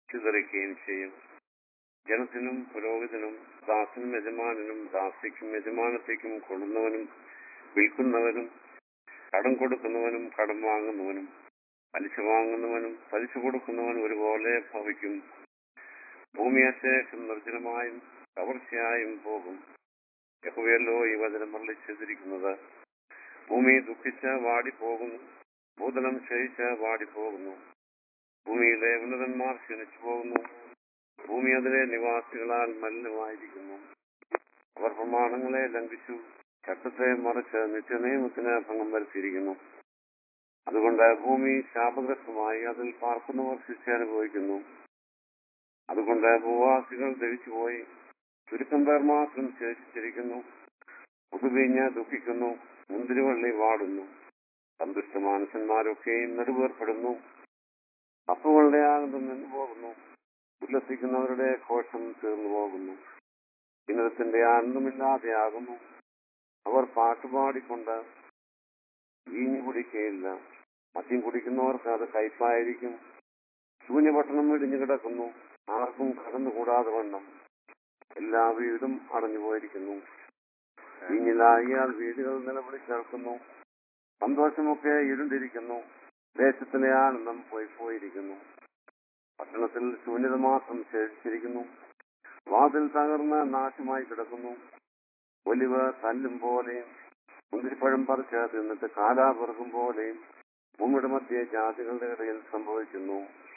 ചിതറിക്കുകയും ചെയ്യും ജനത്തിനും പുരോഹിതനും ദാസനും യജമാനനും ദാസിക്കും യജമാനത്തേക്കും കൊള്ളുന്നവനും വിൽക്കുന്നവനും കടം കൊടുക്കുന്നവനും കടം വാങ്ങുന്നവനും പലിശ വാങ്ങുന്നവനും പലിശ കൊടുക്കുന്നവനും ഒരുപോലെ ഭവിക്കും ഭൂമി അശേഷം നിർജ്ജനമായും കവർച്ചയായും പോകും യഹോവയല്ലോ ഈ വചനം മരളിച്ചെതിരിക്കുന്നത് ഭൂമി ദുഃഖിച്ച് വാടിപ്പോകുന്നു ഭൂതലം ക്ഷയിച്ച് വാടിപ്പോകുന്നു ഭൂമിയിലെ ഉന്നതന്മാർ ക്ഷണിച്ചു പോകുന്നു ഭൂമി അതിലെ നിവാസികളാൽ മലിനമായിരിക്കുന്നു അവർ പ്രമാണങ്ങളെ ലംഘിച്ചു ചട്ടത്തെ മറിച്ച് നിത്യനിയമത്തിന് ഭംഗം വരുത്തിയിരിക്കുന്നു അതുകൊണ്ട് ഭൂമി ശാപഗ്രസ്തമായി അതിൽ പാർക്കുന്നവർ ശിക്ഷ അനുഭവിക്കുന്നു അതുകൊണ്ട് ഭൂവാസികൾ ദഹിച്ചുപോയി ചുരുക്കം പേർ മാത്രം ശേഷിച്ചിരിക്കുന്നു പുതുവീഞ്ഞ് ദുഃഖിക്കുന്നു മുന്തിരിവള്ളി വാടുന്നു സന്തുഷ്ട മാനസന്മാരൊക്കെയും നെടുവേർപ്പെടുന്നു അപ്പുകളുടെ ആനന്ദം നിന്നു പോകുന്നു ഉല്ലസിക്കുന്നവരുടെ ഘോഷം തീർന്നു പോകുന്നു വിനോദത്തിന്റെ ആനന്ദമില്ലാതെയാകുന്നു അവർ പാട്ടുപാടിക്കൊണ്ട് വീഞ്ഞു കുടിക്കുകയില്ല മദ്യം കുടിക്കുന്നവർക്ക് അത് കയ്പായിരിക്കും ശൂന്യപട്ടണം ഇടിഞ്ഞു കിടക്കുന്നു ആർക്കും കടന്നുകൂടാതെ വണ്ണം എല്ലാ വീടും അടഞ്ഞു പോയിരിക്കുന്നു വീഞ്ഞിലാകിയാൽ വീടുകൾ നിലവിളി കേൾക്കുന്നു സന്തോഷമൊക്കെ ഇരുണ്ടിരിക്കുന്നു ദേശത്തിലെ ആനന്ദം പോയി പോയിരിക്കുന്നു പട്ടണത്തിൽ ശൂന്യത മാത്രം ശേഷിച്ചിരിക്കുന്നു വാതിൽ തകർന്ന് നാശമായി കിടക്കുന്നു ഒലിവ് തല്ലും പോലെയും മുന്തിരിപ്പഴം പറിച്ച് തിന്നിട്ട് കാലാപെറുക്കും പോലെയും ഭൂമിയുടെ മധ്യ ജാതികളുടെ ഇടയിൽ സംഭവിക്കുന്നു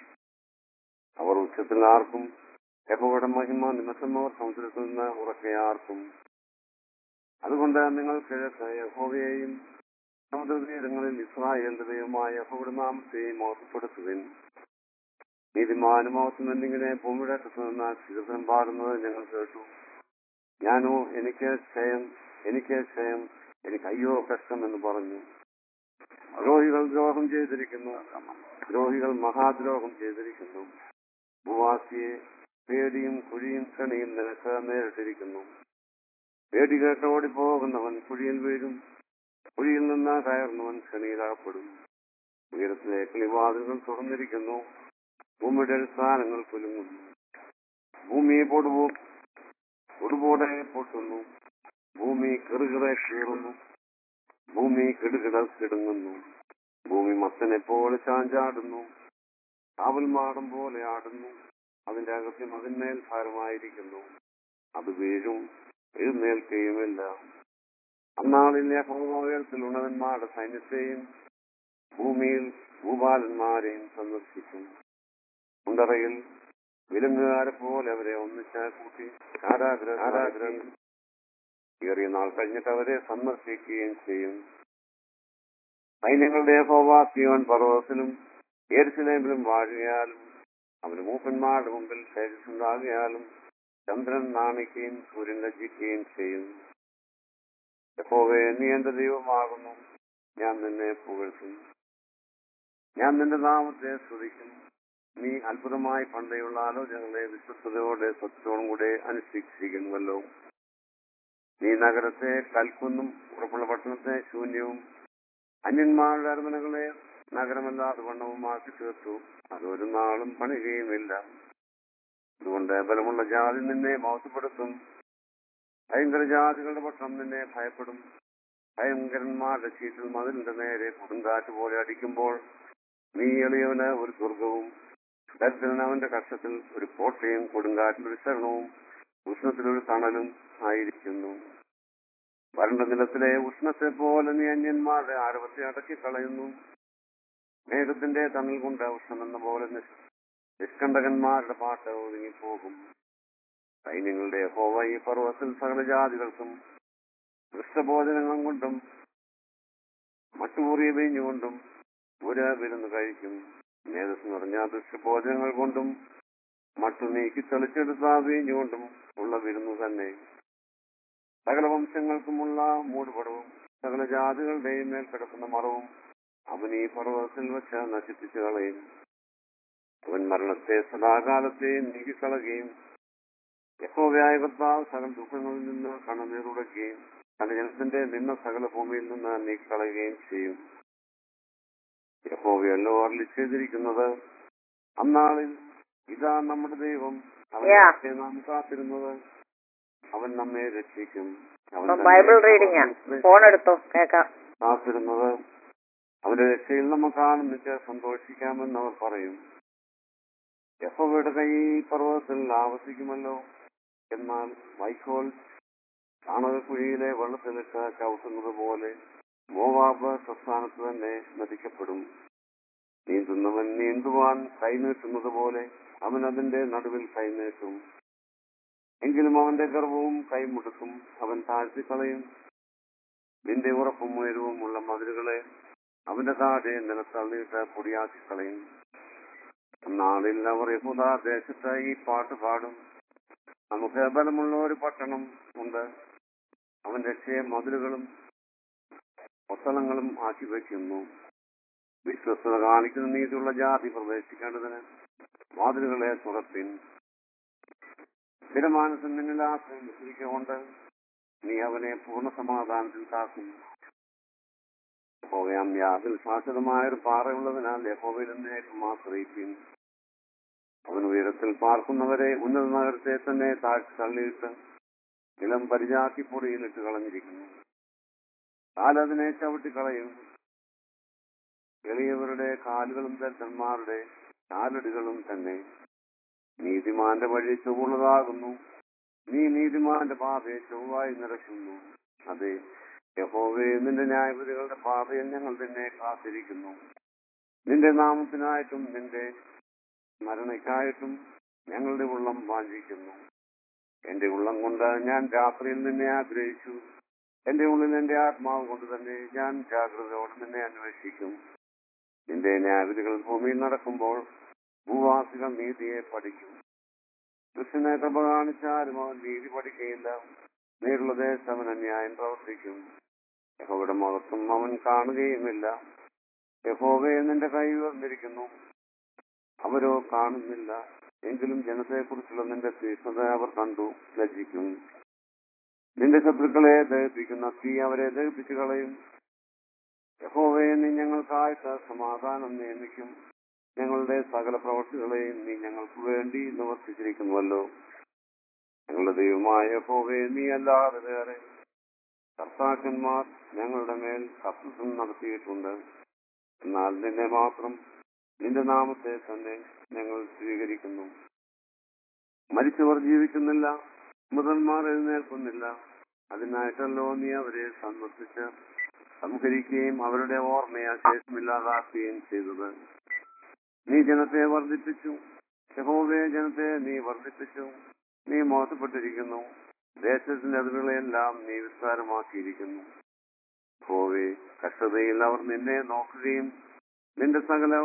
അവർ ഉച്ചത്തിൽ ആർക്കും യഹോവയുടെ മഹിമ നിമിത്തം അവർ സമുദ്രത്തിൽ നിന്ന് ഉറക്കയാർക്കും അതുകൊണ്ട് നിങ്ങൾ കിഴക്ക് യഹോവയെയും സമുദ്രതീരങ്ങളിൽ ഇസ്രായേലിന്റെ ദൈവമായ യഹോവയുടെ നാമത്തെയും ഓർമ്മപ്പെടുത്തുവിൻ നീതിമാനും എന്നിങ്ങനെ ഭൂമിയുടെ അറ്റത്ത് നിന്ന് ശീതം പാടുന്നത് ഞങ്ങൾ കേട്ടു ഞാനോ എനിക്ക് ക്ഷയം എനിക്ക് ക്ഷയം എനിക്ക് അയ്യോ കഷ്ടം എന്ന് പറഞ്ഞു ദ്രോഹികൾ ദ്രോഹം ചെയ്തിരിക്കുന്നു ദ്രോഹികൾ മഹാദ്രോഹം ചെയ്തിരിക്കുന്നു ഭൂവാസിയെ പേടിയും കുഴിയും കണിയും നിനക്ക് നേരിട്ടിരിക്കുന്നു പേടി കേട്ട് ഓടിപ്പോകുന്നവൻ കുഴിയിൽ വീഴും കുഴിയിൽ നിന്ന് കയറുന്നവൻ കണിയിലാകപ്പെടും ഉയരത്തിലെ കിളിവാതിലുകൾ തുറന്നിരിക്കുന്നു ഭൂമിയുടെ അടിസ്ഥാനങ്ങൾ കുലുങ്ങുന്നു ഭൂമി പൊടുവോ പൊടുപോടെ പൊട്ടുന്നു ഭൂമി കിറുകിറെ കീറുന്നു ഭൂമി കിടുകിട കിടുങ്ങുന്നു ഭൂമി മത്തനെ പോലെ ചാഞ്ചാടുന്നു കാവൽമാടം പോലെ ആടുന്നു അതിന്റെ അകത്യം അതിന്മേൽ ഭാരമായിരിക്കുന്നു അത് വീഴും എഴുന്നേൽക്കുകയുമില്ല അന്നാളിൽ യഹോവയത്തിൽ ഉണവന്മാരുടെ സൈന്യത്തെയും ഭൂമിയിൽ ഭൂപാലന്മാരെയും സന്ദർശിക്കും കുണ്ടറയിൽ വിലങ്ങുകാരെ പോലെ അവരെ ഒന്നിച്ച് കൂട്ടി കാരാഗ്രഹ കാരാഗ്രഹം ഏറിയ നാൾ കഴിഞ്ഞിട്ട് അവരെ സന്ദർശിക്കുകയും ചെയ്യും സൈന്യങ്ങളുടെ ഹോവാസിയോൻ പർവ്വതത്തിലും ഏർസിലേമിലും വാഴുകയാലും അവന് മൂപ്പന്മാരുടെ മുമ്പിൽ തേജസ്സുണ്ടാകിയാലും ചന്ദ്രൻ നാണിക്കുകയും സൂര്യൻ ലജ്ജിക്കുകയും ചെയ്യും യഹോവേ നീ എന്റെ ദൈവമാകുന്നു ഞാൻ നിന്നെ പുകഴ്ത്തും ഞാൻ നിന്റെ നാമത്തെ സ്തുതിക്കും നീ അത്ഭുതമായി പണ്ടയുള്ള ആലോചനകളെ വിശ്വസ്തയോടെ സത്യത്തോടും കൂടെ അനുഷ്ഠിച്ചിരിക്കുന്നുവല്ലോ നീ നഗരത്തെ കൽക്കുന്നും ഉറപ്പുള്ള പട്ടണത്തെ ശൂന്യവും അന്യന്മാരുടെ അരമനകളെ നഗരമല്ലാതെ വണ്ണവുമാക്കി തീർത്തു അതൊരു നാളും പണിയുകയുമില്ല അതുകൊണ്ട് ബലമുള്ള ജാതി നിന്നെ മൗത്തപ്പെടുത്തും ഭയങ്കര ജാതികളുടെ പട്ടണം നിന്നെ ഭയപ്പെടും ഭയങ്കരന്മാരുടെ ചീറ്റിൽ മതിലിന്റെ നേരെ കൊടുങ്കാറ്റ് പോലെ അടിക്കുമ്പോൾ നീ എളിയവന് ഒരു ദുർഗവും ദരിദ്രന് അവന്റെ കഷ്ടത്തിൽ ഒരു കോട്ടയും കൊടുങ്കാറ്റിൽ ഒരു ശരണവും ഉഷ്ണത്തിലൊരു തണലും ആയിരിക്കുന്നു വരണ്ട നിലത്തിലെ ഉഷ്ണത്തെ പോലെ നീ അന്യന്മാരുടെ ആരവത്തെ അടക്കി കളയുന്നു മേഘത്തിന്റെ തണൽ കൊണ്ട് ഉഷ്ണമെന്ന പോലെ നിഷ്- നിഷ്കണ്ടകന്മാരുടെ പാട്ട് ഒതുങ്ങിപ്പോകും സൈന്യങ്ങളുടെ ഹോവ ഈ പർവ്വത്തിൽ സകല ജാതികൾക്കും വൃക്ഷഭോജനങ്ങൾ കൊണ്ടും മട്ടുമുറിയ വീഞ്ഞുകൊണ്ടും ഒരു വിരുന്ന് കഴിക്കും മേധസ് നിറഞ്ഞ ദുഷ്ടഭോജനങ്ങൾ കൊണ്ടും മട്ടു നീക്കി തെളിച്ചെടുത്ത വീഞ്ഞുകൊണ്ടും ഉള്ള വിരുന്നു തന്നെ സകല വംശങ്ങൾക്കുമുള്ള മൂടുപടവും സകല ജാതികളുടെയും മേൽ കിടക്കുന്ന മറവും അവൻ ഈ പർവ്വതത്തിൽ വെച്ച് നശിപ്പിച്ചു കളയും അവൻ മരണത്തെ സദാകാലത്തെയും നീക്കിക്കളയുകയും യഹോവയായ കർത്താവ് സകല ദുഃഖങ്ങളിൽ നിന്ന് കണ്ണുനീറുടക്കുകയും തന്റെ ജനത്തിന്റെ നിന്ന സകല ഭൂമിയിൽ നിന്ന് നീക്കിക്കളയുകയും ചെയ്യും യഹോവയല്ലോ അരളി ചെയ്തിരിക്കുന്നത് അന്നാളിൽ ഇതാ നമ്മുടെ ദൈവം Yeah. അവനെ നാം കാത്തിരുന്നത് അവൻ നമ്മെ രക്ഷിക്കും അവൻ ഇപ്പം തന്നെ ബൈബിൾ റീഡിംഗ് ഫോൺ എടുത്തോ കേക്കാം കാത്തിരുന്നത് അവന്റെ രക്ഷയിൽ നമുക്ക് ആനന്ദിച്ച് സന്തോഷിക്കാമെന്ന് അവർ പറയും യഹോവയുടെ കൈ ഈ പർവ്വതത്തിൽ ആവസിക്കുമല്ലോ എന്നാൽ വൈക്കോൽ ചാണകക്കുഴിയിലെ വെള്ളത്തിലിട്ട് ചവിട്ടുന്നത് പോലെ മോവാബ് പ്രസ്ഥാനത്ത് തന്നെ നദിക്കപ്പെടും നീന്തുന്നവൻ നീന്തുവാൻ കൈനീട്ടുന്നത് പോലെ അവൻ അതിന്റെ നടുവിൽ കൈനീട്ടും എങ്കിലും അവന്റെ ഗർവവും കൈമുടുക്കും അവൻ താഴ്ത്തിക്കളയും നിന്റെ ഉറപ്പും ഉയരവും ഉള്ള മതിലുകളെ അവന്റെ താഴെ നിലത്തള്ളിയിട്ട് പൊടിയാക്കി കളയും നാളിൽ അവർ യഹൂദ ദേശത്ത് ഈ പാട്ട് പാടും നമുക്ക് ബലമുള്ള ഒരു പട്ടണം ഉണ്ട് അവൻ രക്ഷയെ മതിലുകളും ഒത്തളങ്ങളും ആക്കി വയ്ക്കുന്നു വിശ്വസ്തത കാണിക്കുന്ന നീതിയുള്ള ജാതി പ്രവേശിക്കേണ്ടതിന് വാതിലുകളെ തുറപ്പിൻ സ്ഥിരമാനസം നിന്നിൽ ആശ്രയം വിശ്വസിക്കൊണ്ട് നീ അവനെ പൂർണ്ണ സമാധാനത്തിൽ കാക്കും യഹോവയാം യാതിൽ ശാശ്വതമായ ഒരു പാറയുള്ളതിനാൽ യഹോവയിൽ എന്നേക്കും ആശ്രയിക്കും അവൻ ഉയരത്തിൽ പാർക്കുന്നവരെ ഉന്നത നഗരത്തെ തന്നെ താഴ്ത്തി തള്ളിയിട്ട് നിലം പരിചാക്കി പൊടിയിലിട്ട് കളഞ്ഞിരിക്കുന്നു കാലതിനെ ചവിട്ടിക്കളയും എളിയവരുടെ കാലുകളും ദരിദ്രന്മാരുടെ കാലടികളും തന്നെ നീതിമാന്റെ വഴി ചൊവ്വുള്ളതാകുന്നു നീ നീതിമാന്റെ പാതയെ ചൊവ്വായി നിറയ്ക്കുന്നു അതെ യഹോവേ നിന്റെ ന്യായവിധികളുടെ പാതയിൽ ഞങ്ങൾ നിന്നെ കാത്തിരിക്കുന്നു നിന്റെ നാമത്തിനായിട്ടും നിന്റെ സ്മരണയ്ക്കായിട്ടും ഞങ്ങളുടെ ഉള്ളം വാഞ്ചിക്കുന്നു എന്റെ ഉള്ളം കൊണ്ട് ഞാൻ രാത്രിയിൽ നിന്നെ ആഗ്രഹിച്ചു എന്റെ ഉള്ളിൽ എന്റെ ആത്മാവ് കൊണ്ട് തന്നെ ഞാൻ ജാഗ്രതയോടെ നിന്നെ അന്വേഷിക്കും നിന്റെ ന്യായവിധികൾ ഭൂമിയിൽ നടക്കുമ്പോൾ ഭൂവാസികൾ നീതിയെ പഠിക്കും കൃഷ്ണനെ കൃപ കാണിച്ചാലും അവൻ നീതി പഠിക്കയില്ല നേരുള്ള ദേശം അവൻ അന്യായം പ്രവർത്തിക്കും യഹോവയുടെ മഹത്വം അവൻ കാണുകയുമില്ല യഹോവയെ നിന്റെ കൈ ഉയർന്നിരിക്കുന്നു അവരോ കാണുന്നില്ല എങ്കിലും ജനത്തെക്കുറിച്ചുള്ള നിന്റെ തീഷ്ണത അവർ കണ്ടു ലജ്ജിക്കും നിന്റെ ശത്രുക്കളെ ദഹിപ്പിക്കുന്ന തീ അവരെ ദഹിപ്പിച്ചു കളയും യഹോവയെ നീ ഞങ്ങൾക്കായിട്ട് സമാധാനം നിയമിക്കും ഞങ്ങളുടെ സകല പ്രവർത്തികളെയും നീ ഞങ്ങൾക്ക് വേണ്ടി നിവർത്തിച്ചിരിക്കുന്നുവല്ലോ ഞങ്ങളുടെ ദൈവമായ യഹോവയെ നീ അല്ലാതെ വേറെ കർത്താക്കന്മാർ ഞങ്ങളുടെ മേൽ കർത്തൃത്വം നടത്തിയിട്ടുണ്ട് എന്നാൽ നിന്നെ മാത്രം നിന്റെ നാമത്തെ തന്നെ ഞങ്ങൾ സ്വീകരിക്കുന്നു മരിച്ചവർ ജീവിക്കുന്നില്ല മൃതന്മാർ എഴുന്നേൽക്കുന്നില്ല അതിനായിട്ടല്ലോ നീ അവരെ സന്ദർശിച്ച് സംഹരിക്കുകയും അവരുടെ ഓർമ്മയെ ശേഷമില്ലാതാക്കുകയും ചെയ്തത് നീ ജനത്തെ വർദ്ധിപ്പിച്ചു യഹോവേ ജനത്തെ നീ വർദ്ധിപ്പിച്ചു നീ മോശപ്പെട്ടിരിക്കുന്നു ദേശത്തിന്റെ അതിരുകളെല്ലാം നീ വിസ്താരമാക്കിയിരിക്കുന്നു യഹോവേ കഷ്ടതയിൽ അവർ നിന്നെ നോക്കുകയും നിന്റെ സകല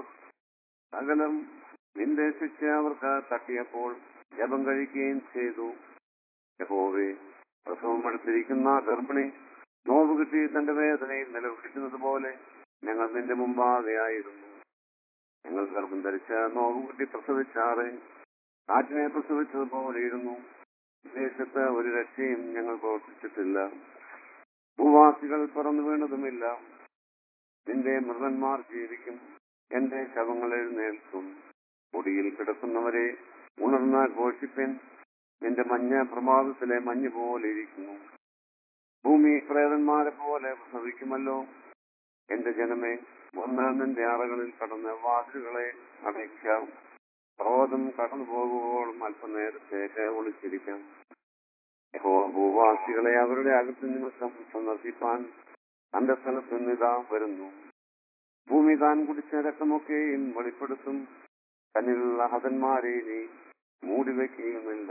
സകലം നിന്റെ ശിക്ഷ അവർക്ക് തട്ടിയപ്പോൾ ജപം കഴിക്കുകയും ചെയ്തു യഹോവേ പ്രസവം എടുത്തിരിക്കുന്ന ഗർഭിണി നോവ് കിട്ടി തന്റെ വേദനയിൽ നിലവിളിക്കുന്നത് പോലെ ഞങ്ങൾ നിന്റെ മുമ്പാകെയായിരുന്നു ഞങ്ങൾ ഗർഭം ധരിച്ച നോവ് കിട്ടി പ്രസവിച്ചാറ് കാറ്റിനെ പ്രസവിച്ചതുപോലെ ഇരുന്നു ദേശത്ത് ഒരു രക്ഷയും ഞങ്ങൾ പ്രവർത്തിച്ചിട്ടില്ല ഭൂവാസികൾ പറന്നു വീണതുമില്ല നിന്റെ മൃതന്മാർ ജീവിക്കും എന്റെ ശവങ്ങൾ എഴുന്നേൽക്കും പൊടിയിൽ കിടക്കുന്നവരെ ഉണർന്ന ഘോഷിപ്പിൻ നിന്റെ മഞ്ഞ പ്രമാദത്തിലെ മഞ്ഞ് പോലെ ഇരിക്കുന്നു ഭൂമി പ്രേതന്മാരെ പോലെ പ്രസവിക്കുമല്ലോ എന്റെ ജനമേ വന്ന് നിന്റെ അറകളിൽ കടന്ന് വാതിലുകളെ അടയ്ക്കാം ക്രോധം കടന്നു പോകുമ്പോഴും അല്പനേരത്തേക്ക് ഒളിച്ചിരിക്കാം യഹോവ ഭൂവാസികളെ അവരുടെ അകത്ത് നിമിഷം സന്ദർശിപ്പാൻ തന്റെ സ്ഥലത്ത് നിന്നിതാ വരുന്നു ഭൂമി താൻ കുടിച്ച രക്തമൊക്കെയും വെളിപ്പെടുത്തും തന്നിലുള്ള ഹതന്മാരെ നീ മൂടിവെക്കുകയുമില്ല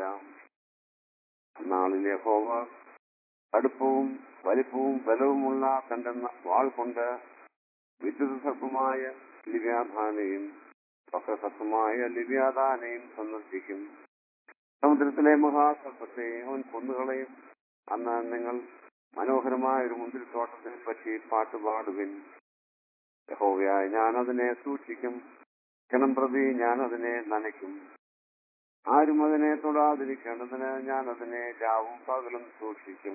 നാളിലെ ഹോവ കടുപ്പവും വലിപ്പവും ബലവുമുള്ള തന്റെ ന- വാൾ കൊണ്ട് വിദ്യുത് സർപ്പമായ ലിവ്യാധാനെയും വക്രസർപ്പമായ ലിവ്യാധാനെയും സന്ദർശിക്കും സമുദ്രത്തിലെ മഹാസർപ്പത്തെ അവൻ കൊന്നുകളയും അന്ന് നിങ്ങൾ മനോഹരമായ ഒരു മുന്തിരിത്തോട്ടത്തെ പറ്റി പാട്ടുപാടുവിൻ യഹോവയായ ഞാൻ അതിനെ സൂക്ഷിക്കും ക്ഷണം പ്രതി ഞാൻ അതിനെ നനയ്ക്കും ആരും അതിനെ തൊടാതിരിക്കേണ്ടതിന് ഞാൻ അതിനെ രാവും പകലും സൂക്ഷിക്കും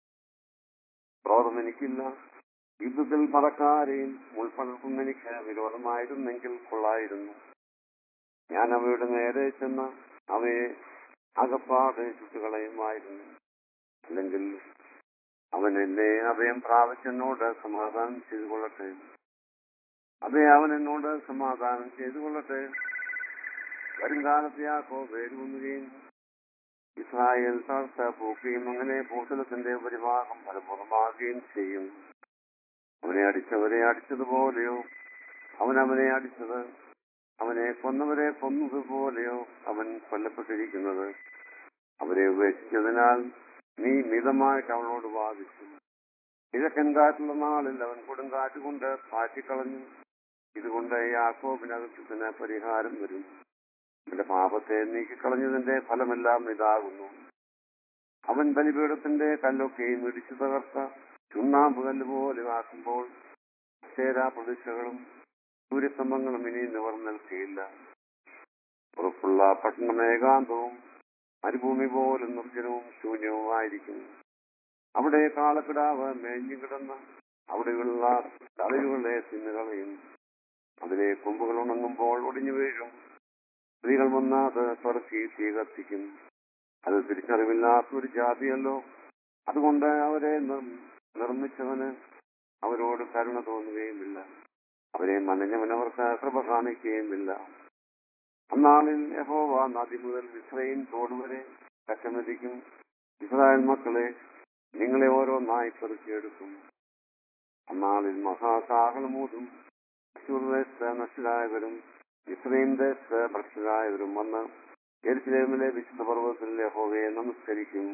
ക്രോധം എനിക്കില്ല യുദ്ധത്തിൽ മറക്കാരെയും മുൾപ്പണർക്കും എനിക്ക് വിരോധമായിരുന്നെങ്കിൽ കൊള്ളായിരുന്നു ഞാൻ അവയുടെ നേരെ ചെന്ന് അവയെ അകപ്പാടെ ചുറ്റുകളയുമായിരുന്നു അല്ലെങ്കിൽ അവൻ എന്നെ അഭയം പ്രാപിച്ചെന്നോട് സമാധാനം ചെയ്തു കൊള്ളട്ടെ അതെ അവൻ എന്നോട് സമാധാനം ചെയ്തു കൊള്ളട്ടെ വരുംകാലത്ത് യാക്കോ വേരൂന്നുകയും ഇസ്രായേൽ താഴ്ത്ത പൂക്കുകയും അങ്ങനെ ഭൂതലത്തിന്റെ പരിഭാഗം ഫലപ്രദമാകുകയും ചെയ്യും അവനെ അടിച്ചവരെ അടിച്ചതുപോലെയോ അവൻ അവനെ അടിച്ചത് അവനെ കൊന്നവരെ കൊന്നതുപോലെയോ അവൻ കൊല്ലപ്പെട്ടിരിക്കുന്നത് അവരെ ഉപേക്ഷിച്ചതിനാൽ നീ മിതമായിട്ട് അവളോട് വാദിച്ചു കിഴക്കൻ കാറ്റുള്ള നാളിൽ അവൻ കൊടുങ്കാറ്റ് കൊണ്ട് പാറ്റിക്കളഞ്ഞു ഇതുകൊണ്ട് യാക്കോബിനകത്തിന് പരിഹാരം വരും എന്റെ പാപത്തെ നീക്കിക്കളഞ്ഞതിന്റെ ഫലമെല്ലാം ഇതാകുന്നു അവൻ ബലിപീഠത്തിന്റെ കല്ലൊക്കെയും ഇടിച്ചു തകർത്ത ചുണ്ണാമ്പ് കല്ല് പോലെ ആക്കുമ്പോൾ ചേരാ പ്രതിഷ്ഠകളും സൂര്യസ്തംഭങ്ങളും ഇനി നിവർ നിൽക്കുകയില്ല ഉറപ്പുള്ള പട്ടണം ഏകാന്തവും മരുഭൂമി പോലും നിർജ്ജനവും ശൂന്യവുമായിരിക്കും അവിടെ കാളക്കിടാവ് മേഞ്ഞു കിടന്ന് അവിടെയുള്ള തളിരുകളെ തിന്നുകളയും അതിലെ കൊമ്പുകൾ ഉണങ്ങുമ്പോൾ ഒടിഞ്ഞു വീഴും സ്ത്രീകൾ വന്ന് അത് പെറുക്കി തീ കത്തിക്കും അത് തിരിച്ചറിവില്ലാത്ത ഒരു ജാതിയല്ലോ അതുകൊണ്ട് അവരെ നിർ- നിർമ്മിച്ചവന് അവരോട് കരുണ തോന്നുകയുമില്ല അവരെ മനഞ്ഞവനവർക്ക് കൃപ കാണിക്കുകയുമില്ല അന്നാളിൽ യഹോവ നദി മുതൽ ഇസ്രയേൽ തോട് വരെ കറ്റമെതിക്കും ഇസ്രായേൽ മക്കളെ നിങ്ങളെ ഓരോന്നായി പെറുക്കിയെടുക്കും അന്നാളിൽ മഹാകാഹളമൂതും ദേശത്ത് നഷ്ടരായവരും ഇസ്രയേൽ ദേശത്ത് ഭ്രഷ്ടരായവരും വന്ന് എരുസലേമിലെ വിശുദ്ധ പർവ്വതത്തിൽ യഹോവയെ നമസ്കരിക്കും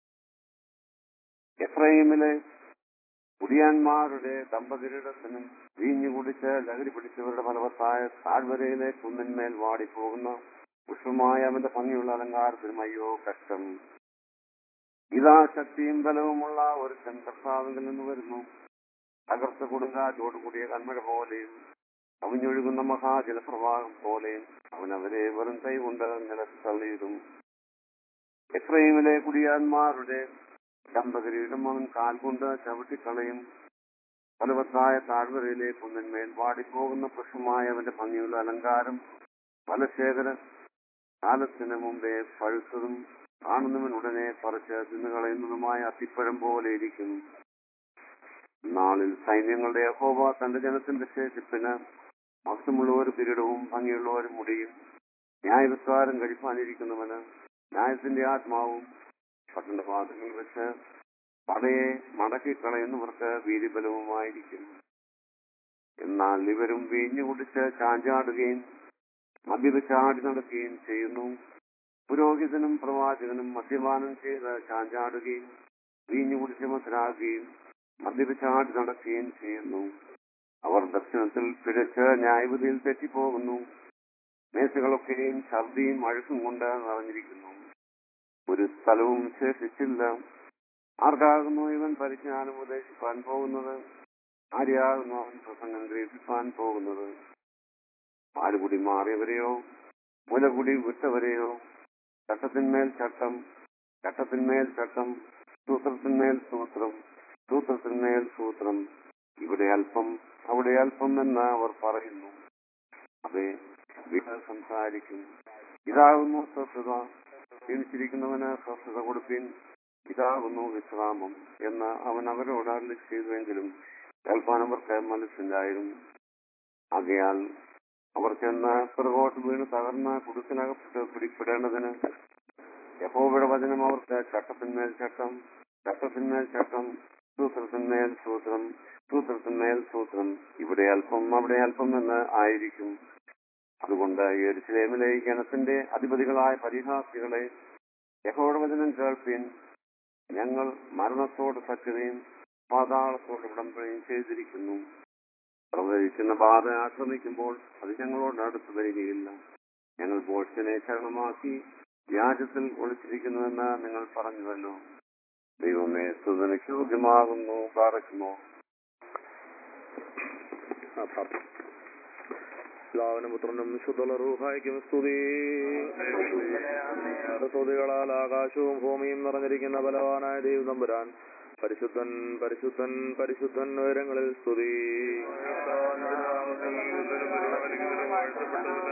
എഫ്രൈമിലെ കുടിയാന്മാരുടെ ദമ്പതിരിടത്തിനും വീഞ്ഞു കുടിച്ച് ലഹരി പിടിച്ചവരുടെ ഫലവത്തായ താഴ്വരയിലെ കുന്നിന്മേൽ വാടിപ്പോകുന്ന പുഷ്പമായ അവന്റെ ഭംഗിയുള്ള അലങ്കാരത്തിനും അയ്യോ കഷ്ടം ഇതാ ശക്തിയും ബലവുമുള്ള ഒരു കർത്താവിൽ നിന്ന് വരുന്നു തകർത്ത കൊടുങ്കാറ്റോട് കൂടിയ കന്മഴ പോലെയും കവിഞ്ഞൊഴുകുന്ന മഹാജലപ്രവാഹം പോലെയും അവൻ അവരെ വെറും കൈ കൊണ്ട് നിലത്ത് തള്ളിയിടും എഫ്രൈമിലെ കുടിയാന്മാരുടെ ദമ്പതിരിയിടും അവൻ കാൽ കൊണ്ട് ചവിട്ടിക്കളയും ഫലവത്തായ താഴ്വരയിലെ കുന്നിന്മേൽ വാടിപ്പോകുന്ന പുഷ്പമായ അവന്റെ ഭംഗിയുള്ള അലങ്കാരം ഫലശേഖര കാലത്തിന് മുമ്പേ പഴുത്തതും കാണുന്നവൻ ഉടനെ പറിച്ച് തിന്നുകളയുന്നതുമായ അത്തിപ്പഴം പോലെ ഇരിക്കും നാളിൽ സൈന്യങ്ങളുടെ യഹോവ തന്റെ ജനത്തിന്റെ ശേഷിപ്പിന് മഹത്വമുള്ള ഒരു കിരീടവും ഭംഗിയുള്ള ഒരു മുടിയും ന്യായവിസ്താരം കഴിപ്പാനിരിക്കുന്നവന് ന്യായത്തിന്റെ ആത്മാവും പട്ടണ പാദങ്ങളിൽ വെച്ച് പടയെ മടക്കിക്കളയുന്നവർക്ക് വീതിബലവുമായിരിക്കും എന്നാൽ ഇവരും വീഞ്ഞു കുടിച്ച് ചാഞ്ചാടുകയും മദ്യപ ചാടി നടക്കുകയും ചെയ്യുന്നു പുരോഹിതനും പ്രവാചകനും മദ്യപാനം ചെയ്ത് ചാഞ്ചാടുകയും വീഞ്ഞു കുടിച്ച് മത്സരാകുകയും മദ്യപ ചാടി നടക്കുകയും ചെയ്യുന്നു അവർ ദർശനത്തിൽ പിഴച്ച് ന്യായവിധിയിൽ തെറ്റിപ്പോകുന്നു മേശകളൊക്കെയും ഛർദിയും അഴുക്കും കൊണ്ട് നിറഞ്ഞിരിക്കുന്നു ഒരു സ്ഥലവും ശേഷിച്ചില്ല ആർക്കാകുന്നു ഇവൻ പരിജ്ഞാനം ഉപദേശിപ്പാൻ പോകുന്നത് ആരെയാകുന്നു അവൻ പ്രസംഗം ഗ്രഹിപ്പാൻ പോകുന്നത് പാലുകുടി മാറിയവരെയോ മുലകുടി വിട്ടവരെയോ ചട്ടത്തിന്മേൽ ചട്ടം ചട്ടത്തിന്മേൽ ചട്ടം സൂത്രത്തിന്മേൽ സൂത്രം സൂത്രത്തിന്മേൽ സൂത്രം ഇവിടെ അല്പം അവിടെ അല്പം എന്ന് അവർ പറയുന്നു അതെ വീട് സംസാരിക്കും ഇതാകുന്നു സ്വസ്ഥത ക്ഷീണിച്ചിരിക്കുന്നവന് സ്വസ്ഥത കൊടുപ്പിൻ ഇതാകുന്നു വിശ്രാമം എന്ന് അവൻ അവരോട് അരുളി ചെയ്തുവെങ്കിലും കേൾപ്പാൻ അവർക്ക് മനസ്സിലായിരുന്നു ആകയാൽ അവർ ചെന്ന് പിറകോട്ട് വീണ് തകർന്ന് കുടുക്കിനകപ്പെട്ട് പിടിപ്പെടേണ്ടതിന് യഹോവയുടെ വചനം അവർക്ക് ചട്ടത്തിന്മേൽ ചട്ടം ചട്ടത്തിന്മേൽ ചട്ടം സൂത്രത്തിന്മേൽ സൂത്രം സൂത്രത്തിന്മേൽ സൂത്രം ഇവിടെ അല്പം അവിടെ അല്പം എന്ന് ആയിരിക്കും അതുകൊണ്ട് യെരുസലേമിലെ ഈ ജനത്തിന്റെ അധിപതികളായ പരിഹാസികളെ യഹോവയുടെ വചനം കേൾപ്പിൻ ഞങ്ങൾ മരണത്തോട് സത്യതയും പാതാളത്തോട് വിടമ്പുകയും ചെയ്തിരിക്കുന്നു പ്രവചിക്കുന്ന ബാധ ആക്രമിക്കുമ്പോൾ അത് ഞങ്ങളോട് അടുത്ത് വരികയില്ല ഞങ്ങൾ ബോഷനെ ശരണമാക്കി വ്യാജത്തിൽ ഒളിച്ചിരിക്കുന്നുവെന്ന് നിങ്ങൾ പറഞ്ഞുവല്ലോ ദൈവമേ സുതനയ്ക്ക് യോഗ്യമാകുന്നു പാറയ്ക്കുമോ പിതാവിനും പുത്രനും ശുദ്ധുള്ള റൂഹായിക്കും സ്തുതി സ്തുതികളാൽ ആകാശവും ഭൂമിയും നിറഞ്ഞിരിക്കുന്ന ബലവാനായ ദൈവം നമ്പുരാൻ പരിശുദ്ധൻ പരിശുദ്ധൻ പരിശുദ്ധൻ ഉയരങ്ങളിൽ സ്തുതി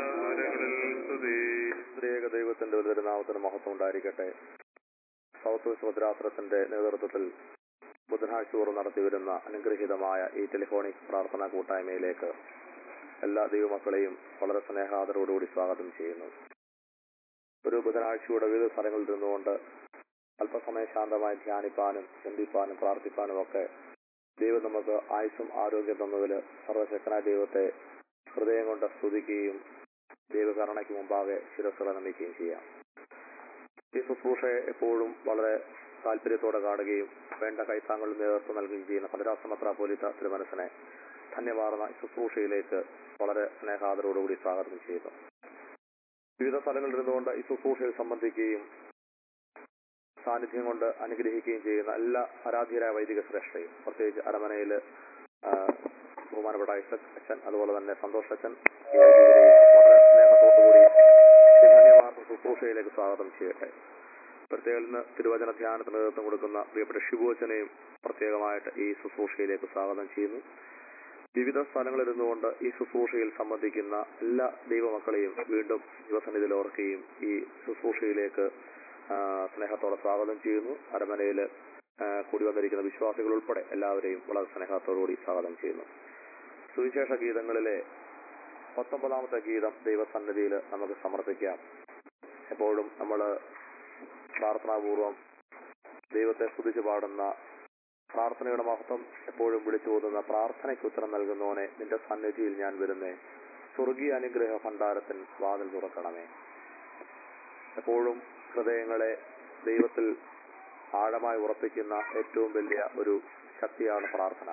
ഉന്നതങ്ങളിൽ സ്തുതി സ്ത്രീക ദൈവത്തിന്റെ ഒരു തിരുനാമത്തിന് മഹത്വം ഉണ്ടായിരിക്കട്ടെ സൗത്ത് വെസ്റ്റ് ഭദ്രാസനത്തിന്റെ നേതൃത്വത്തിൽ ബുധനാഴ്ച തോറും നടത്തിവരുന്ന അനുഗ്രഹീതമായ ഈ ടെലിഫോണിക് പ്രാർത്ഥനാ കൂട്ടായ്മയിലേക്ക് എല്ലാ ദൈവമക്കളെയും വളരെ സ്നേഹാദരോടുകൂടി സ്വാഗതം ചെയ്യുന്നു ഒരു ബുധനാഴ്ചയുടെ വിവിധ സ്ഥലങ്ങളിൽ നിന്നുകൊണ്ട് അല്പസമയം ശാന്തമായി ധ്യാനിപ്പാനും ചിന്തിപ്പാനും പ്രാർത്ഥിപ്പാനും ഒക്കെ ദൈവം നമുക്ക് ആയുസ്സും ആരോഗ്യം തന്നതിൽ സർവശക്തനായ ദൈവത്തെ ഹൃദയം കൊണ്ട് സ്തുതിക്കുകയും ദൈവകരുണയ്ക്ക് മുമ്പാകെ ശിരസ്സുകളെ നമിക്കുകയും ചെയ്യാം ഈ ശുശ്രൂഷയെ എപ്പോഴും വളരെ താല്പര്യത്തോടെ കാണുകയും വേണ്ട കൈത്താങ്കൾ നേതൃത്വം നൽകുകയും ചെയ്യുന്ന ഭദ്രാസമത്ര പോലീത്ത തിരുമനസിനെ ധന്യമാർന്ന ഈ ശുശ്രൂഷയിലേക്ക് വളരെ സ്നേഹാദരോടുകൂടി സ്വാഗതം ചെയ്യുന്നു വിവിധ സ്ഥലങ്ങളിൽ ഇരുന്നുകൊണ്ട് ഈ ശുശ്രൂഷയിൽ സംബന്ധിക്കുകയും സാന്നിധ്യം കൊണ്ട് അനുഗ്രഹിക്കുകയും ചെയ്യുന്ന എല്ലാ ആരാധ്യരായ വൈദിക ശ്രേഷ്ഠയും പ്രത്യേകിച്ച് അരമനയിൽ ബഹുമാനപ്പെട്ട ഐസക് അച്ഛൻ അതുപോലെ തന്നെ സന്തോഷ് അച്ഛൻ ഈ വൈദികരെയും വളരെ സ്നേഹത്തോടുകൂടി ഈ ധന്യമാർന്ന ശുശ്രൂഷയിലേക്ക് സ്വാഗതം ചെയ്യട്ടെ പ്രത്യേകം ഇന്ന് തിരുവചന ധ്യാനത്തിന് നേതൃത്വം കൊടുക്കുന്ന പ്രിയപ്പെട്ട ഷിബു അച്ഛനെയും പ്രത്യേകമായിട്ട് ഈ ശുശ്രൂഷയിലേക്ക് സ്വാഗതം ചെയ്യുന്നു വിവിധ സ്ഥലങ്ങളിൽ ഇരുന്നുകൊണ്ട് ഈ ശുശ്രൂഷയിൽ സംബന്ധിക്കുന്ന എല്ലാ ദൈവമക്കളെയും വീണ്ടും ദൈവസന്നിധിയിൽ ഓർക്കുകയും ഈ ശുശ്രൂഷയിലേക്ക് ആ, സ്നേഹത്തോടെ സ്വാഗതം ചെയ്യുന്നു അരമനയിൽ കൂടി വന്നിരിക്കുന്ന വിശ്വാസികൾ ഉൾപ്പെടെ എല്ലാവരെയും വളരെ സ്നേഹത്തോടുകൂടി സ്വാഗതം ചെയ്യുന്നു സുവിശേഷ ഗീതങ്ങളിലെ പത്തൊമ്പതാമത്തെ ഗീതം ദൈവസന്നിധിയിൽ നമുക്ക് സമർപ്പിക്കാം എപ്പോഴും നമ്മൾ പ്രാർത്ഥനാപൂർവം ദൈവത്തെ സ്തുതിച്ചു പാടുന്ന പ്രാർത്ഥനയുടെ മഹത്വം എപ്പോഴും വിളിച്ചു ഓതുന്ന പ്രാർത്ഥനയ്ക്ക് ഉത്തരം നൽകുന്നവനെ നിന്റെ സന്നിധിയിൽ ഞാൻ വരുന്നേ സ്വർഗീയ അനുഗ്രഹ ഭണ്ഡാരത്തിൽ വാതിൽ തുറക്കണമേ എപ്പോഴും ഹൃദയങ്ങളെ ദൈവത്തിൽ ആഴമായി ഉറപ്പിക്കുന്ന ഏറ്റവും വലിയ ഒരു ശക്തിയാണ് പ്രാർത്ഥന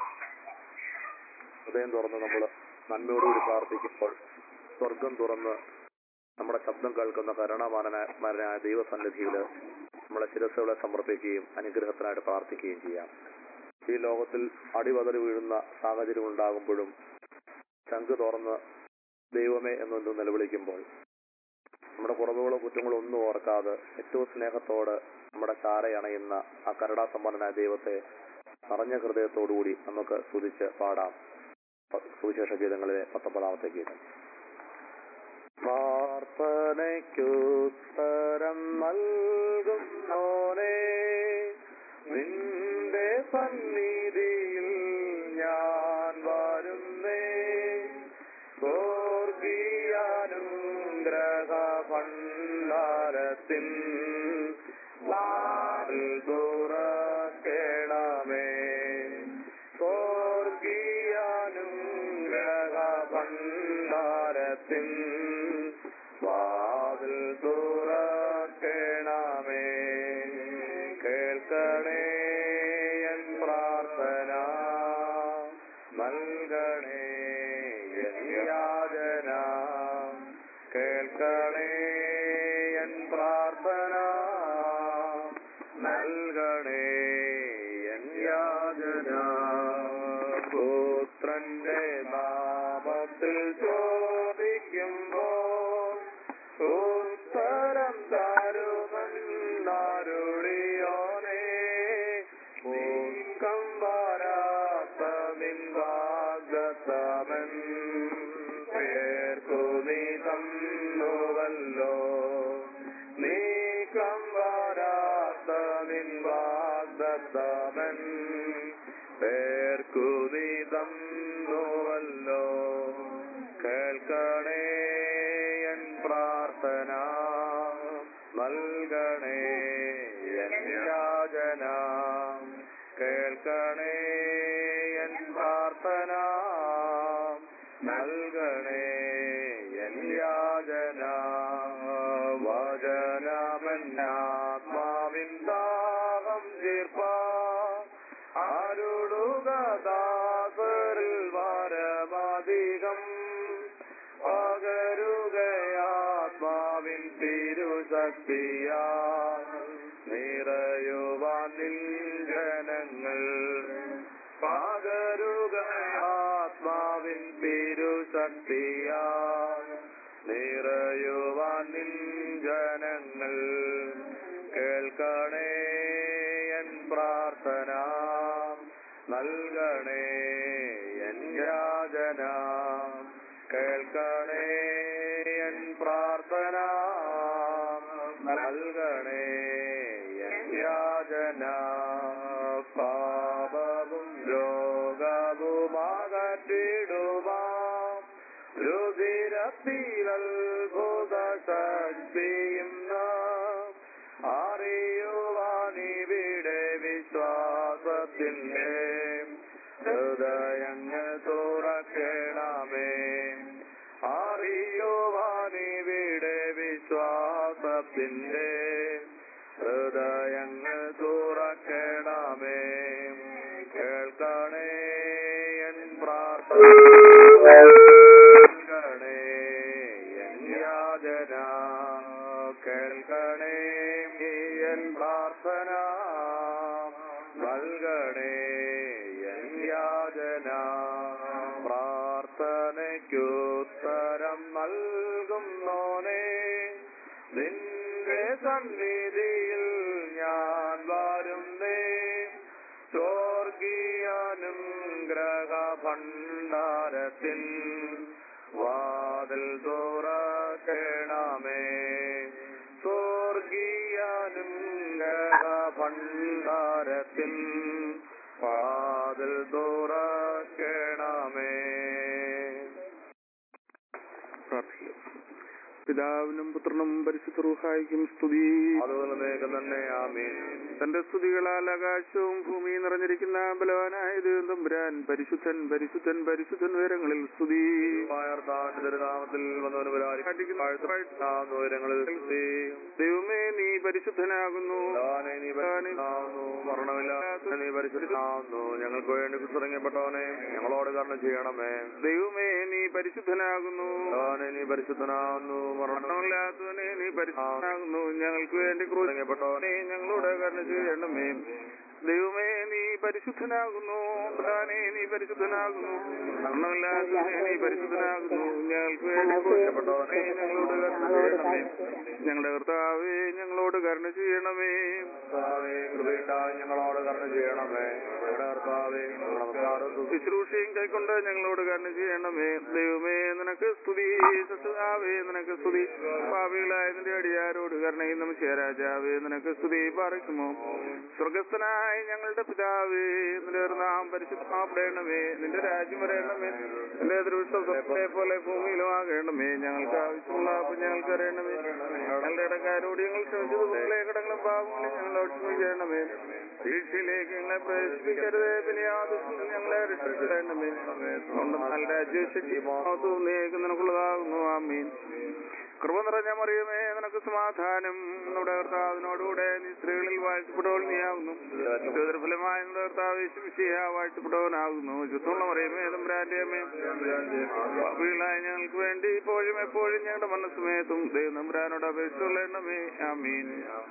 ഹൃദയം തുറന്ന് നമ്മൾ നന്മയോടുകൂടി പ്രാർത്ഥിക്കുമ്പോൾ സ്വർഗം തുറന്ന് നമ്മുടെ ശബ്ദം കേൾക്കുന്ന കരുണാമാനായ ദൈവസന്നിധിയിൽ നമ്മളെ ശിരസ്സുകളെ സമർപ്പിക്കുകയും അനുഗ്രഹത്തിനായിട്ട് പ്രാർത്ഥിക്കുകയും ചെയ്യാം ഈ ലോകത്തിൽ അടിവതറി വീഴുന്ന സാഹചര്യം ഉണ്ടാകുമ്പോഴും ചങ്ക് തുറന്ന് ദൈവമേ എന്നൊന്ന് നിലവിളിക്കുമ്പോൾ നമ്മുടെ കുറവുകളോ കുറ്റങ്ങളോ ഒന്നും ഓർക്കാതെ ഏറ്റവും സ്നേഹത്തോട് നമ്മുടെ ചാരയണയുന്ന ആ കരുണാസമ്പന്നനായ ദൈവത്തെ നിറഞ്ഞ ഹൃദയത്തോടുകൂടി നമുക്ക് സ്തുതിച്ച് പാടാം പ- സുവിശേഷ ഗീതങ്ങളിലെ പത്തൊമ്പതാമത്തെ ഗീതം പ്രാർത്ഥനയ്ക്കുത്തരം നൽകുന്നോനെ നിന്റെ സന്നിധിയിൽ ഞാൻ വരുന്നേ സ്വർഗീയാനുഗ്രഹ ഭണ്ഡാരത്തിൻ വാതിൽ തുറക്കണമേ സ്വർഗീയാനുഗ്രഹ ഭണ്ഡാരത്തിൻ വാതിൽ തുറക്കണമേ കേൾക്കണേ എൻ പ്രാർത്ഥന നൽകണേ എൻ യാചന കേൾക്കണേ എൻ പ്രാർത്ഥന നൽകണേ എൻ യാചന പുത്രന്റെ നാമത്തിൽ ചോദിക്കുമ്പോൾ ഉത്തരം തരുമെന്നാരുളിയോനെ മൂക്കം വരാത്ത നിൻവാഗതമൻ പേർക്കു നീ തന്നുവല്ലോ നീക്കം വരാത്ത നിൻവാഗതമൻ പേർക്കു നീ തന്നുവല്ലോ കേൾക്കണേ എൻ പ്രാർത്ഥന നൽകണേ എൻ യാചന കേൾക്കണേ എൻ പ്രാർത്ഥന നൽകണേ എൻ യാചന വചനമെന്നാത്മാവിൻ ദാഹം തീർപ്പ അരുളുക ദാസറിൽ വരമധികം പകരുകയാത്മാവിൻ തിരുശക്തിയാ നിറയുവാൻ നിൻ ജനങ്ങൾ പകരുകയാത്മാവിൻ തിരുശക്തിയാ നിറയുവാൻ നിൻ ജനങ്ങൾ കേൾക്കണേ എൻ പ്രാർത്ഥന നൽകണേ എൻ യാചന കേൾക്കണേ പ്രാർത്ഥന നൽകണേ എൻ യാചന പാപവും രോഗവും അകറ്റിടുവാം രുതിരത്തിലത്ഭുത ശക്തിയും നാം അറിയുവാനിവിടെ വിശ്വാസത്തിൻ്റെ ഹൃദയങ്ങൾ തുറക്കണമേ അറിയുവാനിവിടെ വിശ്വാസത്തിൻ്റെ ഹൃദയങ്ങൾ തുറക്കണമേ കേൾക്കണേ എൻ പ്രാർത്ഥന കേൾക്കണേ എൻ യാചന കേൾക്കണേ എൻ പ്രാർത്ഥന നൽകണേ എൻ യാചന പ്രാർത്ഥനയ്ക്കുത്തരം നൽകുന്നോനെ നിന്റെ സന്നിധിയിൽ ഞാൻ വരുന്നേ സ്വർഗീയാനുഗ്രഹ ഭണ്ഡാരത്തിൽ വാതിൽ തുറക്കണമേ സ്വർഗീയാനുഗ്രഹ ഭണ്ഡാരത്തിൽ വാതിൽ തുറക്കണമേ പ്രാർത്ഥിക്കാം പിതാവിനും പുത്രനും പരിശുദ്ധ റൂഹായിക്കും സ്തുതി അതുപോലെ വേഗം തന്നെ ആമീൻ തന്റെ സ്തുതികളാൽ ആകാശവും ഭൂമിയും നിറഞ്ഞിരിക്കുന്ന ബലവാനായ ദൈവം തമ്പുരാൻ പരിശുദ്ധൻ പരിശുദ്ധൻ പരിശുദ്ധൻ ഉയരങ്ങളിൽ സ്തുതി കർത്താവിന്റെ തിരുനാമത്തിൽ വന്നവന് ഉയരങ്ങളിൽ സ്തുതി. ദൈവമേ നീ പരിശുദ്ധനാകുന്നു ഭഗവാനെ നീ പരിശുദ്ധനാവുന്നു മരണമില്ലാത്ത നീ പരിശുദ്ധനാവുന്നു ഞങ്ങൾക്ക് വേണ്ടി കുത്തിറങ്ങപ്പെട്ടവനെ ഞങ്ങളോട് കർണ ചെയ്യണമേ ദൈവമേ നീ പരിശുദ്ധനാകുന്നു ഭഗവാനെ നീ പരിശുദ്ധനാവുന്നു മരണമില്ലാത്തവനെ നീ പരിശുദ്ധനാകുന്നു ഞങ്ങൾക്ക് വേണ്ടി ക്രൂശിക്കപ്പെട്ടവനെ ഞങ്ങളോട് കരുണ ചെയ്യണമേ ദൈവമേ നീ പരിശുദ്ധനാകുന്നു പ്രധാനെ നീ പരിശുദ്ധനാകുന്നു മരണമില്ലാത്തവനെ നീ പരിശുദ്ധനാകുന്നു ഞങ്ങൾക്ക് വേണ്ടി ക്രൂശിക്കപ്പെട്ടവനെ ഞങ്ങളോട് കരുണ ചെയ്യണമേ ഞങ്ങളുടെ കർത്താവേ ഞങ്ങളോട് കരുണ ചെയ്യണമേ കർത്താവേ കൃപയുണ്ടായി ഞങ്ങളോട് കർണ ചെയ്യണമേ ഞങ്ങളുടെ കർത്താവേ നമസ്കാരം ശുശ്രൂഷയും കൈക്കൊണ്ട് ഞങ്ങളോട് കരുണ ചെയ്യണമേ ദൈവമേ നിനക്ക് സ്തുതി സത്തുതാവേ നിനക്ക് സ്തുതി പാപികളായ നിന്റെ അടിയാരോട് കരുണയും നമസ്യ രാജാവേ നിനക്ക് സ്തുതി പാറിക്കുമോ സ്വർഗസ്ഥനായ ഞങ്ങളുടെ പിതാവേ നിന്റെ ഒരു നാം പരിശുദ്ധമാപ്പെടണമേ നിന്റെ രാജ്യം വരയണമേ നിന്റെ ദൃഷ്ടം സ്വർഗ്ഗത്തെ പോലെ ഭൂമിയിലും ആകണമേ ഞങ്ങൾക്ക് ആവശ്യമുള്ള അപ്പം ഞങ്ങൾക്ക് അറിയണമേ ഞങ്ങളുടെ ഇടക്കാരോട് ഞങ്ങൾ ക്ഷമിച്ചതുപോലെ കടങ്ങളും പാപങ്ങളും ഞങ്ങളോട് ക്ഷമിക്കണമേ വീഴ്ചയിലേക്ക് ഞങ്ങളെ പ്രവേശിപ്പിക്കരുത് പിന്നെ യാതൊന്നും ഞങ്ങളെ രക്ഷിക്കണമേ സ്വന്തം നല്ല രാജ്യശക്തി മഹത്വവും നീക്ക് നിനക്കുള്ളതാകുന്നു ആമീൻ കൃപ നിറഞ്ഞ മറിയമേ നിനക്ക് സമാധാനം നമ്മുടെ കർത്താവിനോടുകൂടെ നീ സ്ത്രീകളിൽ വാഴ്ചപ്പെട്ടവൾ നീയാകുന്നു ഫലമായ നമ്മുടെ കർത്താവ് വിശിയ വാഴ്ചപ്പെട്ടവനാകുന്നു ചുറ്റുള്ള മറിയമേ തമ്പുരാന്റെ അമ്മേ പാപികളായ ഞങ്ങൾക്ക് വേണ്ടി ഇപ്പോഴും എപ്പോഴും ഞങ്ങളുടെ മനസ്സുമേത്തും ദൈവം തമ്പുരാനോട് അപേക്ഷിച്ചുള്ള എണ്ണമേ ആമീൻ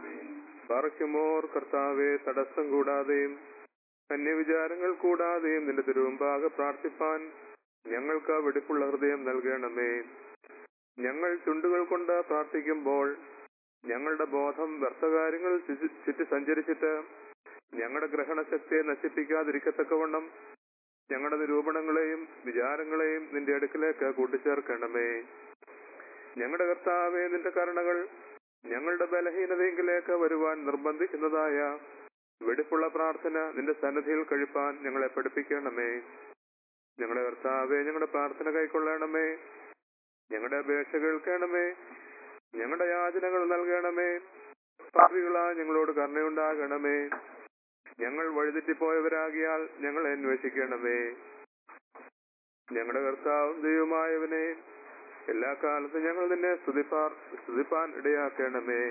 പാർക്കുമോർ കർത്താവെ തടസ്സം കൂടാതെയും അന്യവിചാരങ്ങൾ കൂടാതെയും നിന്റെ തിരുവമ്പാകെ പ്രാർത്ഥിപ്പാൻ ഞങ്ങൾക്ക് ആ വെടിപ്പുള്ള ഹൃദയം നൽകണമേ ഞങ്ങൾ ചുണ്ടുകൾ കൊണ്ട് പ്രാർത്ഥിക്കുമ്പോൾ ഞങ്ങളുടെ ബോധം വ്യർത്ഥകാര്യങ്ങൾ ചുറ്റി- ചുറ്റി സഞ്ചരിച്ചിട്ട് ഞങ്ങളുടെ ഗ്രഹണശക്തിയെ നശിപ്പിക്കാതിരിക്കത്തക്കവണ്ണം ഞങ്ങളുടെ നിരൂപണങ്ങളെയും വിചാരങ്ങളെയും നിന്റെ അടുക്കിലേക്ക് കൂട്ടിച്ചേർക്കണമേ ഞങ്ങളുടെ കർത്താവെ നിന്റെ കരുണകൾ ഞങ്ങളുടെ ബലഹീനതയെങ്കിലേക്ക് വരുവാൻ നിർബന്ധിക്കുന്നതായ വെടിപ്പുള്ള പ്രാർത്ഥന നിന്റെ സന്നിധിയിൽ കഴിപ്പാൻ ഞങ്ങളെ പഠിപ്പിക്കണമേ ഞങ്ങളുടെ കർത്താവെ ഞങ്ങളുടെ പ്രാർത്ഥന കൈക്കൊള്ളണമേ ഞങ്ങളുടെ അപേക്ഷ കേൾക്കണമേ ഞങ്ങളുടെ യാചനകൾ നൽകണമേ പാപികളാ ഞങ്ങളോട് കരുണയുണ്ടാകണമേ ഞങ്ങൾ വഴിതെറ്റിപ്പോയവരാകിയാൽ ഞങ്ങളെ അന്വേഷിക്കണമേ ഞങ്ങളുടെ കർത്താവും ദൈവമായവനെ എല്ലാ കാലത്തും ഞങ്ങൾ നിന്നെ സ്തുതിപ്പാർ സ്തുതിപ്പാൻ ഇടയാക്കണമേ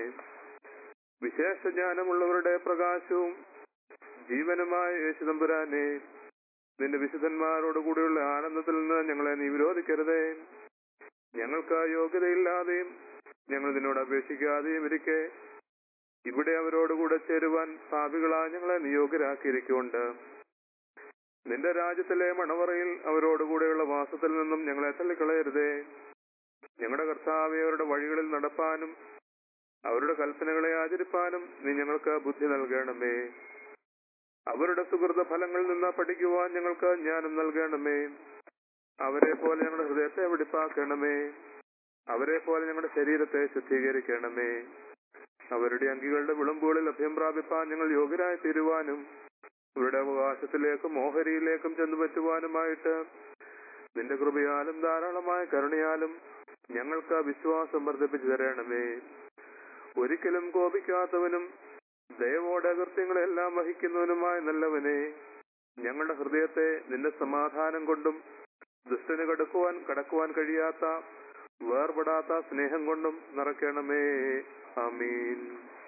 വിശേഷ ജ്ഞാനമുള്ളവരുടെ പ്രകാശവും ജീവനുമായ യേശുദമ്പുരാനെ നിന്റെ വിശുദ്ധന്മാരോട് കൂടിയുള്ള ആനന്ദത്തിൽ നിന്ന് ഞങ്ങളെ നീ വിരോധിക്കരുതേ ഞങ്ങൾക്ക് യോഗ്യതയില്ലാതെയും ഞങ്ങൾ നിന്നോട് അപേക്ഷിക്കാതെയും ഇരിക്കെ ഇവിടെ അവരോടുകൂടെ ചേരുവാൻ പാപികളാ ഞങ്ങളെ നിയോഗ്യരാക്കിയിരിക്കുകൊണ്ട് നിന്റെ രാജ്യത്തിലെ മണവറയിൽ അവരോടുകൂടെയുള്ള വാസത്തിൽ നിന്നും ഞങ്ങളെ തള്ളിക്കളയരുതേ ഞങ്ങളുടെ കർത്താവെ അവരുടെ വഴികളിൽ നടപ്പാനും അവരുടെ കൽപ്പനകളെ ആചരിപ്പാനും നീ ഞങ്ങൾക്ക് ബുദ്ധി നൽകണമേ അവരുടെ സുഹൃത ഫലങ്ങളിൽ നിന്ന് പഠിക്കുവാൻ ഞങ്ങൾക്ക് ജ്ഞാനം നൽകണമേ അവരെ പോലെ ഞങ്ങളുടെ ഹൃദയത്തെ വെടിപ്പാക്കണമേ അവരെ അവരെ പോലെ ഞങ്ങളുടെ ശരീരത്തെ ശുദ്ധീകരിക്കണമേ അവരുടെ അങ്കികളുടെ വിളമ്പുകളിൽ അഭയം പ്രാപിപ്പാൻ ഞങ്ങൾ യോഗ്യരായി തീരുവാനും അവരുടെ അവകാശത്തിലേക്കും ഓഹരിയിലേക്കും ചെന്നു പറ്റുവാനുമായിട്ട് നിന്റെ കൃപയാലും ധാരാളമായ കരുണയാലും ഞങ്ങൾക്ക് ആ വിശ്വാസം വർദ്ധിപ്പിച്ചു തരണമേ ഒരിക്കലും കോപിക്കാത്തവനും ദയവോടെ അകൃത്യങ്ങളെല്ലാം വഹിക്കുന്നവനുമായ നല്ലവനെ ഞങ്ങളുടെ ഹൃദയത്തെ നിന്റെ സമാധാനം കൊണ്ടും ദുഷ്ടന് കടക്കുവാൻ കടക്കുവാൻ കഴിയാത്ത വേർപെടാത്ത സ്നേഹം കൊണ്ടും നിറയ്ക്കണമേ ആമീൻ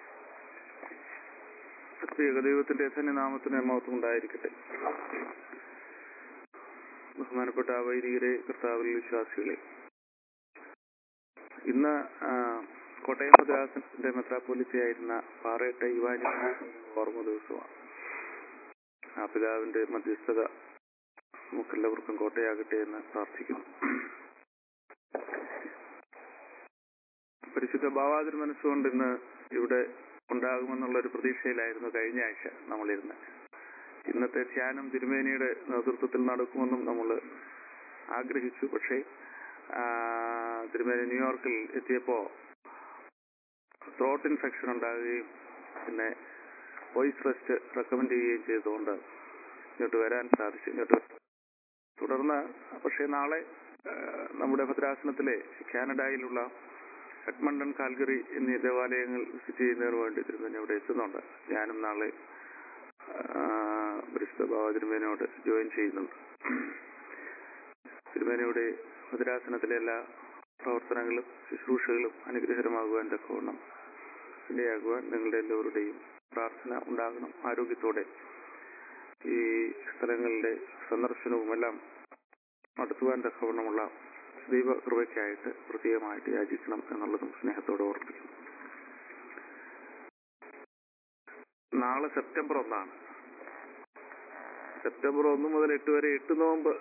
പ്രത്യേക ദൈവത്തിന്റെ ധന്യനാമത്തിന് മഹത്വം ഉണ്ടായിരിക്കട്ടെ ബഹുമാനപ്പെട്ട വൈദികരെ കർത്താവിൽ വിശ്വാസികളെ ഇന്ന് ആ, കോട്ടയം മദ്രാസന്റെ മെത്രാപ്പൊലിത്തയായിരുന്ന പാറയട്ട യുവാനി ഓർമ്മ ദിവസമാണ് ആ പിതാവിന്റെ മധ്യസ്ഥത നമുക്കെല്ലാവർക്കും കോട്ടയാകട്ടെ എന്ന് പ്രാർത്ഥിക്കുന്നു പരിശുദ്ധ ഭാവാതിർ മനസ്സുകൊണ്ട് ഇന്ന് ഇവിടെ ഉണ്ടാകുമെന്നുള്ള ഒരു പ്രതീക്ഷയിലായിരുന്നു കഴിഞ്ഞ ആഴ്ച നമ്മളിരുന്ന് ഇന്നത്തെ ധ്യാനം തിരുമേനിയുടെ നേതൃത്വത്തിൽ നടക്കുമെന്നും നമ്മൾ ആഗ്രഹിച്ചു പക്ഷേ ആ, തിരുമേനി ന്യൂയോർക്കിൽ എത്തിയപ്പോ ത്രോട്ട് ഇൻഫെക്ഷൻ ഉണ്ടാകുകയും പിന്നെ വോയിസ് റെസ്റ്റ് റെക്കമെൻഡ് ചെയ്യുകയും ചെയ്തുകൊണ്ട് ഇങ്ങോട്ട് വരാൻ സാധിച്ചു ഇങ്ങോട്ട് തുടർന്ന് പക്ഷേ നാളെ ആ, നമ്മുടെ ഭദ്രാസനത്തിലെ കാനഡയിലുള്ള എഡ്മണ്ടൺ കാൽഗറി എന്നീ ദേവാലയങ്ങൾ വിസിറ്റ് ചെയ്യുന്നതിന് വേണ്ടി തിരുമേനി അവിടെ എത്തുന്നുണ്ട് ഞാനും നാളെ ആ, പരിശുദ്ധ ബാബ തിരുമേനോട് ജോയിൻ ചെയ്യുന്നുണ്ട് തിരുമേനയുടെ ഭദ്രാസനത്തിലെ എല്ലാ പ്രവർത്തനങ്ങളും ശുശ്രൂഷകളും അനുഗ്രഹരമാകുവാൻ തക്കവണ്ണം ഇടയാകുവാൻ നിങ്ങളുടെ എല്ലാവരുടെയും പ്രാർത്ഥന ഉണ്ടാകണം ആരോഗ്യത്തോടെ ഈ സ്ഥലങ്ങളുടെ സന്ദർശനവുമെല്ലാം നടത്തുവാൻ തക്കവണ്ണമുള്ള ദൈവകൃപയ്ക്കായിട്ട് പ്രത്യേകമായിട്ട് യാചിക്കണം എന്നുള്ളതും സ്നേഹത്തോടെ ഓർമ്മിക്കുന്നു നാളെ സെപ്റ്റംബർ ഒന്നാണ് സെപ്റ്റംബർ ഒന്ന് മുതൽ എട്ട് വരെ എട്ട് നോമ്പ്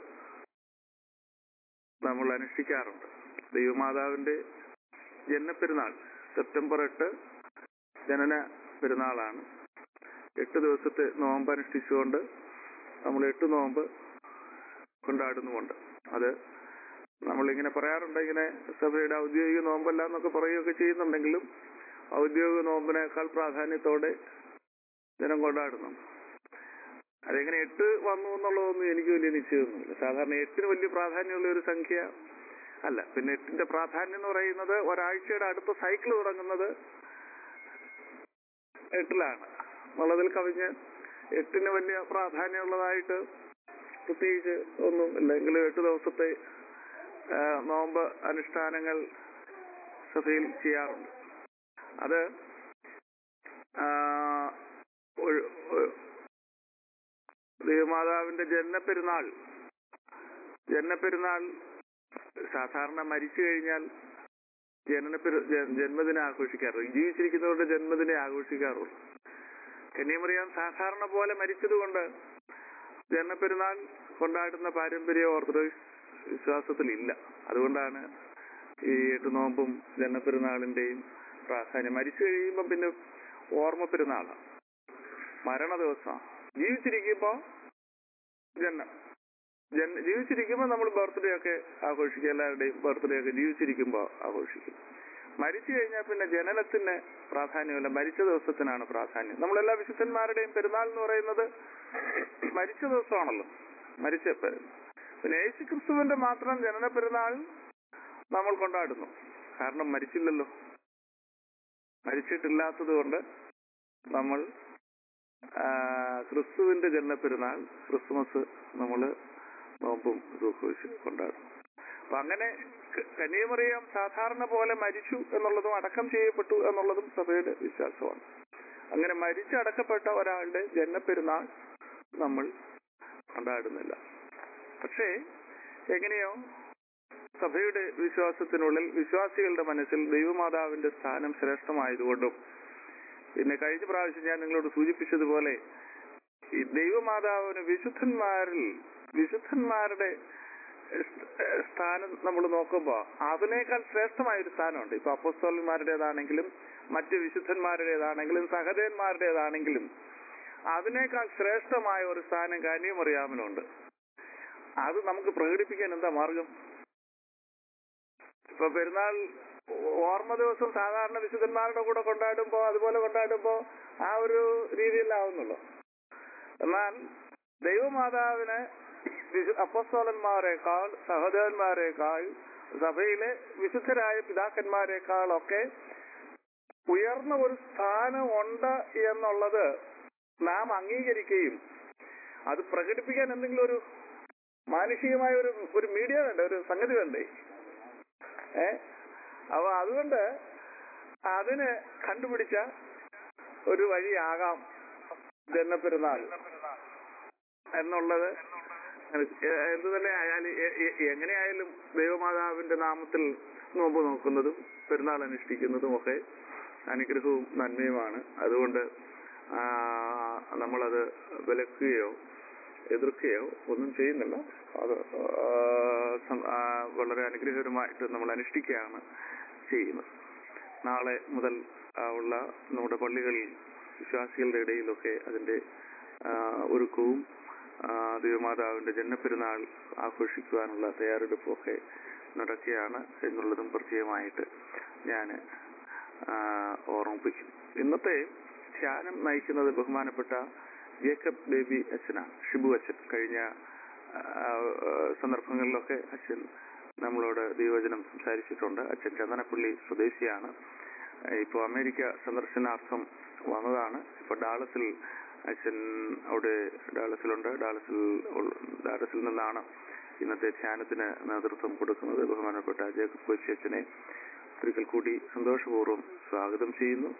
നമ്മൾ അനുഷ്ഠിക്കാറുണ്ട് ദൈവമാതാവിന്റെ ജന്മപ്പെരുന്നാൾ സെപ്റ്റംബർ എട്ട് ജനന പെരുന്നാളാണ് എട്ട് ദിവസത്തെ നോമ്പ് അനുഷ്ഠിച്ചുകൊണ്ട് നമ്മൾ എട്ട് നോമ്പ് കൊണ്ടാടുന്നുമുണ്ട് അത് നമ്മളിങ്ങനെ പറയാറുണ്ട് ഇങ്ങനെ സഭയുടെ ഔദ്യോഗിക നോമ്പല്ല എന്നൊക്കെ പറയുകയൊക്കെ ചെയ്യുന്നുണ്ടെങ്കിലും ഔദ്യോഗിക നോമ്പിനേക്കാൾ പ്രാധാന്യത്തോടെ ജനം കൊണ്ടാടുന്നു അതെങ്ങനെ എട്ട് വന്നു എന്നുള്ളതൊന്നും എനിക്ക് വലിയ നിശ്ചയമൊന്നുമില്ല സാധാരണ എട്ടിന് വലിയ പ്രാധാന്യമുള്ള ഒരു സംഖ്യ അല്ല പിന്നെ എട്ടിന്റെ പ്രാധാന്യം എന്ന് പറയുന്നത് ഒരാഴ്ചയുടെ അടുത്ത സൈക്കിൾ തുടങ്ങുന്നത് എട്ടിലാണ് എന്നുള്ളതിൽ കവിഞ്ഞ് എട്ടിന് വലിയ പ്രാധാന്യമുള്ളതായിട്ട് പ്രത്യേകിച്ച് ഒന്നും ഇല്ലെങ്കിലും എട്ട് ദിവസത്തെ ആ, നോമ്പ് അനുഷ്ഠാനങ്ങൾ സഭയിൽ ചെയ്യാറുണ്ട് അത് ആ, ഒരു- ഒരു- ദൈവമാതാവിന്റെ ജന്മപ്പെരുന്നാൾ ജന്മപ്പെരുന്നാൾ സാധാരണ മരിച്ചു കഴിഞ്ഞാൽ ജനനപ്പെരു ജ- ജന്മദിനം ആഘോഷിക്കാറുള്ളൂ ജീവിച്ചിരിക്കുന്നവരുടെ ജന്മദിനം ആഘോഷിക്കാറുള്ളൂ കന്യാമറിയാൻ സാധാരണ പോലെ മരിച്ചതുകൊണ്ട് ജന്മപ്പെരുന്നാൾ കൊണ്ടാടുന്ന പാരമ്പര്യ ഓർത്തഡോക്സ് വിശ്വാസത്തിലില്ല അതുകൊണ്ടാണ് ഈ എട്ട് നോമ്പും ജന്മപ്പെരുന്നാളിന്റെയും പ്രാധാന്യം മരിച്ചു കഴിയുമ്പോൾ പിന്നെ ഓർമ്മ പെരുന്നാളാണ് മരണ ദിവസമാണ് ജീവിച്ചിരിക്കുമ്പോ ജന്മ ജന്മ ജീവിച്ചിരിക്കുമ്പോൾ നമ്മൾ ബർത്ത്ഡേ ഒക്കെ ആഘോഷിക്കും എല്ലാവരുടെയും ബർത്ത്ഡേ ഒക്കെ ജീവിച്ചിരിക്കുമ്പോൾ ആഘോഷിക്കും മരിച്ചു കഴിഞ്ഞാൽ പിന്നെ ജനനത്തിന് പ്രാധാന്യമില്ല മരിച്ച ദിവസത്തിനാണ് പ്രാധാന്യം നമ്മളെല്ലാ വിശുദ്ധന്മാരുടെയും പെരുന്നാൾ എന്ന് പറയുന്നത് മരിച്ച ദിവസമാണല്ലോ മരിച്ച പെ- പിന്നെ യേശു ക്രിസ്തുവിന്റെ മാത്രം ജനന പെരുന്നാൾ നമ്മൾ കൊണ്ടാടുന്നു കാരണം മരിച്ചില്ലല്ലോ മരിച്ചിട്ടില്ലാത്തത് കൊണ്ട് നമ്മൾ ആ, ക്രിസ്തുവിന്റെ ജന്മപ്പെരുന്നാൾ ക്രിസ്മസ് നമ്മൾ നോമ്പും ഇതൊക്കെ വെച്ച് കൊണ്ടാടും അപ്പൊ അങ്ങനെ ക- കന്യാമറിയാം സാധാരണ പോലെ മരിച്ചു എന്നുള്ളതും അടക്കം ചെയ്യപ്പെട്ടു എന്നുള്ളതും സഭയുടെ വിശ്വാസമാണ് അങ്ങനെ മരിച്ചടക്കപ്പെട്ട ഒരാളുടെ ജന്മപ്പെരുന്നാൾ നമ്മൾ കൊണ്ടാടുന്നില്ല പക്ഷേ എങ്ങനെയോ സഭയുടെ വിശ്വാസത്തിനുള്ളിൽ വിശ്വാസികളുടെ മനസ്സിൽ ദൈവമാതാവിന്റെ സ്ഥാനം ശ്രേഷ്ഠമായതുകൊണ്ടും പിന്നെ കഴിഞ്ഞ പ്രാവശ്യം ഞാൻ നിങ്ങളോട് സൂചിപ്പിച്ചതുപോലെ ഈ ദൈവമാതാവിന് വിശുദ്ധന്മാരിൽ വിശുദ്ധന്മാരുടെ സ്- ഏഹ് സ്ഥാനം നമ്മൾ നോക്കുമ്പോൾ അതിനേക്കാൾ ശ്രേഷ്ഠമായ ഒരു സ്ഥാനമുണ്ട് ഇപ്പൊ അപ്പസ്തോലന്മാരുടേതാണെങ്കിലും മറ്റ് വിശുദ്ധന്മാരുടേതാണെങ്കിലും സഹദേവന്മാരുടേതാണെങ്കിലും അതിനേക്കാൾ ശ്രേഷ്ഠമായ ഒരു സ്ഥാനം കന്യമറിയാമനുണ്ട് അത് നമുക്ക് പ്രകടിപ്പിക്കാൻ എന്താ മാർഗം ഇപ്പൊ പെരുന്നാൾ ഓർമ്മ ദിവസം സാധാരണ വിശുദ്ധന്മാരുടെ കൂടെ കൊണ്ടാടുമ്പോ അതുപോലെ കൊണ്ടാടുമ്പോ ആ ഒരു രീതിയിലാവുന്നുള്ളൂ എന്നാൽ ദൈവമാതാവിന് വിശു അപ്പസ്തോലന്മാരെക്കാൾ സഹോദരന്മാരെക്കാൾ സഭയിലെ വിശുദ്ധരായ പിതാക്കന്മാരെക്കാളൊക്കെ ഉയർന്ന ഒരു സ്ഥാനം ഉണ്ട് എന്നുള്ളത് നാം അംഗീകരിക്കുകയും അത് പ്രകടിപ്പിക്കാൻ എന്തെങ്കിലും ഒരു മാനുഷികമായ ഒരു ഒരു മീഡിയ വേണ്ടേ ഒരു സംഗതി വേണ്ടേ ഏ അപ്പൊ അതുകൊണ്ട് അതിന് കണ്ടുപിടിച്ച ഒരു വഴിയാകാം ജന്മപ്പെരുന്നാൾ എന്നുള്ളത് എന്തു തന്നെ ആയാലും എ- എ- എങ്ങനെയായാലും ദൈവമാതാവിന്റെ നാമത്തിൽ നോമ്പ് നോക്കുന്നതും പെരുന്നാൾ അനുഷ്ഠിക്കുന്നതും ഒക്കെ അനുഗ്രഹവും നന്മയുമാണ് അതുകൊണ്ട് ആ, നമ്മളത് വിലക്കുകയോ എതിർക്കുകയോ ഒന്നും ചെയ്യുന്നില്ല അത് ആ, സം- ആ, വളരെ അനുഗ്രഹകരമായിട്ട് നമ്മൾ അനുഷ്ഠിക്കുകയാണ് ചെയ്യുന്നത് നാളെ മുതൽ ആ, ഉള്ള നമ്മുടെ പള്ളികളിൽ വിശ്വാസികളുടെ ഇടയിലൊക്കെ അതിന്റെ ആ, ഒരുക്കവും ആ, ദൈവമാതാവിന്റെ ജന്മപ്പെരുന്നാൾ ആഘോഷിക്കുവാനുള്ള തയ്യാറെടുപ്പുമൊക്കെ നടക്കുകയാണ് എന്നുള്ളതും പ്രത്യേകമായിട്ട് ഞാൻ ഓർമ്മിപ്പിക്കും ഇന്നത്തെ ധ്യാനം നയിക്കുന്നത് ബഹുമാനപ്പെട്ട ജേക്കബ് ബേബി അച്ഛനാണ് ഷിബു അച്ഛൻ കഴിഞ്ഞ ആ, ആ, സന്ദർഭങ്ങളിലൊക്കെ അച്ഛൻ നമ്മളോട് ദൈവവചനം സംസാരിച്ചിട്ടുണ്ട് അച്ഛൻ ചന്ദനപ്പള്ളി സ്വദേശിയാണ് ഇപ്പോൾ അമേരിക്ക സന്ദർശനാർത്ഥം വന്നതാണ് ഇപ്പൊ ഡാളസിൽ അച്ഛൻ അവിടെ ഡാളസിലുണ്ട് ഡാളസിൽ ഉൾ- ഡാളസിൽ നിന്നാണ് ഇന്നത്തെ ധ്യാനത്തിന് നേതൃത്വം കൊടുക്കുന്നത് ബഹുമാനപ്പെട്ട ജേക്കബ് കൊച്ചി അച്ഛനെ ഒരിക്കൽ കൂടി സന്തോഷപൂർവ്വം സ്വാഗതം ചെയ്യുന്നു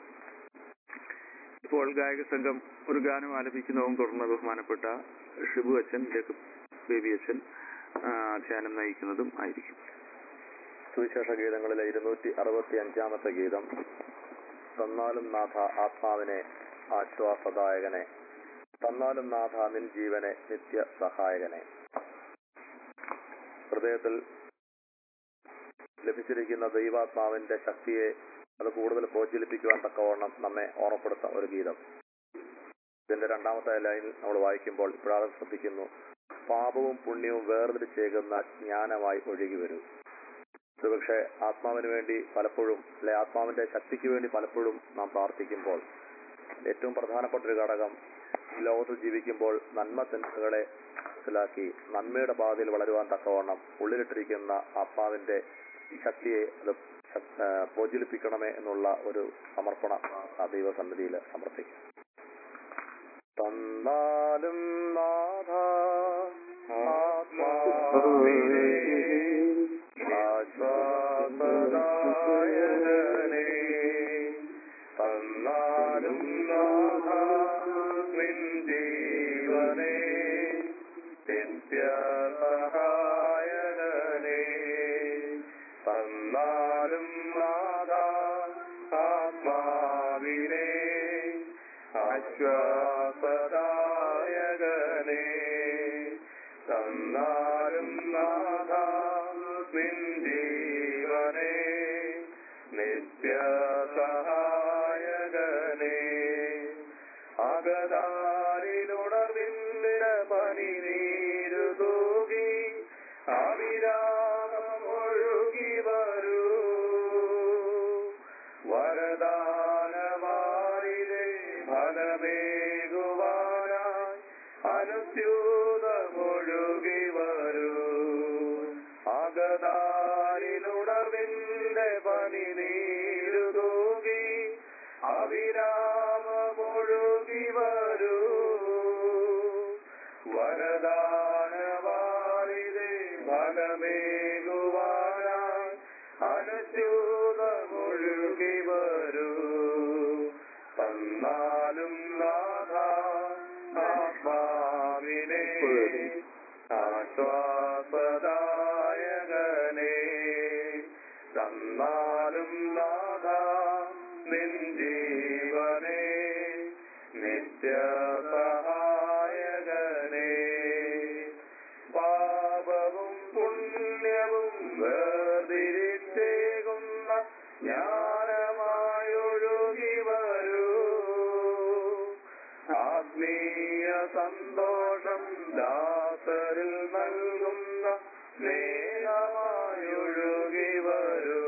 ഇപ്പോൾ ഗായക സംഘം ഒരു ഗാനം ആലപിക്കുന്നതും തുടർന്ന് ബഹുമാനപ്പെട്ട ഷിബു അച്ഛൻ ജേക്കബ് ബേബി അച്ഛൻ ആ, ധ്യാനം നയിക്കുന്നതും ആയിരിക്കും സുവിശേഷ ഗീതങ്ങളിലെ ഇരുന്നൂറ്റി അറുപത്തി അഞ്ചാമത്തെ ഗീതം തന്നാലും നാഥ ആത്മാവിനെ ആശ്വാസദായകനെ തന്നാലും നാഥ നിൻ ജീവനെ നിത്യ സഹായകനെ ഹൃദയത്തിൽ ലഭിച്ചിരിക്കുന്ന ദൈവാത്മാവിന്റെ ശക്തിയെ അത് കൂടുതൽ പ്രോജ്വലിപ്പിക്കുവാൻ തക്കവണ്ണം നമ്മെ ഓർമ്മപ്പെടുത്തുന്ന ഒരു ഗീതം ഇതിന്റെ രണ്ടാമത്തെ ലൈനിൽ നമ്മൾ വായിക്കുമ്പോൾ ഇപ്പോഴാണ് ശ്രദ്ധിക്കുന്നു പാപവും പുണ്യവും വേർതിരിച്ചേകുന്ന ജ്ഞാനമായി ഒഴുകി വരും ഒരുപക്ഷെ ആത്മാവിന് വേണ്ടി പലപ്പോഴും അല്ലെ ആത്മാവിന്റെ ശക്തിക്ക് വേണ്ടി പലപ്പോഴും നാം പ്രാർത്ഥിക്കുമ്പോൾ ഏറ്റവും പ്രധാനപ്പെട്ട ഒരു ഘടകം ഈ ലോകത്തിൽ ജീവിക്കുമ്പോൾ നന്മ തിന്മകളെ മനസ്സിലാക്കി നന്മയുടെ പാതയിൽ വളരുവാൻ തക്കവണ്ണം ഉള്ളിലിട്ടിരിക്കുന്ന ആത്മാവിന്റെ ശക്തിയെ അത് ശക്- ആ, പ്രോജ്വലിപ്പിക്കണമേ എന്നുള്ള ഒരു സമർപ്പണ ആ ദൈവസന്നിധിയിൽ സമർപ്പിക്കും തന്നാലും നാഥ ആത്മാവിനെ ആശ്വാസദായകനെ തന്നാലും നാഥ നിൻ ജീവനെ നിത്യസഹായകനെ തന്നാലും നാഥ ആത്മാവിനെ ആശ്വാസദായകനെ തന്നാലും നാഥ നിൻ ജീവനെ നിത്യസഹായകനെ അകതാരിലുണർവിന്റെ പനി നീരു തൂകി അവിരാമൊഴുകി വരൂ വരദാനമാരിലെ ഫലമേകുവാനായി അനുസ്യൂതമൊഴുകി വരൂ അകതാരിലുണർവിന്റെ പനി നീരു തൂകി അവിരാമമൊഴുകി വരൂ വരദാനവാരിതേ ഫലമേകുവാനായി അനുസ്യൂതമൊഴുകി വരൂ തന്നാലും നാഥ ആത്മാവിനെ ആശ്വാസദായകനെ തന്നാലും നാഥ നിൻ ജീവനെ നിത്യസഹായകനെ പാപവും പുണ്യവും വേർതിരിച്ചേകുന്ന ജ്ഞാനമായൊഴുകി വരൂ ആത്മീയ സന്തോഷം ദാസരിൽ നൽകുന്ന സ്നേഹമായൊഴുകി വരൂ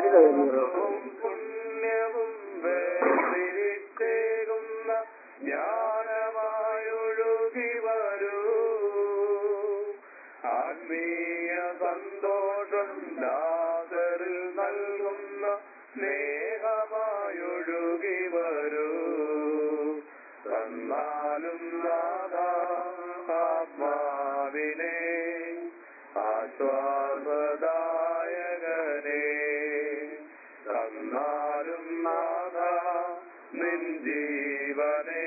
പുണ്യവും വേർതിരിച്ചേകുന്ന ജ്ഞാനമായൊഴുകി വരൂ ആത്മീയ സന്തോഷം ദാസരിൽ നൽകുന്ന സ്നേഹമായൊഴുകി വരൂ തന്നാലും നാദാ ആത്മാവിനെ ആശ്വാസദായകനെ തന്നാലും നാഥ നിൻ ജീവനെ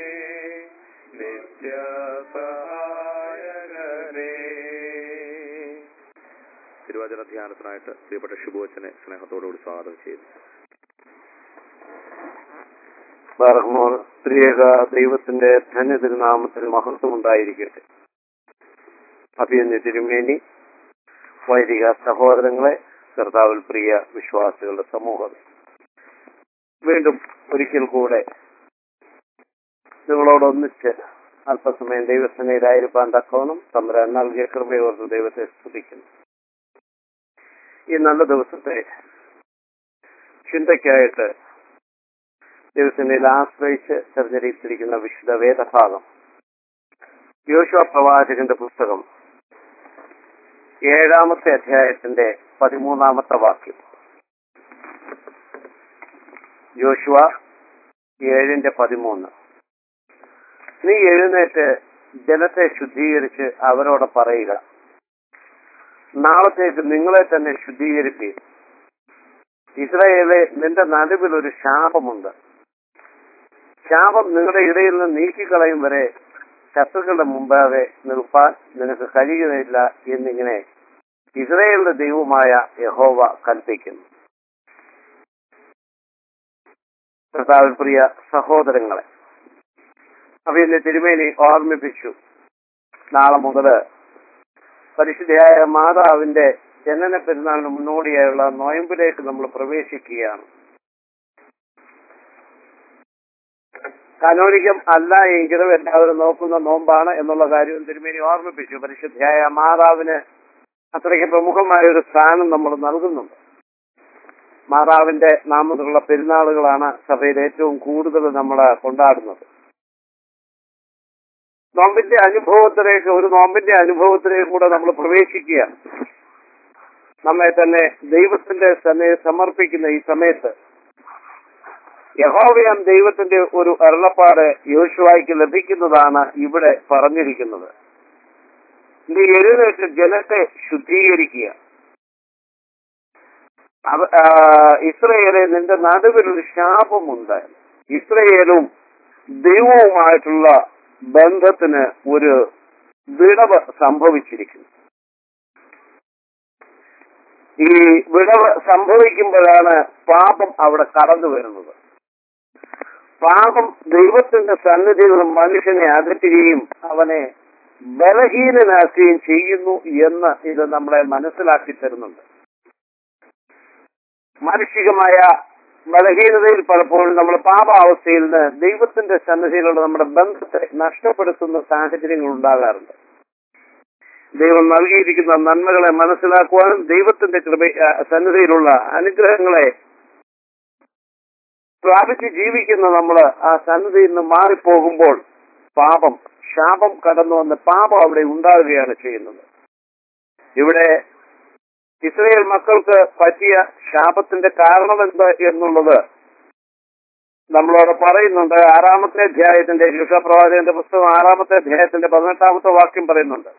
നിത്യസഹായകനെ തിരുവചന ധ്യാനത്തിനായിട്ട് പ്രിയപ്പെട്ട ഷിബുവച്ചനെ സ്നേഹത്തോടുകൂടി സ്വാഗതം ചെയ്യുന്നു ബർഹ്മോർ സ്ത്രീക ദൈവത്തിന്റെ ധന്യ തിരുനാമത്തിൽ മഹത്വം ഉണ്ടായിരിക്കട്ടെ അഭിയന്യ തിരുമേനി വൈദിക സഹോദരങ്ങളെ കർത്താവിൽ പ്രിയ വിശ്വാസികളുടെ സമൂഹം വീണ്ടും ഒരിക്കൽ കൂടെ നിങ്ങളോടൊന്നിച്ച് അല്പസമയം ദൈവസേനയിലായിരിക്കാൻ തക്കവണ്ണം തമ്പുരാൻ നൽകിയ കൃപയോർത്ത് ദൈവത്തെ സ്തുതിക്കുന്നു ഈ നല്ല ദിവസത്തെ ചിന്തയ്ക്കായിട്ട് ദൈവസേനയിൽ ആശ്രയിച്ച് തെരഞ്ഞെടുത്തിരിക്കുന്ന വിശുദ്ധ വേദഭാഗം യോശുവ പ്രവാചകന്റെ പുസ്തകം ഏഴാമത്തെ അധ്യായത്തിന്റെ പതിമൂന്നാമത്തെ വാക്യം യോശുവ ഏഴിന്റെ പതിമൂന്ന് നീ എഴുന്നേറ്റ് ജലത്തെ ശുദ്ധീകരിച്ച് അവരോട് പറയുക നാളത്തേക്ക് നിങ്ങളെ തന്നെ ശുദ്ധീകരിപ്പീൻ ഇസ്രായേലെ നിന്റെ നടുവിൽ ഒരു ശാപമുണ്ട് ശാപം നിങ്ങളുടെ ഇടയിൽ നിന്ന് നീക്കിക്കളയും വരെ ശത്രുക്കളുടെ മുമ്പാകെ നിൽപ്പാൻ നിനക്ക് കഴിയുകയില്ല എന്നിങ്ങനെ ഇസ്രായേലിന്റെ ദൈവമായ യഹോവ കൽപ്പിക്കുന്നു കർത്താവിൽ പ്രിയ സഹോദരങ്ങളെ അപ്പൊ ഇന്ന് തിരുമേനി ഓർമ്മിപ്പിച്ചു നാളെ മുതല് പരിശുദ്ധയായ മാതാവിന്റെ ജനന പെരുന്നാളിന് മുന്നോടിയായുള്ള നോയമ്പിലേക്ക് നമ്മൾ പ്രവേശിക്കുകയാണ് കാനോനികം അല്ല എങ്കിലും എല്ലാവരും നോക്കുന്ന നോമ്പാണ് എന്നുള്ള കാര്യം തിരുമേനി ഓർമ്മിപ്പിച്ചു പരിശുദ്ധയായ മാതാവിന് അത്രയ്ക്ക് പ്രമുഖമായ ഒരു സ്ഥാനം നമ്മൾ നൽകുന്നുണ്ട് മാതാവിന്റെ നാമത്തിലുള്ള പെരുന്നാളുകളാണ് സഭയിൽ ഏറ്റവും കൂടുതൽ നമ്മൾ കൊണ്ടാടുന്നത് നോമ്പിന്റെ അനുഭവത്തിലേക്ക് ഒരു നോമ്പിന്റെ അനുഭവത്തിലേക്ക് കൂടെ നമ്മൾ പ്രവേശിക്കുക നമ്മെ തന്നെ ദൈവത്തിന്റെ തന്നെ സമർപ്പിക്കുന്ന ഈ സമയത്ത് യഹോവയാം ദൈവത്തിന്റെ ഒരു അരുളപ്പാട് യോശുവായിക്ക് ലഭിക്കുന്നതാണ് ഇവിടെ പറഞ്ഞിരിക്കുന്നത് നീ എഴുന്നേറ്റ് ജനത്തെ ശുദ്ധീകരിക്കുക അവ ആ, ഇസ്രയേലെ നിന്റെ നടുവിൽ ഒരു ശാപമുണ്ട് ഇസ്രയേലും ദൈവവുമായിട്ടുള്ള ബന്ധത്തിന് ഒരു വിടവ് സംഭവിച്ചിരിക്കുന്നു ഈ വിടവ് സംഭവിക്കുമ്പോഴാണ് പാപം അവിടെ കടന്നു വരുന്നത് പാപം ദൈവത്തിന്റെ സന്നിധിയിൽ നിന്ന് മനുഷ്യനെ അകറ്റുകയും അവനെ ബലഹീനനാക്കുകയും ചെയ്യുന്നു എന്ന് ഇത് നമ്മളെ മനസ്സിലാക്കി തരുന്നുണ്ട് മാനുഷികമായ ബലഹീനതയിൽ പലപ്പോഴും നമ്മൾ പാപാവസ്ഥയിൽ നിന്ന് ദൈവത്തിന്റെ സന്നിധിയിലുള്ള നമ്മുടെ ബന്ധത്തെ നഷ്ടപ്പെടുത്തുന്ന സാഹചര്യങ്ങൾ ഉണ്ടാകാറുണ്ട് ദൈവം നൽകിയിരിക്കുന്ന നന്മകളെ മനസ്സിലാക്കുവാനും ദൈവത്തിന്റെ കൃപ ആ, സന്നിധിയിലുള്ള അനുഗ്രഹങ്ങളെ പ്രാപിച്ച് ജീവിക്കുന്ന നമ്മൾ ആ സന്നിധിയിൽ നിന്ന് മാറിപ്പോകുമ്പോൾ പാപം ശാപം കടന്നു വന്ന് പാപം അവിടെ ഉണ്ടാവുകയാണ് ചെയ്യുന്നത് ഇവിടെ ഇസ്രയേൽ മക്കൾക്ക് പറ്റിയ ശാപത്തിന്റെ കാരണം എന്ത് എന്നുള്ളത് നമ്മളോട് പറയുന്നുണ്ട് ആറാമത്തെ അധ്യായത്തിന്റെ യുഷപ്രവാചകന്റെ പുസ്തകം ആറാമത്തെ അധ്യായത്തിന്റെ പതിനെട്ടാമത്തെ വാക്യം പറയുന്നുണ്ട്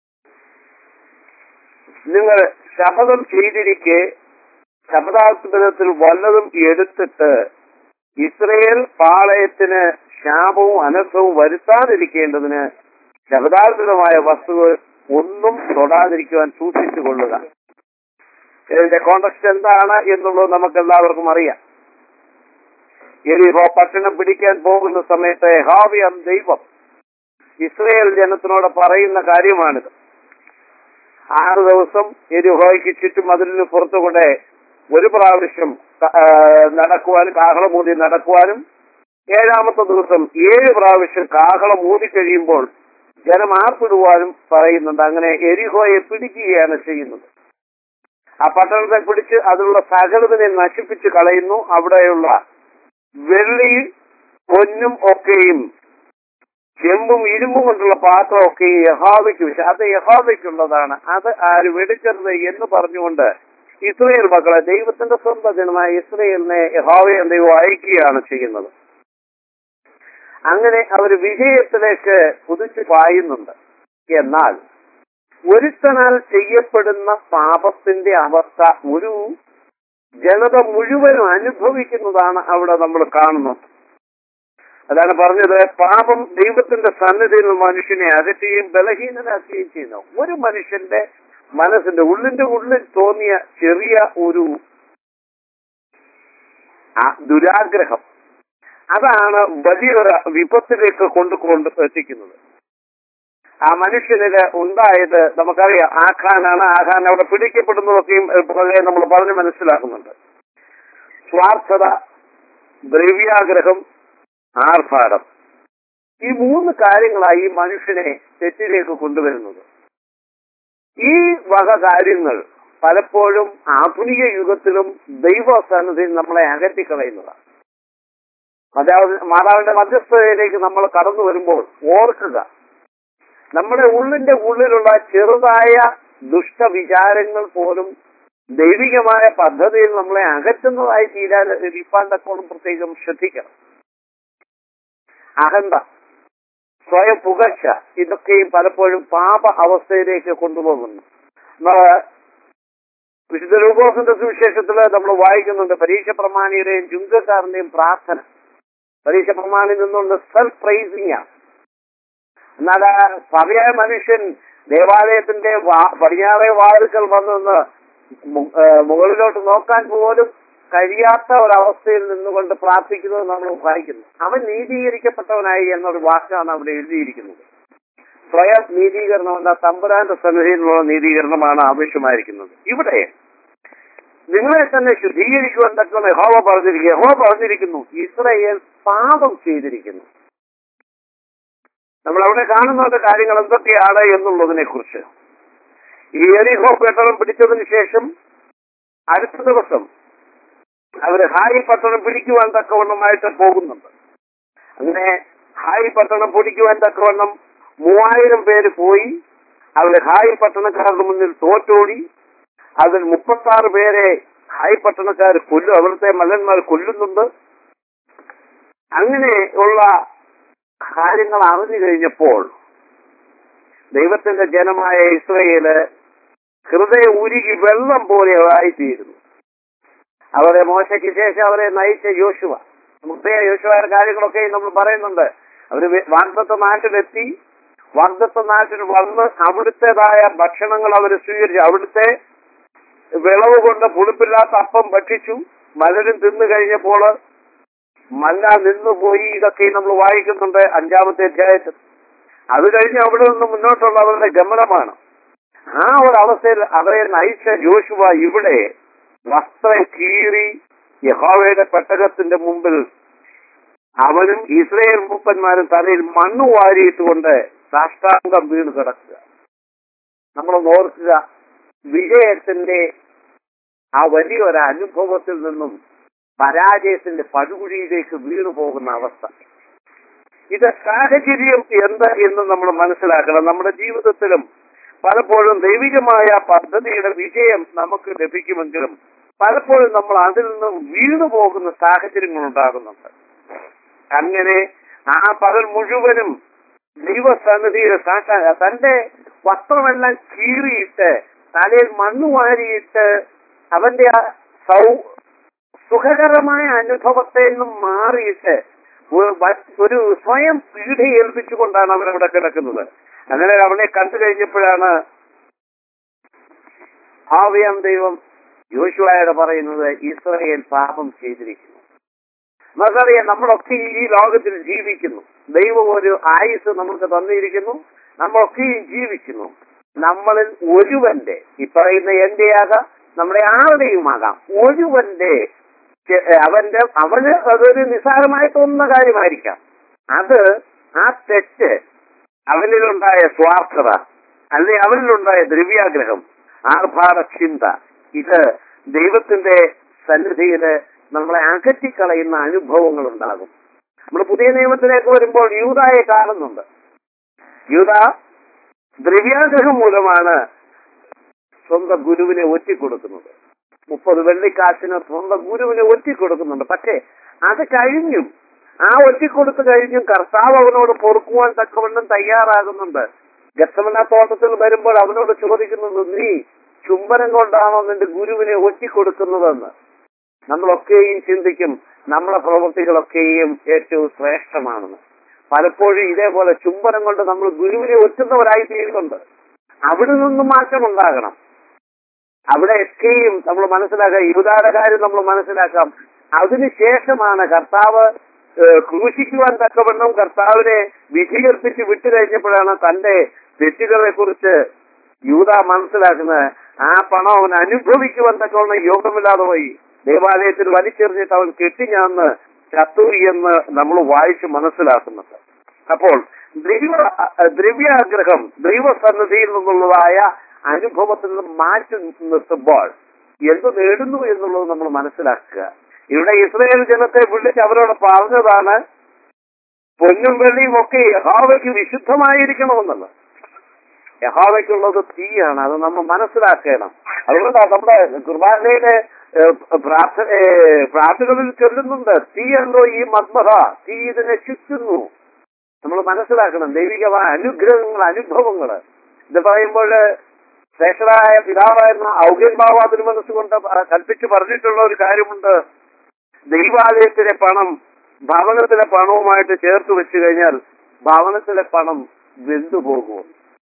നിങ്ങൾ ശപഥം ചെയ്തിരിക്കെ ശപഥാത്മകത്തിൽ വല്ലതും എടുത്തിട്ട് ഇസ്രയേൽ പാളയത്തിന് ശാപവും അനർത്ഥവും വരുത്താതിരിക്കേണ്ടതിന് ശപഥാത്മകമായ വസ്തുക്കൾ ഒന്നും തൊടാതിരിക്കുവാൻ സൂക്ഷിച്ചു കൊള്ളുക ഇതിന്റെ കോണ്ടക്സ്റ്റ് എന്താണ് എന്നുള്ളത് നമുക്ക് എല്ലാവർക്കും അറിയാം എരിഹോ പട്ടണം പിടിക്കാൻ പോകുന്ന സമയത്ത് ഹാവിയം ദൈവം ഇസ്രയേൽ ജനത്തിനോട് പറയുന്ന കാര്യമാണിത് ആറ് ദിവസം എരിഹോയ്ക്ക് ചുറ്റും അതിന് പുറത്തുകൂടെ ഒരു പ്രാവശ്യം ക- ആ, നടക്കുവാനും കാഹളമൂതി നടക്കുവാനും ഏഴാമത്തെ ദിവസം ഏഴ് പ്രാവശ്യം കാഹളം ഊതിക്കഴിയുമ്പോൾ ജനം ആർപ്പിടുവാനും പറയുന്നുണ്ട് അങ്ങനെ എരിഹോയെ പിടിക്കുകയാണ് ചെയ്യുന്നത് ആ പട്ടണത്തെ പിടിച്ച് അതിലുള്ള സകലതിനെ നശിപ്പിച്ച് കളയുന്നു അവിടെയുള്ള വെള്ളി പൊന്നും ഒക്കെയും ചെമ്പും ഇരുമ്പും കൊണ്ടുള്ള പാത്രമൊക്കെ യഹാവയ്ക്ക് വെച്ച് അത് യഹാവയ്ക്കുള്ളതാണ് അത് ആര് വെടിക്കരുത് എന്ന് പറഞ്ഞുകൊണ്ട് ഇസ്രയേൽ മക്കളെ ദൈവത്തിന്റെ സ്വന്തം ജനമായ ഇസ്രയേലിനെ യഹാവയെ ദൈവം അയക്കുകയാണ് ചെയ്യുന്നത് അങ്ങനെ അവർ വിജയത്തിലേക്ക് കുതിച്ചു പായുന്നുണ്ട് എന്നാൽ ഒരുത്തനാൽ ചെയ്യപ്പെടുന്ന പാപത്തിന്റെ അവസ്ഥ ഒരു ജനത മുഴുവനും അനുഭവിക്കുന്നതാണ് അവിടെ നമ്മൾ കാണുന്നത് അതാണ് പറഞ്ഞത് പാപം ദൈവത്തിന്റെ സന്നിധിയിൽ നിന്ന് മനുഷ്യനെ അകറ്റുകയും ബലഹീനനാക്കുകയും ചെയ്യുന്നു ഒരു മനുഷ്യന്റെ മനസ്സിന്റെ ഉള്ളിന്റെ ഉള്ളിൽ തോന്നിയ ചെറിയ ഒരു ആ ദുരാഗ്രഹം അതാണ് വലിയൊരു വിപത്തിലേക്ക് കൊണ്ട് കൊണ്ട് എത്തിക്കുന്നത് ആ മനുഷ്യനില് ഉണ്ടായത് നമുക്കറിയാം ആഖാനാണ് ആഖാൻ അവിടെ പിടിക്കപ്പെടുന്നതൊക്കെയും പുറകെ നമ്മൾ പറഞ്ഞ് മനസ്സിലാക്കുന്നുണ്ട് സ്വാർത്ഥത ദ്രവ്യാഗ്രഹം ആർഭാടം ഈ മൂന്ന് കാര്യങ്ങളായി ഈ മനുഷ്യനെ തെറ്റിലേക്ക് കൊണ്ടുവരുന്നത് ഈ വക കാര്യങ്ങൾ പലപ്പോഴും ആധുനിക യുഗത്തിലും ദൈവസന്നിധിയിൽ നമ്മളെ അകറ്റിക്കളയുന്നതാണ് മാതാവ് മാതാവിന്റെ മധ്യസ്ഥതയിലേക്ക് നമ്മൾ കടന്നു വരുമ്പോൾ ഓർക്കുക നമ്മുടെ ഉള്ളിന്റെ ഉള്ളിലുള്ള ചെറുതായ ദുഷ്ടവിചാരങ്ങൾ പോലും ദൈവികമായ പദ്ധതിയിൽ നമ്മളെ അകറ്റുന്നതായി തീരാൻ ഇരിപ്പാണ്ടക്കോളം പ്രത്യേകം ശ്രദ്ധിക്കണം അഹന്ത സ്വയം പുകഴ്ച ഇതൊക്കെയും പലപ്പോഴും പാപ അവസ്ഥയിലേക്ക് കൊണ്ടുപോകുന്നു നമ്മള് വിശുദ്ധ രൂപോസിന്റെ സുവിശേഷത്തില് നമ്മൾ വായിക്കുന്നുണ്ട് പരീക്ഷ പ്രമാണിയുടെയും ചുങ്കക്കാരന്റെയും പ്രാർത്ഥന പരീക്ഷ പ്രമാണിൽ നിന്നുകൊണ്ട് സെൽഫ് പ്രൈസിംഗ് ആണ് എന്നാൽ ആ സഭയായ മനുഷ്യൻ ദേവാലയത്തിന്റെ വാ- പടിഞ്ഞാറേ വാതിൽക്കൽ വന്നെന്ന് മു- ഏ, മുകളിലോട്ട് നോക്കാൻ പോലും കഴിയാത്ത ഒരവസ്ഥയിൽ നിന്നുകൊണ്ട് പ്രാർത്ഥിക്കുന്നത് നമ്മൾ വായിക്കുന്നു അവൻ നീതീകരിക്കപ്പെട്ടവനായി എന്നൊരു വാക്കാണ് അവിടെ എഴുതിയിരിക്കുന്നത് സ്വയം നീതീകരണം എന്ന തമ്പുരാന്റെ സന്നിധിയിലുള്ള നീതീകരണമാണ് ആവശ്യമായിരിക്കുന്നത് ഇവിടെ നിങ്ങളെ തന്നെ ശുദ്ധീകരിക്കുവാൻ തക്കവണ്ണം യഹോവ പറഞ്ഞിരിക്കുന്നു യഹോവ പറഞ്ഞിരിക്കുന്നു ഇസ്രയേൽ പാപം ചെയ്തിരിക്കുന്നു നമ്മൾ അവിടെ കാണുന്ന കാര്യങ്ങൾ എന്തൊക്കെയാണ് എന്നുള്ളതിനെ കുറിച്ച് ഈ എറിഹോ പട്ടണം പിടിച്ചതിന് ശേഷം അടുത്ത ദിവസം അവര് ഹായി പട്ടണം പിടിക്കുവാൻ തക്കവണ്ണമായിട്ട് പോകുന്നുണ്ട് അങ്ങനെ ഹായി പട്ടണം പിടിക്കുവാൻ തക്കവണ്ണം മൂവായിരം പേര് പോയി അവര് ഹായി പട്ടണക്കാരുടെ മുന്നിൽ തോറ്റോടി അതിൽ മുപ്പത്തി ആറ് പേരെ ഹായ് പട്ടണക്കാർ കൊല്ലും അവിടുത്തെ മല്ലന്മാർ കൊല്ലുന്നുണ്ട് അങ്ങനെ ഉള്ള കാര്യങ്ങൾ അറിഞ്ഞു കഴിഞ്ഞപ്പോൾ ദൈവത്തിന്റെ ജനമായ ഇസ്രയേല് ഹൃദയം ഉരുകി വെള്ളം പോലെ ആയിത്തീരുന്നു അവരെ മോശയ്ക്ക് ശേഷം അവരെ നയിച്ച യോശുവ നമുക്ക് യോശുവയുടെ കാര്യങ്ങളൊക്കെ നമ്മൾ പറയുന്നുണ്ട് അവര് വെ- വാഗ്ദത്ത നാട്ടിലെത്തി വാഗ്ദത്ത നാട്ടിൽ വന്ന് അവിടുത്തേതായ ഭക്ഷണങ്ങൾ അവർ സ്വീകരിച്ചു അവിടുത്തെ വിളവ് കൊണ്ട് പുളിപ്പില്ലാത്ത അപ്പം ഭക്ഷിച്ചു മലരും തിന്നു കഴിഞ്ഞപ്പോൾ മല്ല നിന്നുപോയി ഇതൊക്കെ നമ്മൾ വായിക്കുന്നുണ്ട് അഞ്ചാമത്തെ അധ്യായത്തിൽ അത് കഴിഞ്ഞ് അവിടെ നിന്ന് മുന്നോട്ടുള്ള അവരുടെ ഗമനമാണ് ആ ഒരു അവസ്ഥയിൽ അവരെ നയിച്ച ജോഷുവ ഇവിടെ വസ്ത്രം കീറി യഹോവയുടെ പെട്ടകത്തിന്റെ മുമ്പിൽ അവനും ഇസ്രയേൽ മൂപ്പന്മാരും തലയിൽ മണ്ണ് വാരിയിട്ടുകൊണ്ട് സാഷ്ടാംഗം വീണ് കിടക്കുക നമ്മൾ ഓർക്കുക വിജയത്തിന്റെ ആ വലിയൊരു അനുഭവത്തിൽ നിന്നും പരാജയത്തിന്റെ പടുകുഴിയിലേക്ക് വീണു പോകുന്ന അവസ്ഥ ഇത് സാഹചര്യം എന്ത് എന്ന് നമ്മൾ മനസ്സിലാക്കണം നമ്മുടെ ജീവിതത്തിലും പലപ്പോഴും ദൈവികമായ പദ്ധതിയുടെ വിജയം നമുക്ക് ലഭിക്കുമെങ്കിലും പലപ്പോഴും നമ്മൾ അതിൽ നിന്നും വീണു പോകുന്ന സാഹചര്യങ്ങൾ ഉണ്ടാകുന്നുണ്ട് അങ്ങനെ ആ പകൽ മുഴുവനും ദൈവസന്നിധിയിൽ സാക്ഷാ തന്റെ വസ്ത്രമെല്ലാം കീറിയിട്ട് തലയിൽ മണ്ണ് വാരിയിട്ട് അവന്റെ ആ സൗ സുഖകരമായ അനുഭവത്തെ നിന്നും മാറിയിട്ട് ഒരു വ- ഒരു സ്വയം പീഡ ഏൽപ്പിച്ചുകൊണ്ടാണ് അവരവിടെ കിടക്കുന്നത് അങ്ങനെ അവനെ കണ്ടു കഴിഞ്ഞപ്പോഴാണ് ആവിയാം ദൈവം യോശുവായോട് പറയുന്നത് ഇസ്രയേൽ പാപം ചെയ്തിരിക്കുന്നു നമുക്കറിയാം നമ്മളൊക്കെ ഈ ലോകത്തിൽ ജീവിക്കുന്നു ദൈവം ഒരു ആയുസ് നമുക്ക് തന്നിരിക്കുന്നു നമ്മളൊക്കെയും ജീവിക്കുന്നു നമ്മളിൽ ഒരുവന്റെ ഈ പറയുന്ന എന്റെ ആകാം നമ്മുടെ ആരുടെയും ആകാം ഒരുവന്റെ ചെ- അവന്റെ അവന് അതൊരു നിസ്സാരമായി തോന്നുന്ന കാര്യമായിരിക്കാം അത് ആ തെറ്റ് അവനിലുണ്ടായ സ്വാർത്ഥത അല്ലെങ്കിൽ അവനിലുണ്ടായ ദ്രവ്യാഗ്രഹം ആർഭാട ചിന്ത ഇത് ദൈവത്തിന്റെ സന്നിധിയില് നമ്മളെ അകറ്റിക്കളയുന്ന അനുഭവങ്ങൾ ഉണ്ടാകും നമ്മൾ പുതിയ നിയമത്തിലേക്ക് വരുമ്പോൾ യൂതായെ കാണുന്നുണ്ട് യൂത ദ്രവ്യാഗ്രഹം മൂലമാണ് സ്വന്തം ഗുരുവിനെ ഒറ്റിക്കൊടുക്കുന്നത് മുപ്പത് വെള്ളിക്കാശിന് സ്വന്തം ഗുരുവിനെ ഒറ്റിക്കൊടുക്കുന്നുണ്ട് പക്ഷേ അത് കഴിഞ്ഞും ആ ഒറ്റിക്കൊടുത്തു കഴിഞ്ഞും കർത്താവ് അവനോട് പൊറുക്കുവാൻ തക്കവണ്ണം തയ്യാറാകുന്നുണ്ട് ഗത്തമന തോട്ടത്തിൽ വരുമ്പോൾ അവനോട് ചോദിക്കുന്നത് നീ ചുംബനം കൊണ്ടാണോ നിന്റെ ഗുരുവിനെ ഒറ്റിക്കൊടുക്കുന്നതെന്ന് നമ്മളൊക്കെയും ചിന്തിക്കും നമ്മളെ പ്രവൃത്തികളൊക്കെയും ഏറ്റവും ശ്രേഷ്ഠമാണെന്ന് പലപ്പോഴും ഇതേപോലെ ചുംബനം കൊണ്ട് നമ്മൾ ഗുരുവിനെ ഒറ്റുന്നവരായി തീരുന്നുണ്ട് അവിടെ നിന്നും മാറ്റമുണ്ടാകണം അവിടെയൊക്കെയും നമ്മൾ മനസ്സിലാക്കാം യുവതാടെ കാര്യം നമ്മൾ മനസ്സിലാക്കാം അതിനുശേഷമാണ് കർത്താവ് ഏഹ്, ക്രൂശിക്കുവാൻ തക്കവണ്ണം കർത്താവിനെ വിധികൽപ്പിച്ച് വിട്ടുകഴിഞ്ഞപ്പോഴാണ് തന്റെ തെറ്റുകളെ കുറിച്ച് യൂത മനസ്സിലാക്കുന്നത് ആ പണം അവൻ അനുഭവിക്കുവാൻ തക്കവണ്ണം യോഗമില്ലാതെ പോയി ദേവാലയത്തിൽ വലിച്ചെറിഞ്ഞിട്ട് അവൻ കെട്ടിഞ്ഞാന്ന് ചത്തു എന്ന് നമ്മൾ വായിച്ച് മനസ്സിലാക്കുന്നുണ്ട് അപ്പോൾ ദ്രവ്യ ദ്രവ്യാഗ്രഹം ദൈവസന്നിധിയിൽ നിന്നുള്ളതായ അനുഭവത്തിൽ നിന്ന് മാറ്റി നിർത്തുമ്പോൾ എന്ത് നേടുന്നു എന്നുള്ളത് നമ്മൾ മനസ്സിലാക്കുക ഇവിടെ ഇസ്രയേൽ ജനത്തെ വിളിച്ച് അവരോട് പറഞ്ഞതാണ് പൊന്നും വെള്ളിയും ഒക്കെ യഹോവയ്ക്ക് വിശുദ്ധമായിരിക്കണമെന്നുള്ളത് യഹോവയ്ക്കുള്ളത് തീയാണ് അത് നമ്മൾ മനസ്സിലാക്കണം അതുകൊണ്ടാണ് നമ്മുടെ കുർബാനയിലെ ഏഹ്, പ്രാർത്ഥന ഏഹ്, പ്രാർത്ഥനകളിൽ ചൊല്ലുന്നുണ്ട് തീ എന്തോ ഈ മത്മഹ തീ ഇതിനെ ചുറ്റുന്നു നമ്മൾ മനസ്സിലാക്കണം ദൈവികമായ അനുഗ്രഹങ്ങൾ അനുഭവങ്ങൾ ഇത് പറയുമ്പോൾ ശ്രേഷ്ഠരായ പിതാവായിരുന്ന ഔഗ്യൻ ബാബു അതിന് മനസ്സുകൊണ്ട് പ- കൽപ്പിച്ച് പറഞ്ഞിട്ടുള്ള ഒരു കാര്യമുണ്ട് ദൈവാലയത്തിലെ പണം ഭവനത്തിലെ പണവുമായിട്ട് ചേർത്ത് വെച്ച് കഴിഞ്ഞാൽ ഭവനത്തിലെ പണം വെന്തുപോകും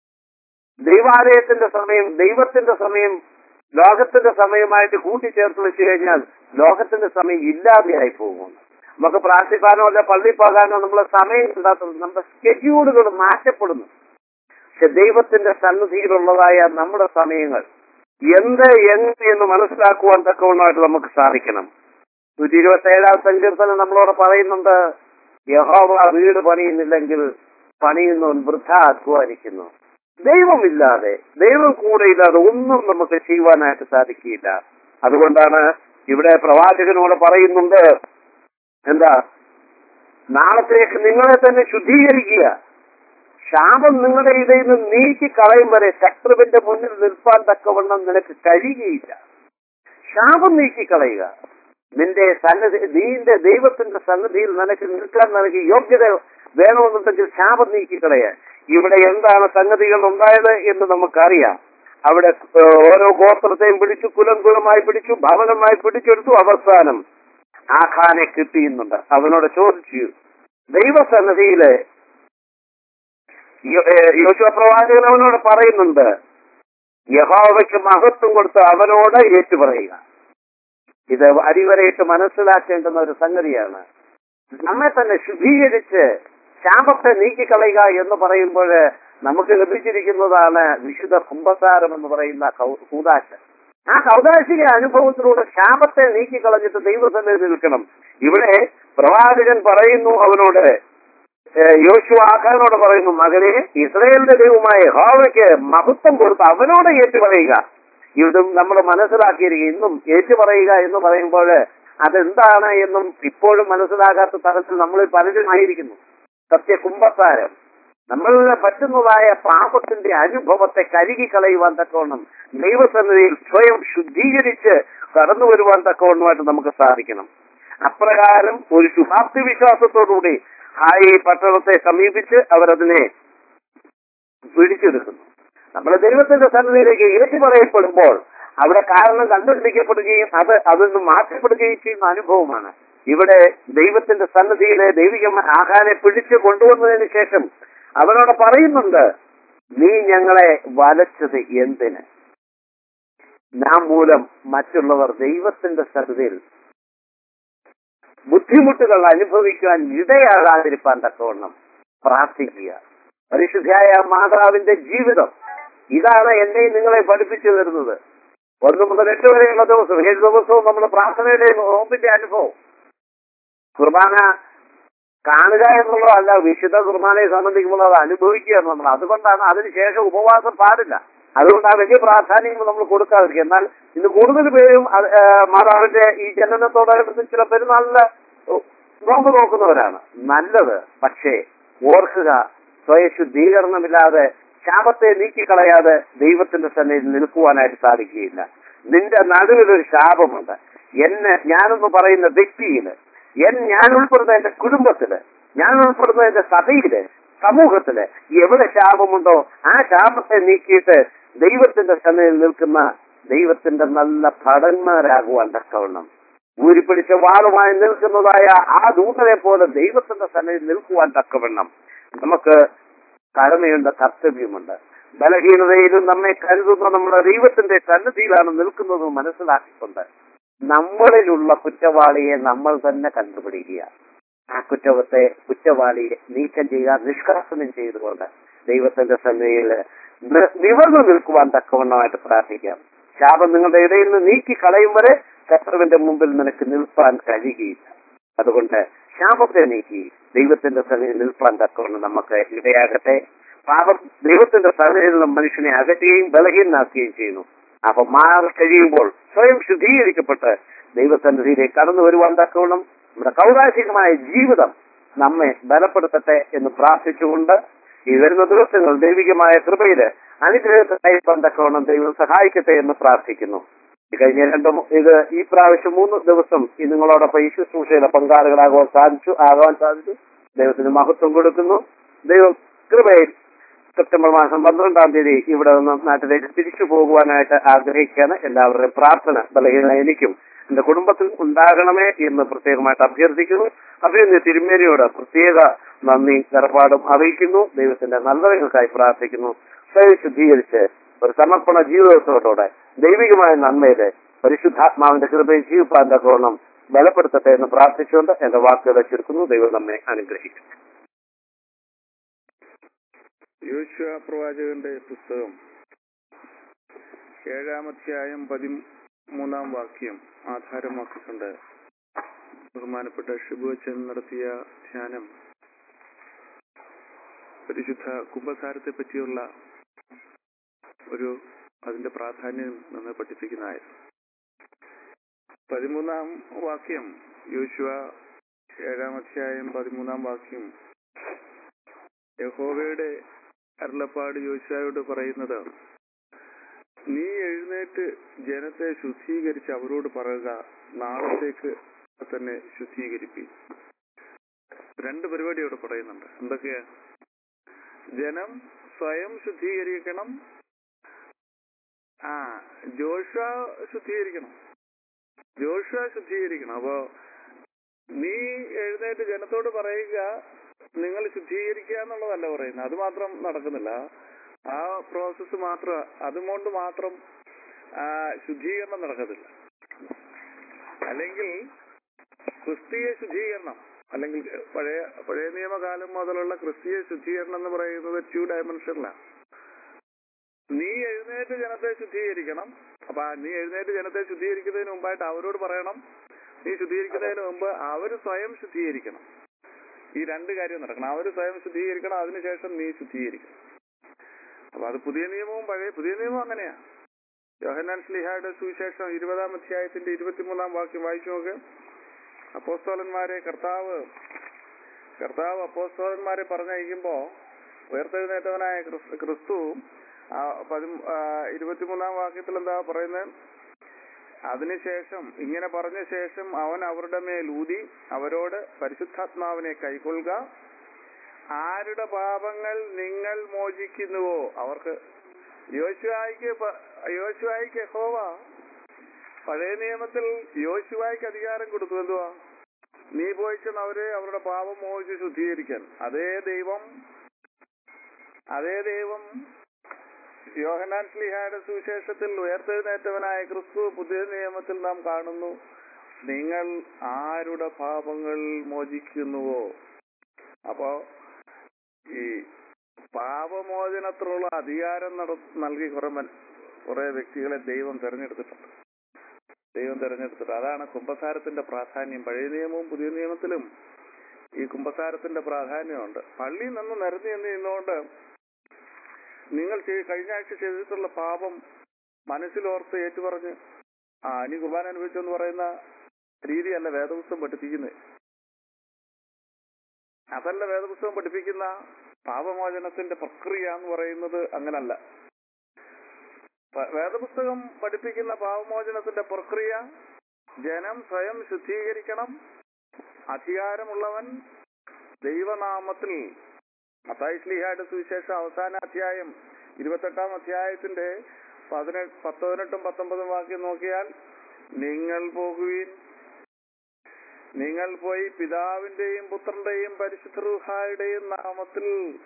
ദൈവാലയത്തിന്റെ സമയം ദൈവത്തിന്റെ സമയം ലോകത്തിന്റെ സമയമായിട്ട് കൂട്ടിച്ചേർത്ത് വെച്ച് കഴിഞ്ഞാൽ ലോകത്തിന്റെ സമയം ഇല്ലാതെയായി പോകും നമുക്ക് പ്രാർത്ഥിക്കാനോ അല്ല പള്ളി പോകാനോ നമ്മളെ സമയം ഇല്ലാത്തത് നമ്മുടെ സ്കെഡ്യൂളുകൾ മാറ്റപ്പെടുന്നു പക്ഷെ ദൈവത്തിന്റെ സന്നിധിയിലുള്ളതായ നമ്മുടെ സമയങ്ങൾ എന്ത് എങ്ങനെ എന്ന് മനസ്സിലാക്കുവാൻ തക്കവണ്ണമായിട്ട് നമുക്ക് സാധിക്കണം നൂറ്റി ഇരുപത്തി ഏഴാം സങ്കീർത്തനം നമ്മളോട് പറയുന്നുണ്ട് യഹോവ വീട് പണിയുന്നില്ലെങ്കിൽ പണിയുന്നവൻ വൃഥ അധ്വാനിക്കുന്നു ദൈവമില്ലാതെ ദൈവം കൂടെ ഇല്ലാതെ ഒന്നും നമുക്ക് ചെയ്യുവാനായിട്ട് സാധിക്കില്ല അതുകൊണ്ടാണ് ഇവിടെ പ്രവാചകനോട് പറയുന്നുണ്ട് എന്താ നാളത്തേക്ക് നിങ്ങളെ തന്നെ ശുദ്ധീകരിക്കുക ശാപം നിങ്ങളുടെ ഇടയിൽ നിന്ന് നീക്കി കളയും വരെ ശത്രുവിന്റെ മുന്നിൽ നിൽപ്പാൻ തക്കവണ്ണം നിനക്ക് കഴിയുകയില്ല ശാപം നീക്കി കളയുക നിന്റെ സന്നദ്ധി നീന്റെ ദൈവത്തിന്റെ സന്നദ്ധിയിൽ നിനക്ക് നിൽക്കാൻ നിനക്ക് യോഗ്യത വേണമെന്നുണ്ടെങ്കിൽ ശാപം നീക്കി കളയാൻ ഇവിടെ എന്താണ് സംഗതികൾ ഉണ്ടായത് എന്ന് നമുക്കറിയാം അവിടെ ഏഹ്, ഓരോ ഗോത്രത്തെയും പിടിച്ചു കുലം കുലമായി പിടിച്ചു ഭവനമായി പിടിച്ചെടുത്തു അവസാനം ആഖാനെ കിട്ടിയുന്നുണ്ട് അവനോട് ചോദിച്ചു ദൈവസന്നിധിയില് യോ- ഏഹ്, യോശുവ പ്രവാചകൻ അവനോട് പറയുന്നുണ്ട് യഹോവയ്ക്ക് മഹത്വം കൊടുത്ത് അവനോട് ഏറ്റുപറയുക ഇത് അരിവരയിട്ട് മനസ്സിലാക്കേണ്ടുന്ന ഒരു സംഗതിയാണ് നമ്മെ തന്നെ ശുദ്ധീകരിച്ച് ശാപത്തെ നീക്കിക്കളയുക എന്ന് പറയുമ്പോൾ നമുക്ക് ലഭിച്ചിരിക്കുന്നതാണ് വിശുദ്ധ കുംഭസാരം എന്ന് പറയുന്ന കൗ- കൂതാശ ആ കൗതാശിക അനുഭവത്തിലൂടെ ശാപത്തെ നീക്കിക്കളഞ്ഞിട്ട് ദൈവസന്നിധി നിൽക്കണം ഇവിടെ പ്രവാചകൻ പറയുന്നു അവനോട് ഏഹ്, യോശുവ ആഖാനോട് പറയുന്നു മകനെ ഇസ്രയേലിന്റെ ദൈവമായ ഹോവയ്ക്ക് മഹത്വം കൊടുത്ത് അവനോട് ഏറ്റുപറയുക ഇതും നമ്മൾ മനസ്സിലാക്കിയിരിക്കുക ഇന്നും ഏറ്റുപറയുക എന്ന് പറയുമ്പോൾ അതെന്താണ് എന്നും ഇപ്പോഴും മനസ്സിലാകാത്ത തരത്തിൽ നമ്മൾ പലരുമായിരിക്കുന്നു സത്യ കുംഭസാരം നമ്മളിൽ പറ്റുന്നതായ പാപത്തിന്റെ അനുഭവത്തെ കരുകി കളയുവാൻ തക്കവണ്ണം ദൈവസന്നിധിയിൽ സ്വയം ശുദ്ധീകരിച്ച് കടന്നു വരുവാൻ തക്കവണ്ണമായിട്ട് നമുക്ക് സാധിക്കണം അപ്രകാരം ഒരു ശുഭാപ്തി വിശ്വാസത്തോടുകൂടി ആ ഈ പട്ടണത്തെ സമീപിച്ച് അവരതിനെ പിടിച്ചെടുക്കുന്നു നമ്മൾ ദൈവത്തിന്റെ സന്നിധിയിലേക്ക് ഏറ്റു പറയപ്പെടുമ്പോൾ അവിടെ കാരണം കണ്ടുപിടിക്കപ്പെടുകയും അത് അതിൽ നിന്ന് മാറ്റപ്പെടുകയും ചെയ്യുന്ന അനുഭവമാണ് ഇവിടെ ദൈവത്തിന്റെ സന്നിധിയിലെ ദൈവികമായ ആഹാരെ പിടിച്ചു കൊണ്ടുവന്നതിന് ശേഷം അവനോട് പറയുന്നുണ്ട് നീ ഞങ്ങളെ വലച്ചത് എന്തിന് നാം മൂലം മറ്റുള്ളവർ ദൈവത്തിന്റെ സന്നിധിയിൽ ബുദ്ധിമുട്ടുകൾ അനുഭവിക്കുവാൻ ഇടയാകാതിരിക്കാൻ തക്കവണ്ണം പ്രാർത്ഥിക്കുക പരിശുദ്ധിയായ മാതാവിന്റെ ജീവിതം ഇതാണ് എന്നെയും നിങ്ങളെ പഠിപ്പിച്ചു തരുന്നത് ഒന്ന് മുതൽ എട്ട് വരെയുള്ള ദിവസം ഏഴ് ദിവസവും നമ്മുടെ പ്രാർത്ഥനയുടെ നോമ്പിന്റെ അനുഭവം കുർബാന കാണുക എന്നുള്ളതല്ല വിശുദ്ധ കുർബാനയെ സംബന്ധിക്കുമ്പോൾ അത് അനുഭവിക്കുക എന്നുള്ളത് അതുകൊണ്ടാണ് അതിനുശേഷം ഉപവാസം പാടില്ല അതുകൊണ്ട് ആ വലിയ പ്രാധാന്യം നമ്മൾ കൊടുക്കാതിരിക്കുക എന്നാൽ ഇന്ന് കൂടുതൽ പേരും അത്, ആ, മാതാവിന്റെ ഈ ജനനത്തോടനുബന്ധിച്ച് ചില പെരുന്നാളിന് നോമ്പ് നോക്കുന്നവരാണ് നല്ലത് പക്ഷേ ഓർക്കുക സ്വയശുദ്ധീകരണമില്ലാതെ ശാപത്തെ നീക്കിക്കളയാതെ ദൈവത്തിന്റെ സന്നിധിയിൽ നിൽക്കുവാനായിട്ട് സാധിക്കുകയില്ല നിന്റെ നടുവിലൊരു ശാപമുണ്ട് എന്നെ ഞാനെന്ന് പറയുന്ന വ്യക്തിയില് എൻ ഞാൻ ഉൾപ്പെടുന്ന എന്റെ കുടുംബത്തില് ഞാൻ ഉൾപ്പെടുന്ന എന്റെ സഭയില് സമൂഹത്തില് എവിടെ ശാപമുണ്ടോ ആ ശാപത്തെ നീക്കിയിട്ട് ദൈവത്തിന്റെ സന്നിധിയിൽ നിൽക്കുന്ന ദൈവത്തിന്റെ നല്ല ഭടന്മാരാകുവാൻ തക്കവണ്ണം ഊരിപ്പിടിച്ച വാളുമായി നിൽക്കുന്നതായ ആ ദൂതനെ പോലെ ദൈവത്തിന്റെ സന്നിധിയിൽ നിൽക്കുവാൻ തക്കവണ്ണം നമുക്ക് കടമയുണ്ട് കർത്തവ്യമുണ്ട് ബലഹീനതയിലും നമ്മെ കരുതുന്ന നമ്മുടെ ദൈവത്തിന്റെ സന്നിധിയിലാണ് നിൽക്കുന്നത് മനസ്സിലാക്കിക്കൊണ്ട് നമ്മളിലുള്ള കുറ്റവാളിയെ നമ്മൾ തന്നെ കണ്ടുപിടിക്കുക ആ കുറ്റവത്തെ കുറ്റവാളിയെ നീക്കം ചെയ്യുക നിഷ്കാസനം ചെയ്തുകൊണ്ട് ദൈവത്തിന്റെ സന്നിധിയിൽ നി- നിവർന്നു നിൽക്കുവാൻ തക്കവണ്ണമായിട്ട് പ്രാർത്ഥിക്കാം ശാപം നിങ്ങളുടെ ഇടയിൽ നിന്ന് നീക്കി കളയും വരെ ശത്രുവിന്റെ മുമ്പിൽ നിനക്ക് നിൽപ്പാൻ കഴിയുകയില്ല അതുകൊണ്ട് ശാപത്തെ നീക്കി ദൈവത്തിന്റെ സന്നിധിയിൽ നിൽപ്പാൻ തക്കവണ്ണം നമുക്ക് ഇടയാകട്ടെ പാപം ദൈവത്തിന്റെ സന്നിധിയിൽ നിന്ന് മനുഷ്യനെ അകറ്റുകയും ബലഹീനാക്കുകയും ചെയ്യുന്നു അപ്പൊ മാറി കഴിയുമ്പോൾ സ്വയം ശുദ്ധീകരിക്കപ്പെട്ട് ദൈവസന്നിധിയിലേക്ക് കടന്നു വരുവാൻ തക്കവണ്ണം നമ്മുടെ കൗതാശികമായ ജീവിതം നമ്മെ ബലപ്പെടുത്തട്ടെ എന്ന് പ്രാർത്ഥിച്ചുകൊണ്ട് ഈ വരുന്ന ദിവസങ്ങൾ ദൈവികമായ കൃപയില് അനുഗ്രഹത്തിനായി തക്കവണ്ണം ദൈവം സഹായിക്കട്ടെ എന്ന് പ്രാർത്ഥിക്കുന്നു ഈ കഴിഞ്ഞ രണ്ട് മൂ- ഇത് ഈ പ്രാവശ്യം മൂന്ന് ദിവസം ഈ നിങ്ങളോടൊപ്പം ഈ ശുശ്രൂഷയിലെ പങ്കാളികളാകുവാൻ സാധിച്ചു ആകാൻ സാധിച്ചു ദൈവത്തിന് മഹത്വം കൊടുക്കുന്നു ദൈവം കൃപയിൽ സെപ്റ്റംബർ മാസം പന്ത്രണ്ടാം തീയതി ഇവിടെ നിന്ന് നാട്ടിലേക്ക് തിരിച്ചു പോകുവാനായിട്ട് ആഗ്രഹിക്കുകയാണ് എല്ലാവരുടെയും പ്രാർത്ഥന ബലഹീന എനിക്കും എന്റെ കുടുംബത്തിൽ ഉണ്ടാകണമേ എന്ന് പ്രത്യേകമായിട്ട് അഭ്യർത്ഥിക്കുന്നു അഭിനന്ദ തിരുമേനിയോട് പ്രത്യേക നന്ദി കടപ്പാടും അറിയിക്കുന്നു ദൈവത്തിന്റെ നല്ലവങ്ങൾക്കായി പ്രാർത്ഥിക്കുന്നു സ്വയം ശുദ്ധീകരിച്ച് ഒരു സമർപ്പണ ജീവിതത്തോടെ ദൈവികമായ നന്മയില് പരിശുദ്ധാത്മാവിന്റെ കൃപയിൽ ജീവിപ്പാൻ തക്കോണം ബലപ്പെടുത്തട്ടെ എന്ന് പ്രാർത്ഥിച്ചുകൊണ്ട് എന്റെ വാക്കുകളെ ചുരുക്കുന്നു ദൈവം നമ്മെ അനുഗ്രഹിക്കും യോശുവ പ്രവാചകന്റെ പുസ്തകം ഏഴാം അധ്യായം പതിമൂന്നാം വാക്യം ആധാരമാക്കിക്കൊണ്ട് ബഹുമാനപ്പെട്ട ഷിബുവച്ചൻ നടത്തിയ ധ്യാനം പരിശുദ്ധ കുംഭസാരത്തെ പറ്റിയുള്ള ഒരു അതിന്റെ പ്രാധാന്യം നമ്മെ പഠിപ്പിക്കുന്നതായിരുന്നു പതിമൂന്നാം വാക്യം യോശുവ ഏഴാം അധ്യായം പതിമൂന്നാം വാക്യം യഹോവയുടെ അരുളപ്പാട് യോശുവയോട് പറയുന്നത് നീ എഴുന്നേറ്റ് ജനത്തെ ശുദ്ധീകരിച്ച് അവരോട് പറയുക നാളത്തേക്ക് തന്നെ ശുദ്ധീകരിപ്പി രണ്ട് പരിപാടി അവിടെ പറയുന്നുണ്ട് എന്തൊക്കെയാ ജനം സ്വയം ശുദ്ധീകരിക്കണം ആ ജോഷ ശുദ്ധീകരിക്കണം ജോഷ ശുദ്ധീകരിക്കണം അപ്പോ നീ എഴുന്നേറ്റ് ജനത്തോട് പറയുക നിങ്ങൾ ശുദ്ധീകരിക്കുക എന്നുള്ളതല്ല പറയുന്നത് അത് മാത്രം നടക്കുന്നില്ല ആ പ്രോസസ്സ് മാത്രം അതുകൊണ്ട് മാത്രം ആ, ശുദ്ധീകരണം നടക്കത്തില്ല അല്ലെങ്കിൽ ക്രിസ്തീയ ശുദ്ധീകരണം അല്ലെങ്കിൽ പഴയ പഴയ നിയമകാലം മുതലുള്ള ക്രിസ്തീയ ശുദ്ധീകരണം എന്ന് പറയുന്നത് ടു ഡയമെൻഷനിലാണ് നീ എഴുന്നേറ്റ് ജനത്തെ ശുദ്ധീകരിക്കണം അപ്പൊ ആ നീ എഴുന്നേറ്റ് ജനത്തെ ശുദ്ധീകരിക്കുന്നതിന് മുമ്പായിട്ട് അവരോട് പറയണം നീ ശുദ്ധീകരിക്കുന്നതിന് മുമ്പ് അവര് സ്വയം ശുദ്ധീകരിക്കണം ഈ രണ്ട് കാര്യം നടക്കണം അവര് സ്വയം ശുദ്ധീകരിക്കണം അതിനുശേഷം നീ ശുദ്ധീകരിക്കണം അപ്പൊ അത് പുതിയ നിയമവും പഴയ പുതിയ നിയമവും അങ്ങനെയാ യോഹന്നാൻ സ്ലിഹായുടെ സുവിശേഷം ഇരുപതാം അധ്യായത്തിന്റെ ഇരുപത്തിമൂന്നാം വാക്യം വായിച്ചു നോക്ക് അപ്പോസ്തോലന്മാരെ കർത്താവ് കർത്താവ് അപ്പോസ്തോലന്മാരെ പറഞ്ഞയക്കുമ്പോ ഉയർത്തെഴുന്നേറ്റവനായ ക്രിസ്- ക്രിസ്തു ആ പതിമൂ- ആ ഇരുപത്തിമൂന്നാം വാക്യത്തിൽ എന്താ പറയുന്നത് അതിനുശേഷം ഇങ്ങനെ പറഞ്ഞ ശേഷം അവൻ അവരുടെ മേൽ ഊതി അവരോട് പരിശുദ്ധാത്മാവിനെ കൈക്കൊള്ളുക ആരുടെ പാപങ്ങൾ നിങ്ങൾ മോചിക്കുന്നുവോ അവർക്ക് യോശുവായിക്ക് പ- യോശുവായിക്ക് യഹോവ പഴയ നിയമത്തിൽ യോശുവായിക്ക് അധികാരം കൊടുത്തു എന്തുവാ നീ പോയി ചെന്ന് അവരെ അവരുടെ പാപം മോചിച്ച് ശുദ്ധീകരിക്കാൻ അതേ ദൈവം അതേ ദൈവം യോഹനാൻ സ്ലിഹായുടെ സുവിശേഷത്തിൽ ഉയർത്തെഴുന്നേറ്റവനായ ക്രിസ്തു പുതിയ നിയമത്തിൽ നാം കാണുന്നു നിങ്ങൾ ആരുടെ പാപങ്ങൾ മോചിക്കുന്നുവോ അപ്പോ ഈ പാപമോചനത്തിനുള്ള അധികാരം നട നൽകി കുറെ മൻ- കുറെ വ്യക്തികളെ ദൈവം തെരഞ്ഞെടുത്തിട്ടുണ്ട് ദൈവം തെരഞ്ഞെടുത്തിട്ട് അതാണ് കുംഭസാരത്തിന്റെ പ്രാധാന്യം പഴയ നിയമവും പുതിയ നിയമത്തിലും ഈ കുംഭസാരത്തിന്റെ പ്രാധാന്യമുണ്ട് പള്ളിയിൽ നിന്ന് നിരത്തി എന്ന് നിന്നുകൊണ്ട് നിങ്ങൾ ചെയ്- കഴിഞ്ഞ ആഴ്ച ചെയ്തിട്ടുള്ള പാപം മനസ്സിലോർത്ത് ഏറ്റുപറഞ്ഞ് ആ ഇനി കുർബാന അനുഭവിച്ചെന്ന് പറയുന്ന രീതിയല്ല വേദപുസ്തകം പഠിപ്പിക്കുന്നത് അതല്ല വേദപുസ്തകം പഠിപ്പിക്കുന്ന പാപമോചനത്തിന്റെ പ്രക്രിയ എന്ന് പറയുന്നത് അങ്ങനല്ല പ- വേദപുസ്തകം പഠിപ്പിക്കുന്ന പാപമോചനത്തിന്റെ പ്രക്രിയ ജനം സ്വയം ശുദ്ധീകരിക്കണം അധികാരമുള്ളവൻ ദൈവനാമത്തിൽ മത്തായിശ്ലീഹായുടെ സുവിശേഷം അവസാന അധ്യായം ഇരുപത്തെട്ടാം അധ്യായത്തിന്റെ പതിനെട്ട് പത്തൊതിനെട്ടും പത്തൊമ്പതും വാക്യം നോക്കിയാൽ നിങ്ങൾ പോകുവീൻ നിങ്ങൾ പോയി പിതാവിന്റെയും പുത്രന്റെയും പരിശുദ്ധ റൂഹായുടെയും നാമത്തിൽ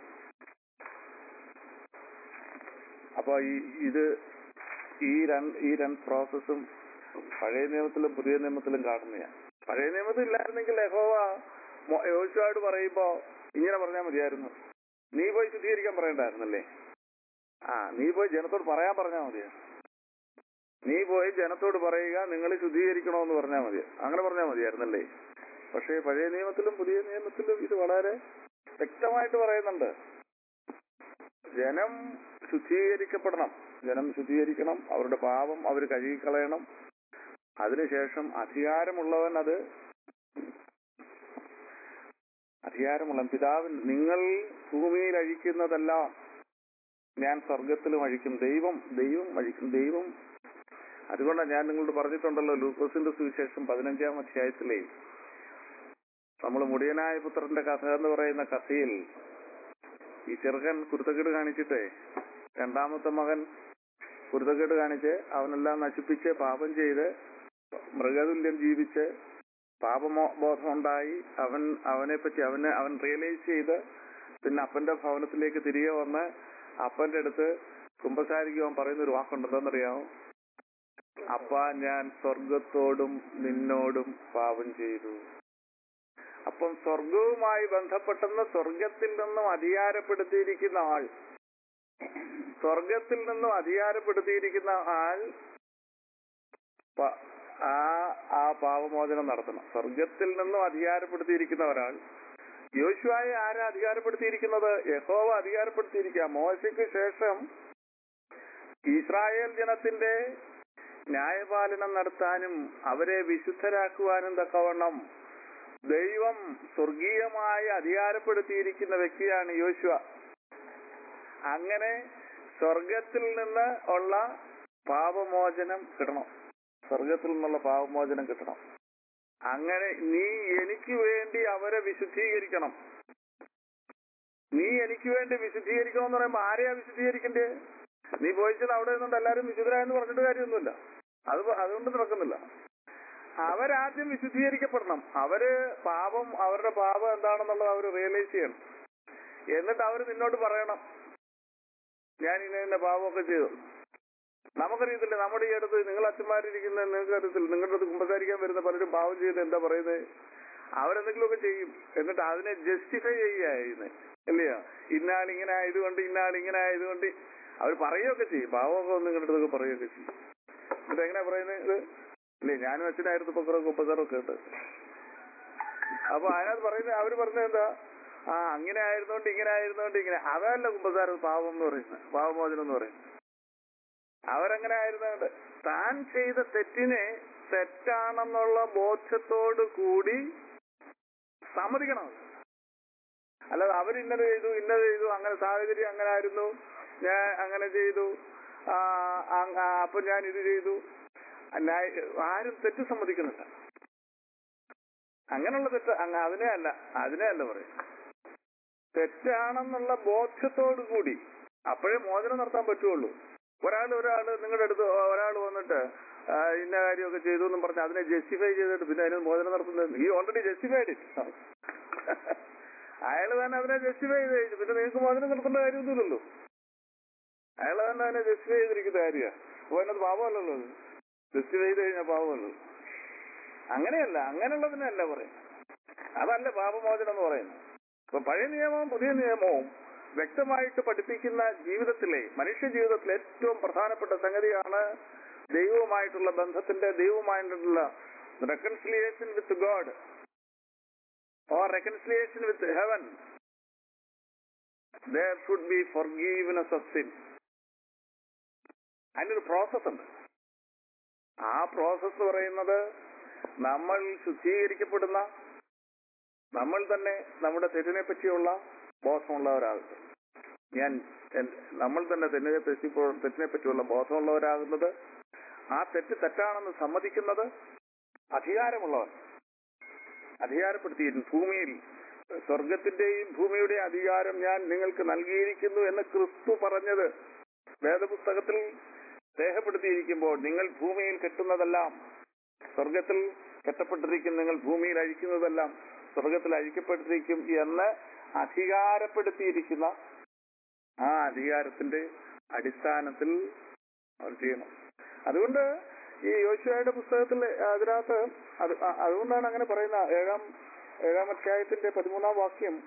അപ്പൊ ഈ ഇത് ഈ രണ്ട് ഈ രണ്ട് പ്രോസസ്സും പഴയ നിയമത്തിലും പുതിയ നിയമത്തിലും കാണുന്നതാണ് പഴയ നിയമത്തിൽ ഇല്ലായിരുന്നെങ്കിൽ യഹോവ മോ- യോശുവയോട് പറയുമ്പോ ഇങ്ങനെ പറഞ്ഞാൽ മതിയായിരുന്നു നീ പോയി ശുദ്ധീകരിക്കാൻ പറയണ്ടായിരുന്നല്ലേ ആ നീ പോയി ജനത്തോട് പറയാൻ പറഞ്ഞാൽ മതിയാ നീ പോയി ജനത്തോട് പറയുക നിങ്ങൾ ശുദ്ധീകരിക്കണമെന്ന് പറഞ്ഞാൽ മതി അങ്ങനെ പറഞ്ഞാൽ മതിയായിരുന്നല്ലേ പക്ഷേ പഴയ നിയമത്തിലും പുതിയ നിയമത്തിലും ഇത് വളരെ വ്യക്തമായിട്ട് പറയുന്നുണ്ട് ജനം ശുദ്ധീകരിക്കപ്പെടണം ജനം ശുദ്ധീകരിക്കണം അവരുടെ പാപം അവർ കഴുകിക്കളയണം അതിനുശേഷം അധികാരമുള്ളവൻ അത് അധികാരമുള്ള പിതാവിൻ നിങ്ങൾ ഭൂമിയിൽ അഴിക്കുന്നതെല്ലാം ഞാൻ സ്വർഗത്തിലും അഴിക്കും ദൈവം ദൈവം അഴിക്കും ദൈവം അതുകൊണ്ടാണ് ഞാൻ നിങ്ങളോട് പറഞ്ഞിട്ടുണ്ടല്ലോ ലൂക്കോസിന്റെ സുവിശേഷം പതിനഞ്ചാം അധ്യായത്തിലെ നമ്മൾ മുടിയനായ പുത്രന്റെ കഥ എന്ന് പറയുന്ന കഥയിൽ ഈ ചെറുക്കൻ കുരുത്തക്കേട് കാണിച്ചിട്ടേ രണ്ടാമത്തെ മകൻ കുരുത്തക്കേട് കാണിച്ച് അവനെല്ലാം നശിപ്പിച്ച് പാപം ചെയ്ത് മൃഗതുല്യം ജീവിച്ച് പാപമോ ബോധം ഉണ്ടായി അവൻ അവനെ പറ്റി അവന് അവൻ റിയലൈസ് ചെയ്ത് പിന്നെ അപ്പന്റെ ഭവനത്തിലേക്ക് തിരികെ വന്ന് അപ്പന്റെ അടുത്ത് കുമ്പസാരിക്കുവാൻ പറയുന്ന ഒരു വാക്കുണ്ട് എന്താണെന്നറിയാമോ അപ്പ ഞാൻ സ്വർഗത്തോടും നിന്നോടും പാപം ചെയ്തു അപ്പം സ്വർഗവുമായി ബന്ധപ്പെട്ടെന്ന് സ്വർഗത്തിൽ നിന്നും അധികാരപ്പെടുത്തിയിരിക്കുന്ന ആൾ സ്വർഗത്തിൽ നിന്നും അധികാരപ്പെടുത്തിയിരിക്കുന്ന ആൾ പ- ആ ആ പാപമോചനം നടത്തണം സ്വർഗത്തിൽ നിന്നും അധികാരപ്പെടുത്തിയിരിക്കുന്ന ഒരാൾ യോശുവായെ ആരാ അധികാരപ്പെടുത്തിയിരിക്കുന്നത് യഹോവ അധികാരപ്പെടുത്തിയിരിക്കുക മോശയ്ക്ക് ശേഷം ഇസ്രായേൽ ജനത്തിന്റെ ന്യായപാലനം നടത്താനും അവരെ വിശുദ്ധരാക്കുവാനും തക്കവണ്ണം ദൈവം സ്വർഗീയമായി അധികാരപ്പെടുത്തിയിരിക്കുന്ന വ്യക്തിയാണ് യോശുവ അങ്ങനെ സ്വർഗത്തിൽ നിന്ന് ഉള്ള പാപമോചനം കിട്ടണം സ്വർഗത്തിൽ നിന്നുള്ള പാപമോചനം കിട്ടണം അങ്ങനെ നീ എനിക്ക് വേണ്ടി അവരെ വിശുദ്ധീകരിക്കണം നീ എനിക്ക് വേണ്ടി വിശുദ്ധീകരിക്കണം എന്ന് പറയുമ്പോ ആരെയാ വിശുദ്ധീകരിക്കണ്ടേ നീ പോയിച്ചത് അവിടെ നിന്നുകൊണ്ട് എല്ലാരും വിശുദ്ധരായെന്ന് പറഞ്ഞിട്ട് കാര്യമൊന്നുമില്ല അത് പ- അതുകൊണ്ട് നടക്കുന്നില്ല അവരാദ്യം വിശുദ്ധീകരിക്കപ്പെടണം അവര് പാപം അവരുടെ പാപം എന്താണെന്നുള്ളത് അവർ റിയലൈസ് ചെയ്യണം എന്നിട്ട് അവർ നിന്നോട് പറയണം ഞാൻ ഇന്ന ഇന്ന പാപമൊക്കെ ചെയ്തു നമുക്കറിയത്തില്ല നമ്മുടെ ഈ അടുത്ത് നിങ്ങൾ അച്ഛന്മാരിരിക്കുന്ന നിങ്ങൾക്ക് അറിയത്തില്ല നിങ്ങളുടെ അടുത്ത് കുമ്പസാരിക്കാൻ വരുന്ന പലരും പാവം ചെയ്ത് എന്താ പറയുന്നത് അവരെന്തെങ്കിലുമൊക്കെ ചെയ്യും എന്നിട്ട് അതിനെ ജസ്റ്റിഫൈ ചെയ്യുക ചെയ്യുന്നത് ഇല്ലയോ ഇന്നാൾ ഇങ്ങനെ ആയതുകൊണ്ട് ഇന്നാൾ ഇങ്ങനെ ആയതുകൊണ്ട് അവർ പറയുകയൊക്കെ ചെയ്യും പാവമൊക്കെ ഒന്ന് നിങ്ങളുടെ അടുത്തൊക്കെ പറയുകയൊക്കെ ചെയ്യും എന്നിട്ട് എങ്ങനെയാ പറയുന്നത് ഇത് ഇല്ലേ ഞാനും അച്ഛനായിരുന്നു ഇപ്പൊ കുറെ കുമ്പസാറൊക്കെ ഉണ്ട് അപ്പൊ അതിനകത്ത് പറയുന്നത് അവര് പറഞ്ഞത് എന്താ ആ അങ്ങനെ ആയിരുന്നോണ്ട് ഇങ്ങനെ ആയിരുന്നോണ്ട് ഇങ്ങനെ അതല്ല കുമ്പസാരം പാവം എന്ന് പറയുന്നത് പാവമോചനം എന്ന് പറയുന്നത് അവരങ്ങനെ ആയിരുന്നുണ്ട് താൻ ചെയ്ത തെറ്റിനെ തെറ്റാണെന്നുള്ള ബോധ്യത്തോട് കൂടി സമ്മതിക്കണം അല്ലാതെ അവരിന്നത് ചെയ്തു ഇന്നത് ചെയ്തു അങ്ങനെ സാഹചര്യം അങ്ങനെ ആയിരുന്നു ഞാൻ അങ്ങനെ ചെയ്തു ആ, അ- ആ, അപ്പൊ ഞാൻ ഇത് ചെയ്തു ന്യായ- ആരും തെറ്റ് സമ്മതിക്കുന്നില്ല അങ്ങനെയുള്ള തെറ്റ് അങ്ങ് അതിനെ അല്ല അതിനെ അല്ല പറയും തെറ്റാണെന്നുള്ള ബോധ്യത്തോടു കൂടി അപ്പോഴേ മോചനം നടത്താൻ പറ്റുള്ളൂ ഒരാൾ ഒരാൾ നിങ്ങളുടെ അടുത്ത് ഒരാൾ വന്നിട്ട് ആ, ഇന്ന കാര്യമൊക്കെ ചെയ്തു എന്നും പറഞ്ഞ് അതിനെ ജസ്റ്റിഫൈ ചെയ്തിട്ട് പിന്നെ അതിന് മോചനം നടത്തുന്നത് ഈ ഓൾറെഡി ജസ്റ്റിഫൈഡ് അയാൾ തന്നെ അതിനെ ജസ്റ്റിഫൈ ചെയ്ത് കഴിഞ്ഞു പിന്നെ നിങ്ങൾക്ക് മോചനം നടത്തേണ്ട കാര്യമൊന്നുമില്ലല്ലോ അയാൾ തന്നെ അതിനെ ജസ്റ്റിഫൈ ചെയ്തിരിക്കുന്ന കാര്യമാണ് അപ്പൊ അതിനകത്ത് പാപമല്ലല്ലോ അത് ജസ്റ്റിഫൈ ചെയ്ത് കഴിഞ്ഞാൽ പാപമല്ലോ അങ്ങനെയല്ല അങ്ങനെയുള്ളതിനല്ല പറയും അതല്ല പാപമോചനം എന്ന് പറയുന്നത് ഇപ്പൊ പഴയ നിയമവും പുതിയ നിയമവും വ്യക്തമായിട്ട് പഠിപ്പിക്കുന്ന ജീവിതത്തിലെ മനുഷ്യ ജീവിതത്തിലെ ഏറ്റവും പ്രധാനപ്പെട്ട സംഗതിയാണ് ദൈവവുമായിട്ടുള്ള ബന്ധത്തിന്റെ ദൈവവുമായിട്ടുള്ള reconciliation with God or reconciliation with heaven there should be forgiveness of sin അതിനൊരു പ്രോസസ് ഉണ്ട് ആ പ്രോസസ് പറയുന്നത് നമ്മൾ ശുദ്ധീകരിക്കപ്പെടുന്ന നമ്മൾ തന്നെ നമ്മുടെ തെറ്റിനെ പറ്റിയുള്ള ബോധമുള്ളവരാകുന്നത് ഞാൻ എൻ- നമ്മൾ തന്നെ തെറ്റിനെ പറ്റി തെറ്റിനെ പറ്റിയുള്ള ബോധമുള്ളവരാകുന്നത് ആ തെറ്റ് തെറ്റാണെന്ന് സമ്മതിക്കുന്നത് അധികാരമുള്ളവർ അധികാരപ്പെടുത്തിയിരുന്നു ഭൂമിയിൽ സ്വർഗത്തിന്റെയും ഭൂമിയുടെയും അധികാരം ഞാൻ നിങ്ങൾക്ക് നൽകിയിരിക്കുന്നു എന്ന് ക്രിസ്തു പറഞ്ഞത് വേദപുസ്തകത്തിൽ രേഖപ്പെടുത്തിയിരിക്കുമ്പോൾ നിങ്ങൾ ഭൂമിയിൽ കെട്ടുന്നതെല്ലാം സ്വർഗത്തിൽ കെട്ടപ്പെട്ടിരിക്കും നിങ്ങൾ ഭൂമിയിൽ അഴിക്കുന്നതെല്ലാം സ്വർഗത്തിൽ അഴിക്കപ്പെട്ടിരിക്കും എന്ന് അധികാരപ്പെടുത്തിയിരിക്കുന്ന ആ അധികാരത്തിന്റെ അടിസ്ഥാനത്തിൽ അവർ ചെയ്യണം അതുകൊണ്ട് ഈ യോശുവയുടെ പുസ്തകത്തിൽ അതിനകത്ത് അത് അ- അതുകൊണ്ടാണ് അങ്ങനെ പറയുന്ന ഏഴാം ഏഴാം അധ്യായത്തിന്റെ പതിമൂന്നാം വാക്യം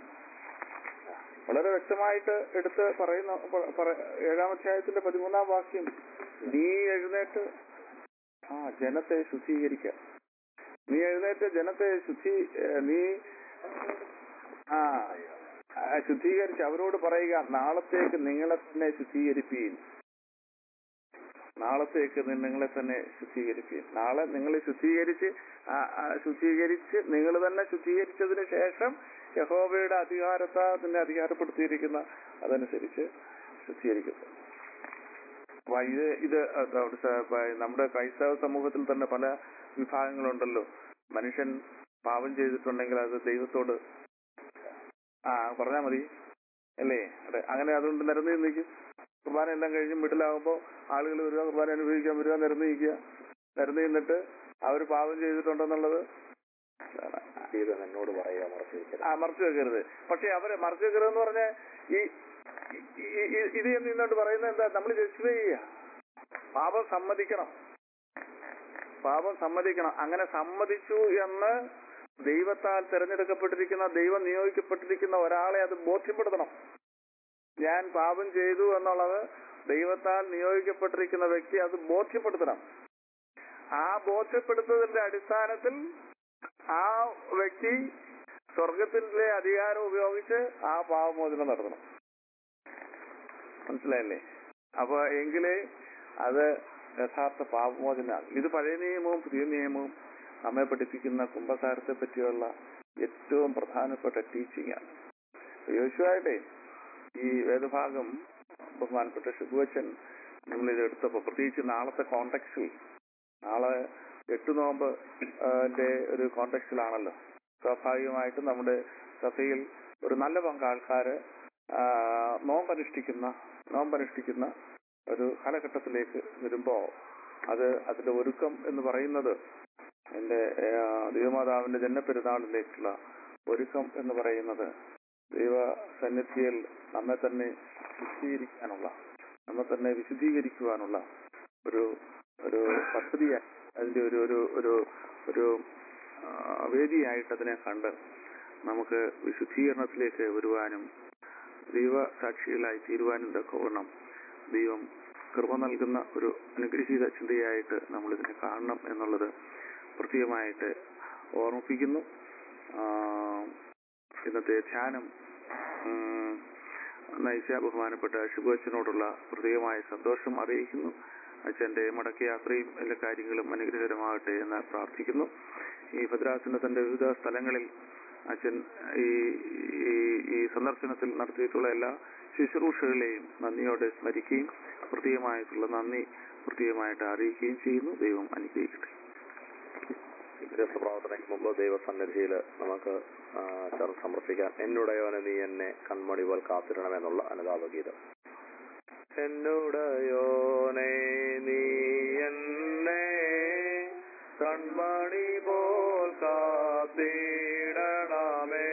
വളരെ വ്യക്തമായിട്ട് എടുത്ത് പറയുന്ന പ- പറ- ഏഴാം അധ്യായത്തിന്റെ പതിമൂന്നാം വാക്യം നീ എഴുന്നേറ്റ് ആ ജനത്തെ ശുദ്ധീകരിക്കുക നീ എഴുന്നേറ്റ് ജനത്തെ ശുദ്ധി ഏ, നീ ആ ആ, ശുദ്ധീകരിച്ച് അവരോട് പറയുക നാളത്തേക്ക് നിങ്ങളെ തന്നെ ശുദ്ധീകരിപ്പീൻ നാളത്തേക്ക് നി- നിങ്ങളെ തന്നെ ശുദ്ധീകരിപ്പീൻ നാളെ നിങ്ങൾ ശുദ്ധീകരിച്ച് ആ, ആ, ശുദ്ധീകരിച്ച് നിങ്ങൾ തന്നെ ശുദ്ധീകരിച്ചതിന് ശേഷം യഹോവയുടെ അധികാരത്താ നിന്നെ അധികാരപ്പെടുത്തിയിരിക്കുന്ന അതനുസരിച്ച് ശുദ്ധീകരിക്കുന്നു അപ്പൊ ഇത് ഇത് അവിടെ സ- പ- നമ്മുടെ ക്രൈസ്തവ സമൂഹത്തിൽ തന്നെ പല വിഭാഗങ്ങളുണ്ടല്ലോ മനുഷ്യൻ പാപം ചെയ്തിട്ടുണ്ടെങ്കിൽ അത് ദൈവത്തോട് ആ പറഞ്ഞാ മതി അല്ലേ അതെ അങ്ങനെ അതുകൊണ്ട് നിരന്ന് നിൽക്കും കുർബാന എല്ലാം കഴിഞ്ഞ് വീട്ടിലാകുമ്പോൾ ആളുകൾ വരിക കുർബാന അനുഭവിക്കാൻ വരിക നിരന്ന് നിൽക്കുക നിരന്ന് നിന്നിട്ട് അവർ പാപം ചെയ്തിട്ടുണ്ടെന്നുള്ളത് ഇത് എന്നോട് പറയുക മറച്ചിരിക്കരുത് ആ മറച്ചു വെക്കരുത് പക്ഷെ അവരെ മറച്ചു വെക്കരുത് എന്ന് പറഞ്ഞ ഈ ഈ- ഈ- ഈ- ഇത് എന്ന് ഇന്നോട്ട് പറയുന്നത് എന്താ നമ്മൾ ജസ്റ്റിഫൈ ചെയ്യുക പാപം സമ്മതിക്കണം പാപം സമ്മതിക്കണം അങ്ങനെ സമ്മതിച്ചു എന്ന് ദൈവത്താൽ തിരഞ്ഞെടുക്കപ്പെട്ടിരിക്കുന്ന ദൈവം നിയോഗിക്കപ്പെട്ടിരിക്കുന്ന ഒരാളെ അത് ബോധ്യപ്പെടുത്തണം ഞാൻ പാപം ചെയ്തു എന്നുള്ളത് ദൈവത്താൽ നിയോഗിക്കപ്പെട്ടിരിക്കുന്ന വ്യക്തി അത് ബോധ്യപ്പെടുത്തണം ആ ബോധ്യപ്പെടുത്തുന്നതിന്റെ അടിസ്ഥാനത്തിൽ ആ വ്യക്തി സ്വർഗത്തിന്റെ അധികാരം ഉപയോഗിച്ച് ആ പാവമോചനം നടത്തണം മനസ്സിലായില്ലേ അപ്പൊ എങ്കിലേ അത് യഥാർത്ഥ പാപമോചനാണ് ഇത് പഴയ നിയമവും പുതിയ നിയമവും നമ്മെ പഠിപ്പിക്കുന്ന കുംഭസാരത്തെ പറ്റിയുള്ള ഏറ്റവും പ്രധാനപ്പെട്ട ടീച്ചിങ് ആണ് യോശുവായിട്ടെ ഈ വേദഭാഗം ബഹുമാനപ്പെട്ട ഷിബുവച്ചൻ നമ്മൾ ഇത് എടുത്തപ്പോ പ്രത്യേകിച്ച് നാളത്തെ കോണ്ടക്സ്റ്റിൽ നാളെ എട്ട് നോമ്പ് ആ, ന്റെ ഒരു കോണ്ടക്സ്റ്റിലാണല്ലോ സ്വാഭാവികമായിട്ടും നമ്മുടെ സഭയിൽ ഒരു നല്ല പങ്ക് ആൾക്കാര് ആ, നോമ്പനുഷ്ഠിക്കുന്ന നോമ്പനുഷ്ഠിക്കുന്ന ഒരു കാലഘട്ടത്തിലേക്ക് വരുമ്പോ അത് അതിന്റെ ഒരുക്കം എന്ന് പറയുന്നത് എന്റെ ആ, ദൈവമാതാവിന്റെ ജന്മപ്പെരുന്നാളിലേക്കുള്ള ഒരുക്കം എന്ന് പറയുന്നത് ദൈവ സന്നിധിയിൽ നമ്മെ തന്നെ ശുദ്ധീകരിക്കാനുള്ള നമ്മെ തന്നെ വിശുദ്ധീകരിക്കുവാനുള്ള ഒരു ഒരു പദ്ധതിയായി അതിന്റെ ഒരു ഒരു ഒരു ഒരു ആ, വേദിയായിട്ട് അതിനെ കണ്ട് നമുക്ക് വിശുദ്ധീകരണത്തിലേക്ക് വരുവാനും ദൈവ സാക്ഷികളായി തീരുവാനും തക്കവണ്ണം ദൈവം കൃപ നൽകുന്ന ഒരു അനുഗ്രഹീത ചിന്തയായിട്ട് നമ്മൾ ഇതിനെ കാണണം എന്നുള്ളത് പ്രത്യേകമായിട്ട് ഓർമ്മിപ്പിക്കുന്നു ആ, ഇന്നത്തെ ധ്യാനം ഉം, നയിച്ച ബഹുമാനപ്പെട്ട ശുഭോച്ചനോടുള്ള പ്രത്യേകമായ സന്തോഷം അറിയിക്കുന്നു അച്ഛന്റെ മടക്കയാത്രയും എല്ലാ കാര്യങ്ങളും അനുഗ്രഹകരമാകട്ടെ എന്ന് പ്രാർത്ഥിക്കുന്നു ഈ ഭദ്രാസനത്തിന്റെ വിവിധ സ്ഥലങ്ങളിൽ അച്ഛൻ ഈ ഈ- ഈ സന്ദർശനത്തിൽ നടത്തിയിട്ടുള്ള എല്ലാ ശുശ്രൂഷകളെയും നന്ദിയോടെ സ്മരിക്കുകയും പ്രത്യേകമായിട്ടുള്ള നന്ദി പ്രത്യേകമായിട്ട് അറിയിക്കുകയും ചെയ്യുന്നു ദൈവം അനുഗ്രഹിക്കട്ടെ പ്രാർത്ഥനയ്ക്ക് മുമ്പ് ദൈവസന്നിധിയിൽ നമുക്ക് ആ, ചേർന്ന് സമർപ്പിക്കാം എന്നുടയോനെ നീ എന്നെ കൺമണി പോൽ കാത്തിരണമെന്നുള്ള അനുതാപഗീതം എന്നുടയോനെ നീ എന്നെ കൺമണി പോൽ കാത്തിടണമേ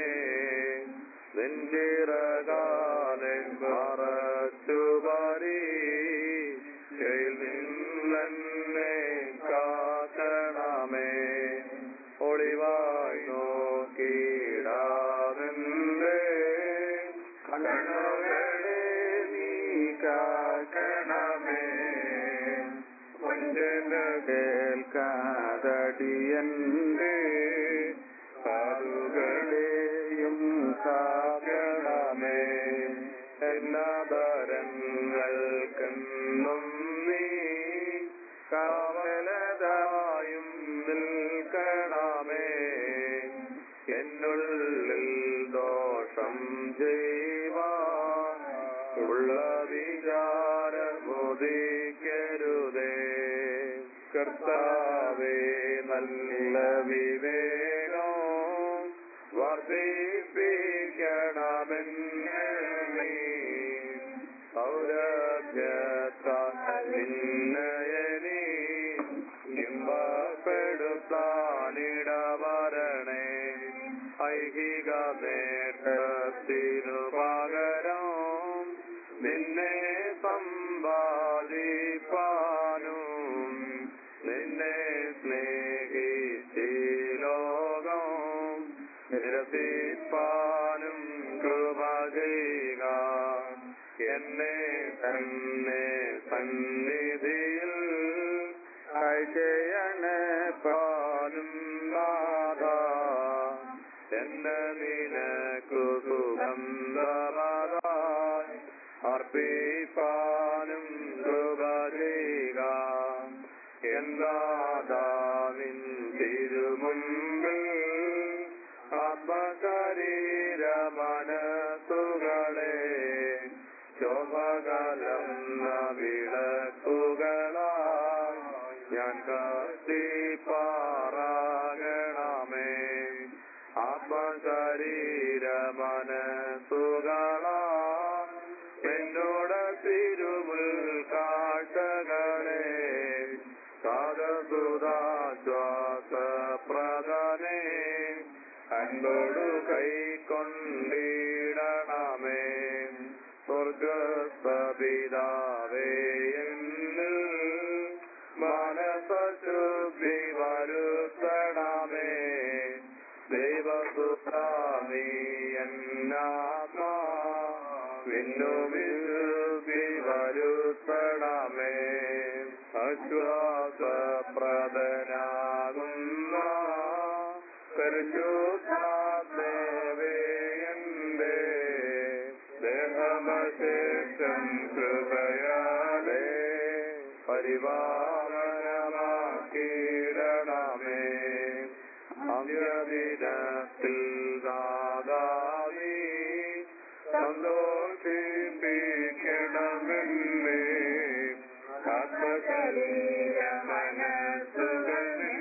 നെഞ്ചിറകാലെ മറച്ചു പരി നിന്നെ കാക്കണമേ ഒളിവായി നോക്കിടാതെ കണ്ണുകളെ നീ കാക്കണമേ വഞ്ചന കേൾക്കാതടിയന്റെ കാതുകളെയും കാക്കണമേ ഐഹിക നേട്ടത്തിനു പകരം നിന്നെ സമ്പാദിപ്പാനും നിന്നെ സ്നേഹിച്ചി ലോകം നിരസിപ്പാനും കൃപ ചെയ്യുക എന്നെ തന്നെ സന്നിധിയിൽ അയച്ചയണേ പാലും നാഥ എന്നെ നിനക്കു സുഗന്ധമതായി അർപ്പിപ്പാനും കൃപ ചെയ്യുക എന്താതാവിൻ തിരുമുമ്പിൽ ആത്മശരീര മനസ്സുകളെ ശോഭകലന്ന വിളക്കുകളായി ഞാൻ കത്തിപ്പാറാകണമേ ആത്മശരീര മനസ്സുകളാ എന്നോട് തിരുമുൽ കാഴ്ചകളെ സാധസുതാശ്വാസ പ്രധാനേ അൻപോടു കൈക്കൊണ്ടിടണമേ സ്വർഗസ്പിതാവേ എന്നിൽ മനസശുദ്ധി വരുത്തണമേ ദൈവസുത്താമി എന്നാത്മാ വിന്നു വിശുദ്ധി വരുത്തണമേ ആശ്വാസപ്രദനാകുന്ന പരിശുദ്ധാത്മേവേയന്റെ ദേഹമശേഷം കൃപയാലേ പരിപാലനമാക്കിയിടണമേ അന്ത്യദിനത്തിൽ ദാതാവി സന്തോഷിപ്പിക്കണമെന്നേ ആത്മശരീര മനസ്സുകളിൽ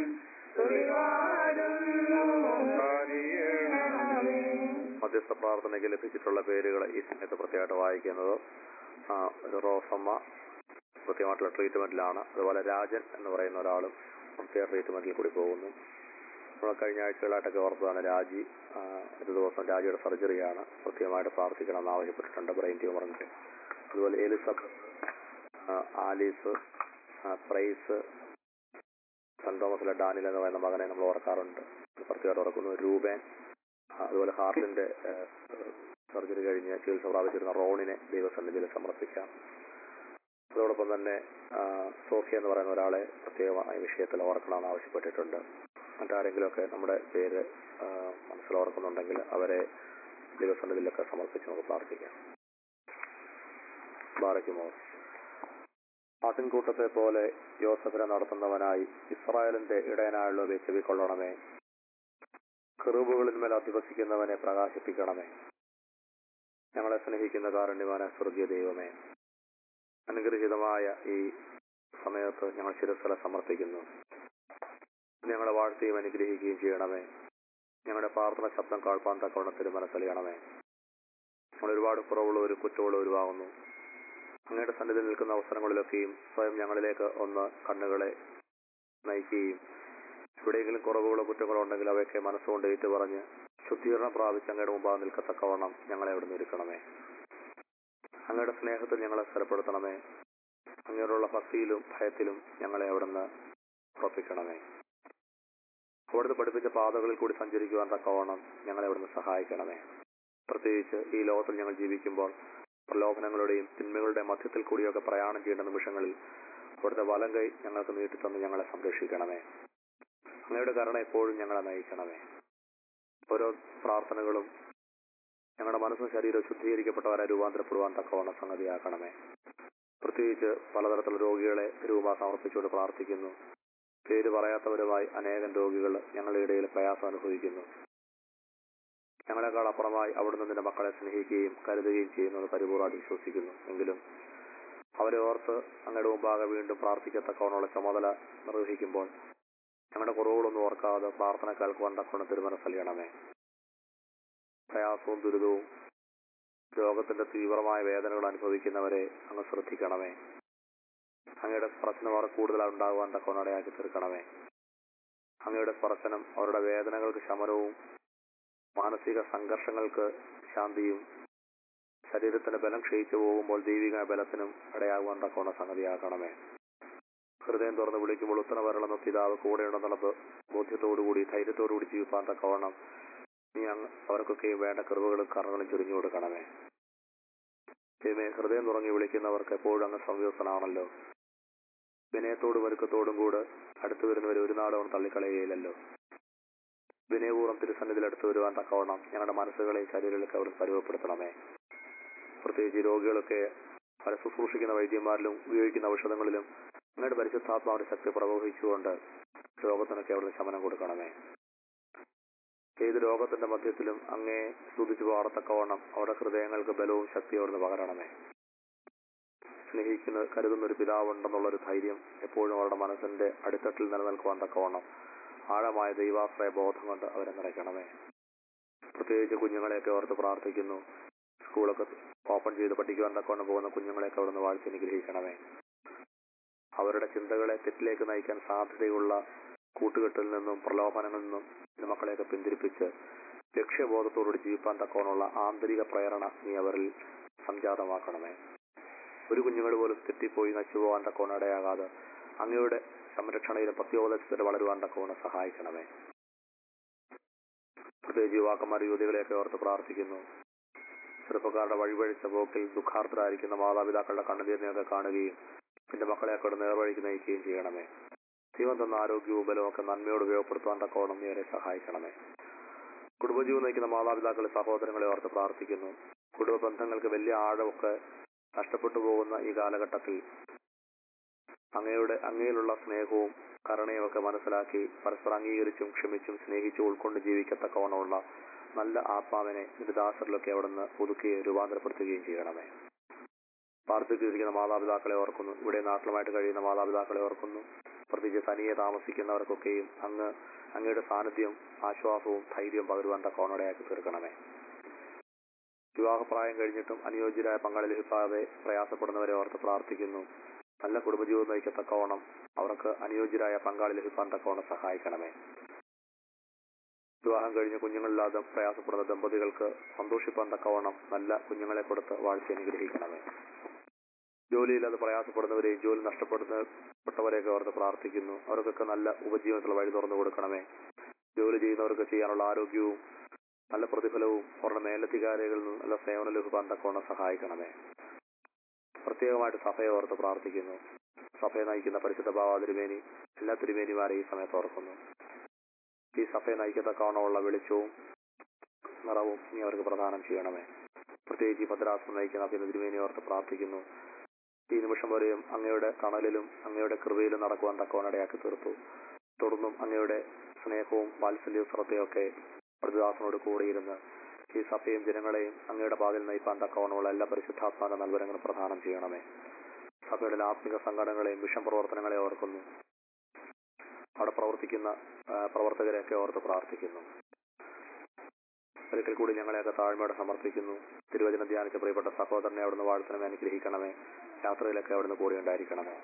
മധ്യസ്ഥ പ്രാർത്ഥനയ്ക്ക് ലഭിച്ചിട്ടുള്ള പേരുകൾ ഈ സമയത്ത് പ്രത്യേകമായിട്ട് വായിക്കുന്നത് ആ, ഒരു റോസമ്മ കൃത്യമായിട്ടുള്ള ട്രീറ്റ്മെന്റിലാണ് അതുപോലെ രാജൻ എന്ന് പറയുന്ന ഒരാളും പ്രത്യേക ട്രീറ്റ്മെന്റിൽ കൂടി പോകുന്നു നമ്മൾ കഴിഞ്ഞ ആഴ്ചകളായിട്ടൊക്കെ ഓർത്തതാണ് രാജി ആ, ഒരു ദിവസം രാജിയുടെ സർജറിയാണ് കൃത്യമായിട്ട് പ്രാർത്ഥിക്കണം എന്ന് ആവശ്യപ്പെട്ടിട്ടുണ്ട് ബ്രെയിൻ ട്യൂമറിന്റെ അതുപോലെ എലിസബത്ത് ആ, ആലീസ് ആ, പ്രൈസ് സെന്റ് തോമസിലെ ഡാനിൽ എന്ന് പറയുന്ന മകനെ നമ്മൾ ഓർക്കാറുണ്ട് പ്രത്യേകമായിട്ട് ഓർക്കുന്നു രൂപേൻ ആ, അതുപോലെ ഹാർട്ടിന്റെ സർജറി കഴിഞ്ഞ് ചികിത്സ പ്രാപിച്ചിരുന്ന റോണിനെ ദൈവസന്നിധിയിൽ സമർപ്പിക്കാം അതോടൊപ്പം തന്നെ ആ, സോഫിയ എന്ന് പറയുന്ന ഒരാളെ പ്രത്യേകമായ വിഷയത്തിൽ ഓർക്കണമെന്ന് ആവശ്യപ്പെട്ടിട്ടുണ്ട് മറ്റാരെങ്കിലുമൊക്കെ നമ്മുടെ പേര് ആ, മനസ്സിൽ ഓർക്കുന്നുണ്ടെങ്കിൽ അവരെ ദൈവസന്നിധിയിലൊക്കെ സമർപ്പിച്ച് നമുക്ക് പ്രാർത്ഥിക്കാം ബാറയ്ക്കുമോ ആട്ടിൻകൂട്ടത്തെ പോലെ യോസഫിനെ നടത്തുന്നവനായി ഇസ്രായേലിന്റെ ഇടയനായുള്ളവയെ ചെവിക്കൊള്ളണമേ കെറൂബുകളിന്മേൽ അധിവസിക്കുന്നവനെ പ്രകാശിപ്പിക്കണമേ ഞങ്ങളെ സ്നേഹിക്കുന്ന കാരുണ്യവാന സ്വർഗീയ ദൈവമേ അനുഗ്രഹീതമായ ഈ സമയത്ത് ഞങ്ങൾ ശിരസ്ഥല സമർപ്പിക്കുന്നു ഞങ്ങളെ വാഴ്ത്തുകയും അനുഗ്രഹിക്കുകയും ചെയ്യണമേ ഞങ്ങളുടെ പ്രാർത്ഥന ശബ്ദം കാഴ്പാൻ തക്കവണ്ണത്തിന് മനസ്സലിയണമേ ഞങ്ങൾ ഒരുപാട് കുറവുള്ളവരും കുറ്റമുള്ളവരുമാകുന്നു അങ്ങയുടെ സന്നിധിയിൽ നിൽക്കുന്ന അവസരങ്ങളിലൊക്കെയും സ്വയം ഞങ്ങളിലേക്ക് ഒന്ന് കണ്ണുകളെ നയിക്കുകയും എവിടെയെങ്കിലും കുറവുകളോ കുറ്റങ്ങളോ ഉണ്ടെങ്കിൽ അവയൊക്കെ മനസ്സുകൊണ്ട് ഏറ്റു പറഞ്ഞ് ശുദ്ധീകരണം പ്രാപിച്ച് അങ്ങയുടെ മുമ്പാകെ നിൽക്കത്തക്കവണ്ണം ഞങ്ങളെ അവിടെ നിൽക്കണമേ അങ്ങയുടെ സ്നേഹത്തിൽ ഞങ്ങളെ സ്ഥലപ്പെടുത്തണമേ അങ്ങയോടുള്ള ഭക്തിയിലും ഭയത്തിലും ഞങ്ങളെ അവിടുന്ന് ഉറപ്പിക്കണമേ അവിടുന്ന് പഠിപ്പിച്ച പാതകളിൽ കൂടി സഞ്ചരിക്കുവാൻ തക്കവണ്ണം ഞങ്ങളെ അവിടുന്ന് സഹായിക്കണമേ പ്രത്യേകിച്ച് ഈ ലോകത്തിൽ ഞങ്ങൾ ജീവിക്കുമ്പോൾ പ്രലോഭനങ്ങളുടെയും തിന്മകളുടെയും മധ്യത്തിൽ കൂടിയൊക്കെ പ്രയാണം ചെയ്യേണ്ട നിമിഷങ്ങളിൽ അവിടുത്തെ വലം കൈ ഞങ്ങൾക്ക് നീട്ടിത്തന്ന് ഞങ്ങളെ സംരക്ഷിക്കണമേ അങ്ങയുടെ കരുണ എപ്പോഴും ഞങ്ങളെ നയിക്കണമേ ഓരോ പ്രാർത്ഥനകളും ഞങ്ങളുടെ മനസ്സും ശരീരവും ശുദ്ധീകരിക്കപ്പെട്ടവരെ രൂപാന്തരപ്പെടുവാൻ തക്കവണ്ണം സംഗതിയാക്കണമേ പ്രത്യേകിച്ച് പലതരത്തിലുള്ള രോഗികളെ രൂപ സമർപ്പിച്ചുകൊണ്ട് പ്രാർത്ഥിക്കുന്നു പേര് പറയാത്തവരുമായി അനേകം രോഗികൾ ഞങ്ങളുടെ ഇടയിൽ പ്രയാസം അനുഭവിക്കുന്നു ഞങ്ങളെക്കാൾ അപ്പുറമായി അവിടുന്ന് നിന്റെ മക്കളെ സ്നേഹിക്കുകയും കരുതുകയും ചെയ്യുന്നത് പരിപൂർണ്ണമായിട്ട് വിശ്വസിക്കുന്നു എങ്കിലും അവരെ ഓർത്ത് അങ്ങയുടെ മുമ്പാകെ വീണ്ടും പ്രാർത്ഥിക്കത്തക്കവണ്ണമുള്ള ചുമതല നിർവഹിക്കുമ്പോൾ ഞങ്ങളുടെ കുറവുകളൊന്നും ഓർക്കാതെ പ്രാർത്ഥന കേൾക്കുവാൻ തക്കവണ്ണം തിരുമനസ്സലിയണമേ പ്രയാസവും ദുരിതവും രോഗത്തിന്റെ തീവ്രമായ വേദനകൾ അനുഭവിക്കുന്നവരെ അങ്ങ് ശ്രദ്ധിക്കണമേ അങ്ങയുടെ സ്പർശനം അവർ കൂടുതൽ ഉണ്ടാകുവാൻ തക്കവണ്ണം ഇടയാക്കി തീർക്കണമേ അങ്ങയുടെ സ്പർശനം അവരുടെ വേദനകൾക്ക് ശമനവും മാനസിക സംഘർഷങ്ങൾക്ക് ശാന്തിയും ശരീരത്തിന് ബലം ക്ഷയിച്ചു പോകുമ്പോൾ ദൈവിക ബലത്തിനും ഇടയാകുവാൻ തക്കവണ്ണ സംഗതിയാക്കണമേ ഹൃദയം തുറന്ന് വിളിക്കുമ്പോൾ ഉത്തര വരണമെന്ന പിതാവ് കൂടെയുണ്ടെന്നുള്ള ബോ- ബോധ്യത്തോടുകൂടി ധൈര്യത്തോടുകൂടി ജീവിപ്പാൻ തക്കവണ്ണം നീ അങ്ങ് അവർക്കൊക്കെ വേണ്ട കറിവുകളും കറകളും ചുരിഞ്ഞു കൊടുക്കണമേ ദൈവമേ ഹൃദയം തുറങ്ങി വിളിക്കുന്നവർക്ക് എപ്പോഴും അങ്ങ് സംയോസനാണല്ലോ വിനയത്തോടും ഒരുക്കത്തോടും കൂടെ അടുത്തു വരുന്നവരെ ഒരു നാടകം തള്ളിക്കളയുകയില്ലല്ലോ വിനയപൂർവ്വം തിരുസന്നിധിയിൽ അടുത്തു വരുവാൻ തക്കവണ്ണം ഞങ്ങളുടെ മനസ്സുകളെയും ശരീരങ്ങളൊക്കെ അവർ പരുവപ്പെടുത്തണമേ പ്രത്യേകിച്ച് ഈ രോഗികളൊക്കെ അവരെ ശുശ്രൂഷിക്കുന്ന വൈദ്യന്മാരിലും ഉപയോഗിക്കുന്ന ഔഷധങ്ങളിലും അങ്ങയുടെ പരിശുദ്ധാത്മാവിന്റെ ശക്തി പ്രവഹിച്ചുകൊണ്ട് രോഗത്തിനൊക്കെ അവിടുന്ന് ശമനം കൊടുക്കണമേ ഏത് രോഗത്തിന്റെ മധ്യത്തിലും അങ്ങേ സ്തുതിച്ചു പാടത്തക്കവണ്ണം അവരുടെ ഹൃദയങ്ങൾക്ക് ബലവും ശക്തിയും അവിടുന്ന് പകരണമേ സ്നേഹിക്കുന്ന കരുതുന്ന ഒരു പിതാവുണ്ടെന്നുള്ള ഒരു ധൈര്യം എപ്പോഴും അവരുടെ മനസ്സിന്റെ അടിത്തട്ടിൽ നിലനിൽക്കുവാൻ തക്കവണ്ണം ആഴമായ ദൈവാശ്രയ ബോധം കൊണ്ട് അവരെ നിറയ്ക്കണമേ പ്രത്യേകിച്ച് കുഞ്ഞുങ്ങളെയൊക്കെ ഓർത്ത് പ്രാർത്ഥിക്കുന്നു സ്കൂളൊക്കെ ഓപ്പൺ ചെയ്ത് പഠിക്കുവാൻ തക്കവണ്ണം പോകുന്ന കുഞ്ഞുങ്ങളെയൊക്കെ അവിടുന്ന് വാഴ്ച അനുഗ്രഹിക്കണമേ അവരുടെ ചിന്തകളെ തെറ്റിലേക്ക് നയിക്കാൻ സാധ്യതയുള്ള കൂട്ടുകെട്ടിൽ നിന്നും പ്രലോഭനങ്ങളിൽ നിന്നും ഈ മക്കളെയൊക്കെ പിന്തിരിപ്പിച്ച് ലക്ഷ്യബോധത്തോടുകൂടി ജീവിപ്പാൻ തക്കവണ്ണമുള്ള ആന്തരിക പ്രേരണ നീ അവരിൽ സംജാതമാക്കണമേ ഒരു കുഞ്ഞുങ്ങൾ പോലും തെറ്റിപ്പോയി നശിച്ചു പോകാൻ തക്കവണ്ണം ഇടയാകാതെ അങ്ങയുടെ സംരക്ഷണയിലും പ്രത്യോപദേശത്തിൽ വളരുവാൻ തക്കവണ്ണം സഹായിക്കണമേ പ്രത്യേകിച്ച് യുവാക്കന്മാർ യുവതികളെയൊക്കെ ഓർത്ത് പ്രാർത്ഥിക്കുന്നു ചെറുപ്പക്കാരുടെ വഴിവഴിച്ച പോക്കിൽ ദുഃഖാർത്ഥരായിരിക്കുന്ന മാതാപിതാക്കളുടെ കണ്ണുനീരിനെയൊക്കെ കാണുകയും എന്റെ മക്കളെയൊക്കെ അവിടെ നേർവഴിക്ക് നയിക്കുകയും ചെയ്യണമേ ദൈവം തന്ന ആരോഗ്യവും ബലവും ഒക്കെ നന്മയോട് ഉപയോഗപ്പെടുത്താൻ തക്കവണ്ണം നീ അവരെ സഹായിക്കണമേ കുടുംബജീവൻ നയിക്കുന്ന മാതാപിതാക്കളെ സഹോദരങ്ങളെ ഓർത്ത് പ്രാർത്ഥിക്കുന്നു കുടുംബ ബന്ധങ്ങൾക്ക് വലിയ ആഴമൊക്കെ നഷ്ടപ്പെട്ടു പോകുന്ന ഈ കാലഘട്ടത്തിൽ അങ്ങയുടെ അങ്ങയിലുള്ള സ്നേഹവും കരുണയും ഒക്കെ മനസ്സിലാക്കി പരസ്പരം അംഗീകരിച്ചും ക്ഷമിച്ചും സ്നേഹിച്ചും ഉൾക്കൊണ്ട് ജീവിക്കത്തക്കവണ്ണമുള്ള നല്ല ആത്മാവിനെ ദാസരിലൊക്കെ അവിടുന്ന് പുതുക്കുകയും രൂപാന്തരപ്പെടുത്തുകയും ചെയ്യണമേ പാർപ്പിച്ചിരിക്കുന്ന മാതാപിതാക്കളെ ഓർക്കുന്നു ഇവിടെ നാട്ടിലുമായിട്ട് കഴിയുന്ന മാതാപിതാക്കളെ ഓർക്കുന്നു പ്രത്യേകിച്ച് തനിയെ താമസിക്കുന്നവർക്കൊക്കെയും അങ്ങ് അങ്ങയുടെ സാന്നിധ്യം ആശ്വാസവും ധൈര്യവും പകരുവാൻ തക്കവണ്ണടയാക്കി തീർക്കണമേ വിവാഹപ്രായം കഴിഞ്ഞിട്ടും അനുയോജ്യരായ പങ്കാളി ലഭിക്കാതെ പ്രയാസപ്പെടുന്നവരെ ഓർത്ത് പ്രാർത്ഥിക്കുന്നു നല്ല കുടുംബജീവിതം നയിക്കത്തക്കവണ്ണം അവർക്ക് അനുയോജ്യരായ പങ്കാളി ലഭിക്കാൻ തക്കവണ്ണം സഹായിക്കണമേ വിവാഹം കഴിഞ്ഞ് കുഞ്ഞുങ്ങളില്ലാതെ പ്രയാസപ്പെടുന്ന ദമ്പതികൾക്ക് സന്തോഷിപ്പാൻ തക്കവണ്ണം നല്ല കുഞ്ഞുങ്ങളെ കൊടുത്ത് വാഴ്ച അനുഗ്രഹിക്കണമേ ജോലിയില്ലാതെ പ്രയാസപ്പെടുന്നവരെയും ജോലി നഷ്ടപ്പെടുന്നപ്പെട്ടവരെയൊക്കെ ഓർത്ത് പ്രാർത്ഥിക്കുന്നു അവർക്കൊക്കെ നല്ല ഉപജീവനത്തിലുള്ള വഴി തുറന്നു കൊടുക്കണമേ ജോലി ചെയ്യുന്നവർക്ക് ചെയ്യാനുള്ള ആരോഗ്യവും നല്ല പ്രതിഫലവും അവരുടെ മേലധികാരികളിൽ നിന്ന് നല്ല സേവനം ലഭിക്കാൻ തക്കവണ്ണം സഹായിക്കണമേ പ്രത്യേകമായിട്ട് സഭയെ ഓർത്ത് പ്രാർത്ഥിക്കുന്നു സഭയെ നയിക്കുന്ന പരിശുദ്ധ ഭാവ തിരുമേനി എല്ലാ തിരുമേനിമാരെ ഈ സമയത്ത് ഓർക്കുന്നു ഈ സഭയെ നയിക്കത്തക്കവണ്ണമുള്ള വെളിച്ചവും നിറവും നീ അവർക്ക് പ്രദാനം ചെയ്യണമേ പ്രത്യേകിച്ച് ഈ ഭദ്രാസനം നയിക്കുന്ന അഭിന തിരുമേനി ഓർത്ത് പ്രാർത്ഥിക്കുന്നു ഈ നിമിഷം വരെയും അങ്ങയുടെ തണലിലും അങ്ങയുടെ കൃപയിലും നടക്കുവാൻ തക്കവണ്ണടയാക്കി തീർത്തു തുടർന്നും അങ്ങയുടെ സ്നേഹവും വാത്സല്യവും ശ്രദ്ധയൊക്കെ പ്രതിദാസനോട് കൂടിയിരുന്ന് ഈ സഭയും ജനങ്ങളെയും അങ്ങയുടെ പാതിൽ നയിപ്പാൻ തക്കവണ്ണമുള്ള എല്ലാ പരിശുദ്ധാത്മാന നൽവരങ്ങളും പ്രദാനം ചെയ്യണമേ സഭയുടെ ആത്മിക സംഘടനകളെയും മിഷൻ പ്രവർത്തനങ്ങളെ ഓർക്കുന്നു അവിടെ പ്രവർത്തിക്കുന്ന ആ, പ്രവർത്തകരെയൊക്കെ ഓർത്ത് പ്രാർത്ഥിക്കുന്നു ഒരിക്കൽ കൂടി ഞങ്ങളെയൊക്കെ താഴ്മയോടെ സമർപ്പിക്കുന്നു തിരുവചനം ധ്യാനിച്ച പ്രിയപ്പെട്ട സഹോദരനെ അവിടുന്ന് വാഴ്ത്തണമേ അനുഗ്രഹിക്കണമേ യാത്രയിലൊക്കെ അവിടുന്ന് കൂടി ഉണ്ടായിരിക്കണമേ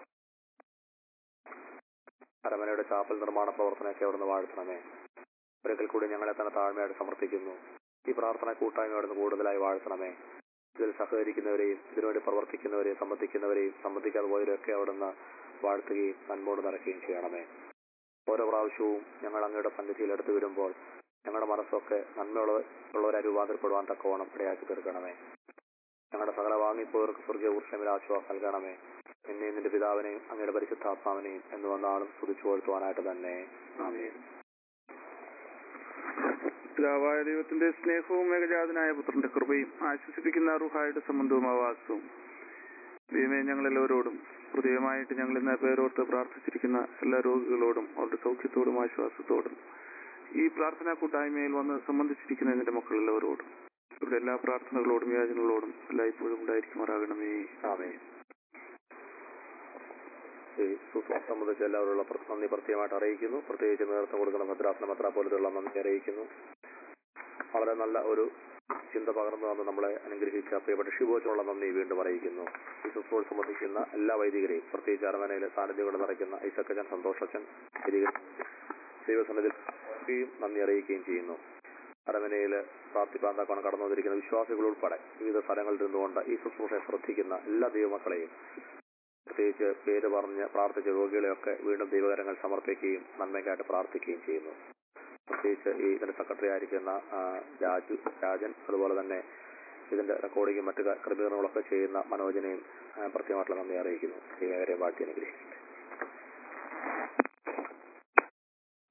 അരമനയുടെ ചാപ്പൽ നിർമ്മാണ പ്രവർത്തനമൊക്കെ അവിടുന്ന് വാഴ്ത്തണമേ ഒരിക്കൽ കൂടി ഞങ്ങളെ തന്നെ താഴ്മയായിട്ട് സമർപ്പിക്കുന്നു ഈ പ്രാർത്ഥന കൂട്ടായ്മ അവിടുന്ന് കൂടുതലായി വാഴ്ത്തണമേ ഇതിൽ സഹകരിക്കുന്നവരെയും ഇതിനുവേണ്ടി പ്രവർത്തിക്കുന്നവരെയും സംബന്ധിക്കുന്നവരെയും സംബന്ധിക്കാതെ പോയവരെയൊക്കെ അവിടുന്ന് വാഴ്ത്തുകയും നന്മോട് നിറയ്ക്കുകയും ചെയ്യണമേ ഓരോ പ്രാവശ്യവും ഞങ്ങൾ അങ്ങയുടെ സന്നിധിയിൽ എടുത്തു വരുമ്പോൾ ഞങ്ങളുടെ മനസ്സൊക്കെ നന്മയുള്ള ഉള്ളവരെ രൂപാന്തരപ്പെടുവാൻ തക്കവണ്ണം ഇടയാക്കി തീർക്കണമേ ഞങ്ങളുടെ സകല വാങ്ങിപ്പോയവർക്ക് സ്വർഗീയ ഊർജ്ജമിൽ ആശ്വാസം നൽകണമേ എന്നെയും നിന്റെ പിതാവിനെയും അങ്ങയുടെ പരിശുദ്ധാത്മാവിനെയും എന്ന് വന്നാളും സ്തുതിച്ചു കൊഴുത്തുവാനായിട്ട് തന്നെ ആമേൻ പിതാവായ ദൈവത്തിന്റെ സ്നേഹവും ഏകജാതനായ പുത്രന്റെ കൃപയും ആശ്വസിപ്പിക്കുന്ന റുഹായുടെ സംബന്ധവും ആവാസവും ദൈവമേ ഞങ്ങളെല്ലാവരോടും ഹൃദയമായിട്ട് ഞങ്ങൾ ഇന്ന് പേരോർത്ത് പ്രാർത്ഥിച്ചിരിക്കുന്ന എല്ലാ രോഗികളോടും അവരുടെ സൗഖ്യത്തോടും ആശ്വാസത്തോടും ഈ പ്രാർത്ഥനാ കൂട്ടായ്മയിൽ വന്ന് സംബന്ധിച്ചിരിക്കുന്ന എന്റെ മക്കളെല്ലാവരോടും ഇവരുടെ എല്ലാ പ്രാർത്ഥനകളോടും യാചനകളോടും എല്ലായ്പ്പോഴും ഉണ്ടായിരിക്കുമാറാകണമേ ആമേൻ ഈ സുസ്വാ സംബന്ധിച്ച് എല്ലാവരുള്ള പ്ര- നന്ദി പ്രത്യേകമായിട്ട് അറിയിക്കുന്നു പ്രത്യേകിച്ച് നേതൃത്വം കൊടുക്കുന്ന ഭദ്രാസന മത്ര പോലത്തുള്ള നന്ദി അറിയിക്കുന്നു വളരെ നല്ല ഒരു ചിന്ത പകർന്നു തന്ന് നമ്മളെ അനുഗ്രഹിച്ച പ്രിയപ്പെട്ട ഷിബോച്ചിനുള്ള നന്ദി വീണ്ടും അറിയിക്കുന്നു ഈ ശുശ്രൂഷ സംബന്ധിക്കുന്ന എല്ലാ വൈദികരെയും പ്രത്യേകിച്ച് അരമനയിലെ സാന്നിധ്യം കൊണ്ട് നിറയ്ക്കുന്ന ഐസക്കച്ചൻ സന്തോഷച്ചൻ വൈദികർ ദൈവസന്നിധിയിൽ നന്ദി അറിയിക്കുകയും ചെയ്യുന്നു അരമനയിൽ പ്രാർത്ഥിപ്പാൻ തക്കോണം കടന്നു വന്നിരിക്കുന്ന വിശ്വാസികൾ ഉൾപ്പെടെ വിവിധ സ്ഥലങ്ങളിൽ നിന്നുകൊണ്ട് ഈ ശുശ്രൂഷയെ ശ്രദ്ധിക്കുന്ന എല്ലാ ദൈവമക്കളെയും പ്രത്യേകിച്ച് പേര് പറഞ്ഞ് പ്രാർത്ഥിച്ച രോഗികളെയൊക്കെ വീണ്ടും ദൈവകരങ്ങൾ സമർപ്പിക്കുകയും നന്മയ്ക്കായിട്ട് പ്രാർത്ഥിക്കുകയും ചെയ്യുന്നു പ്രത്യേകിച്ച് ഈ ഇതിന്റെ സെക്രട്ടറി ആയിരിക്കുന്ന ആ, രാജു രാജൻ അതുപോലെ തന്നെ ഇതിന്റെ റെക്കോർഡിങ്ങും മറ്റു ക- ക്രമീകരണങ്ങളൊക്കെ ചെയ്യുന്ന മനോജിനെയും ആ, പ്രത്യേകമായിട്ടുള്ള നന്ദി അറിയിക്കുന്നു ദൈവകരെ വാഴ്ത്തി അനുഗ്രഹിക്കട്ടെ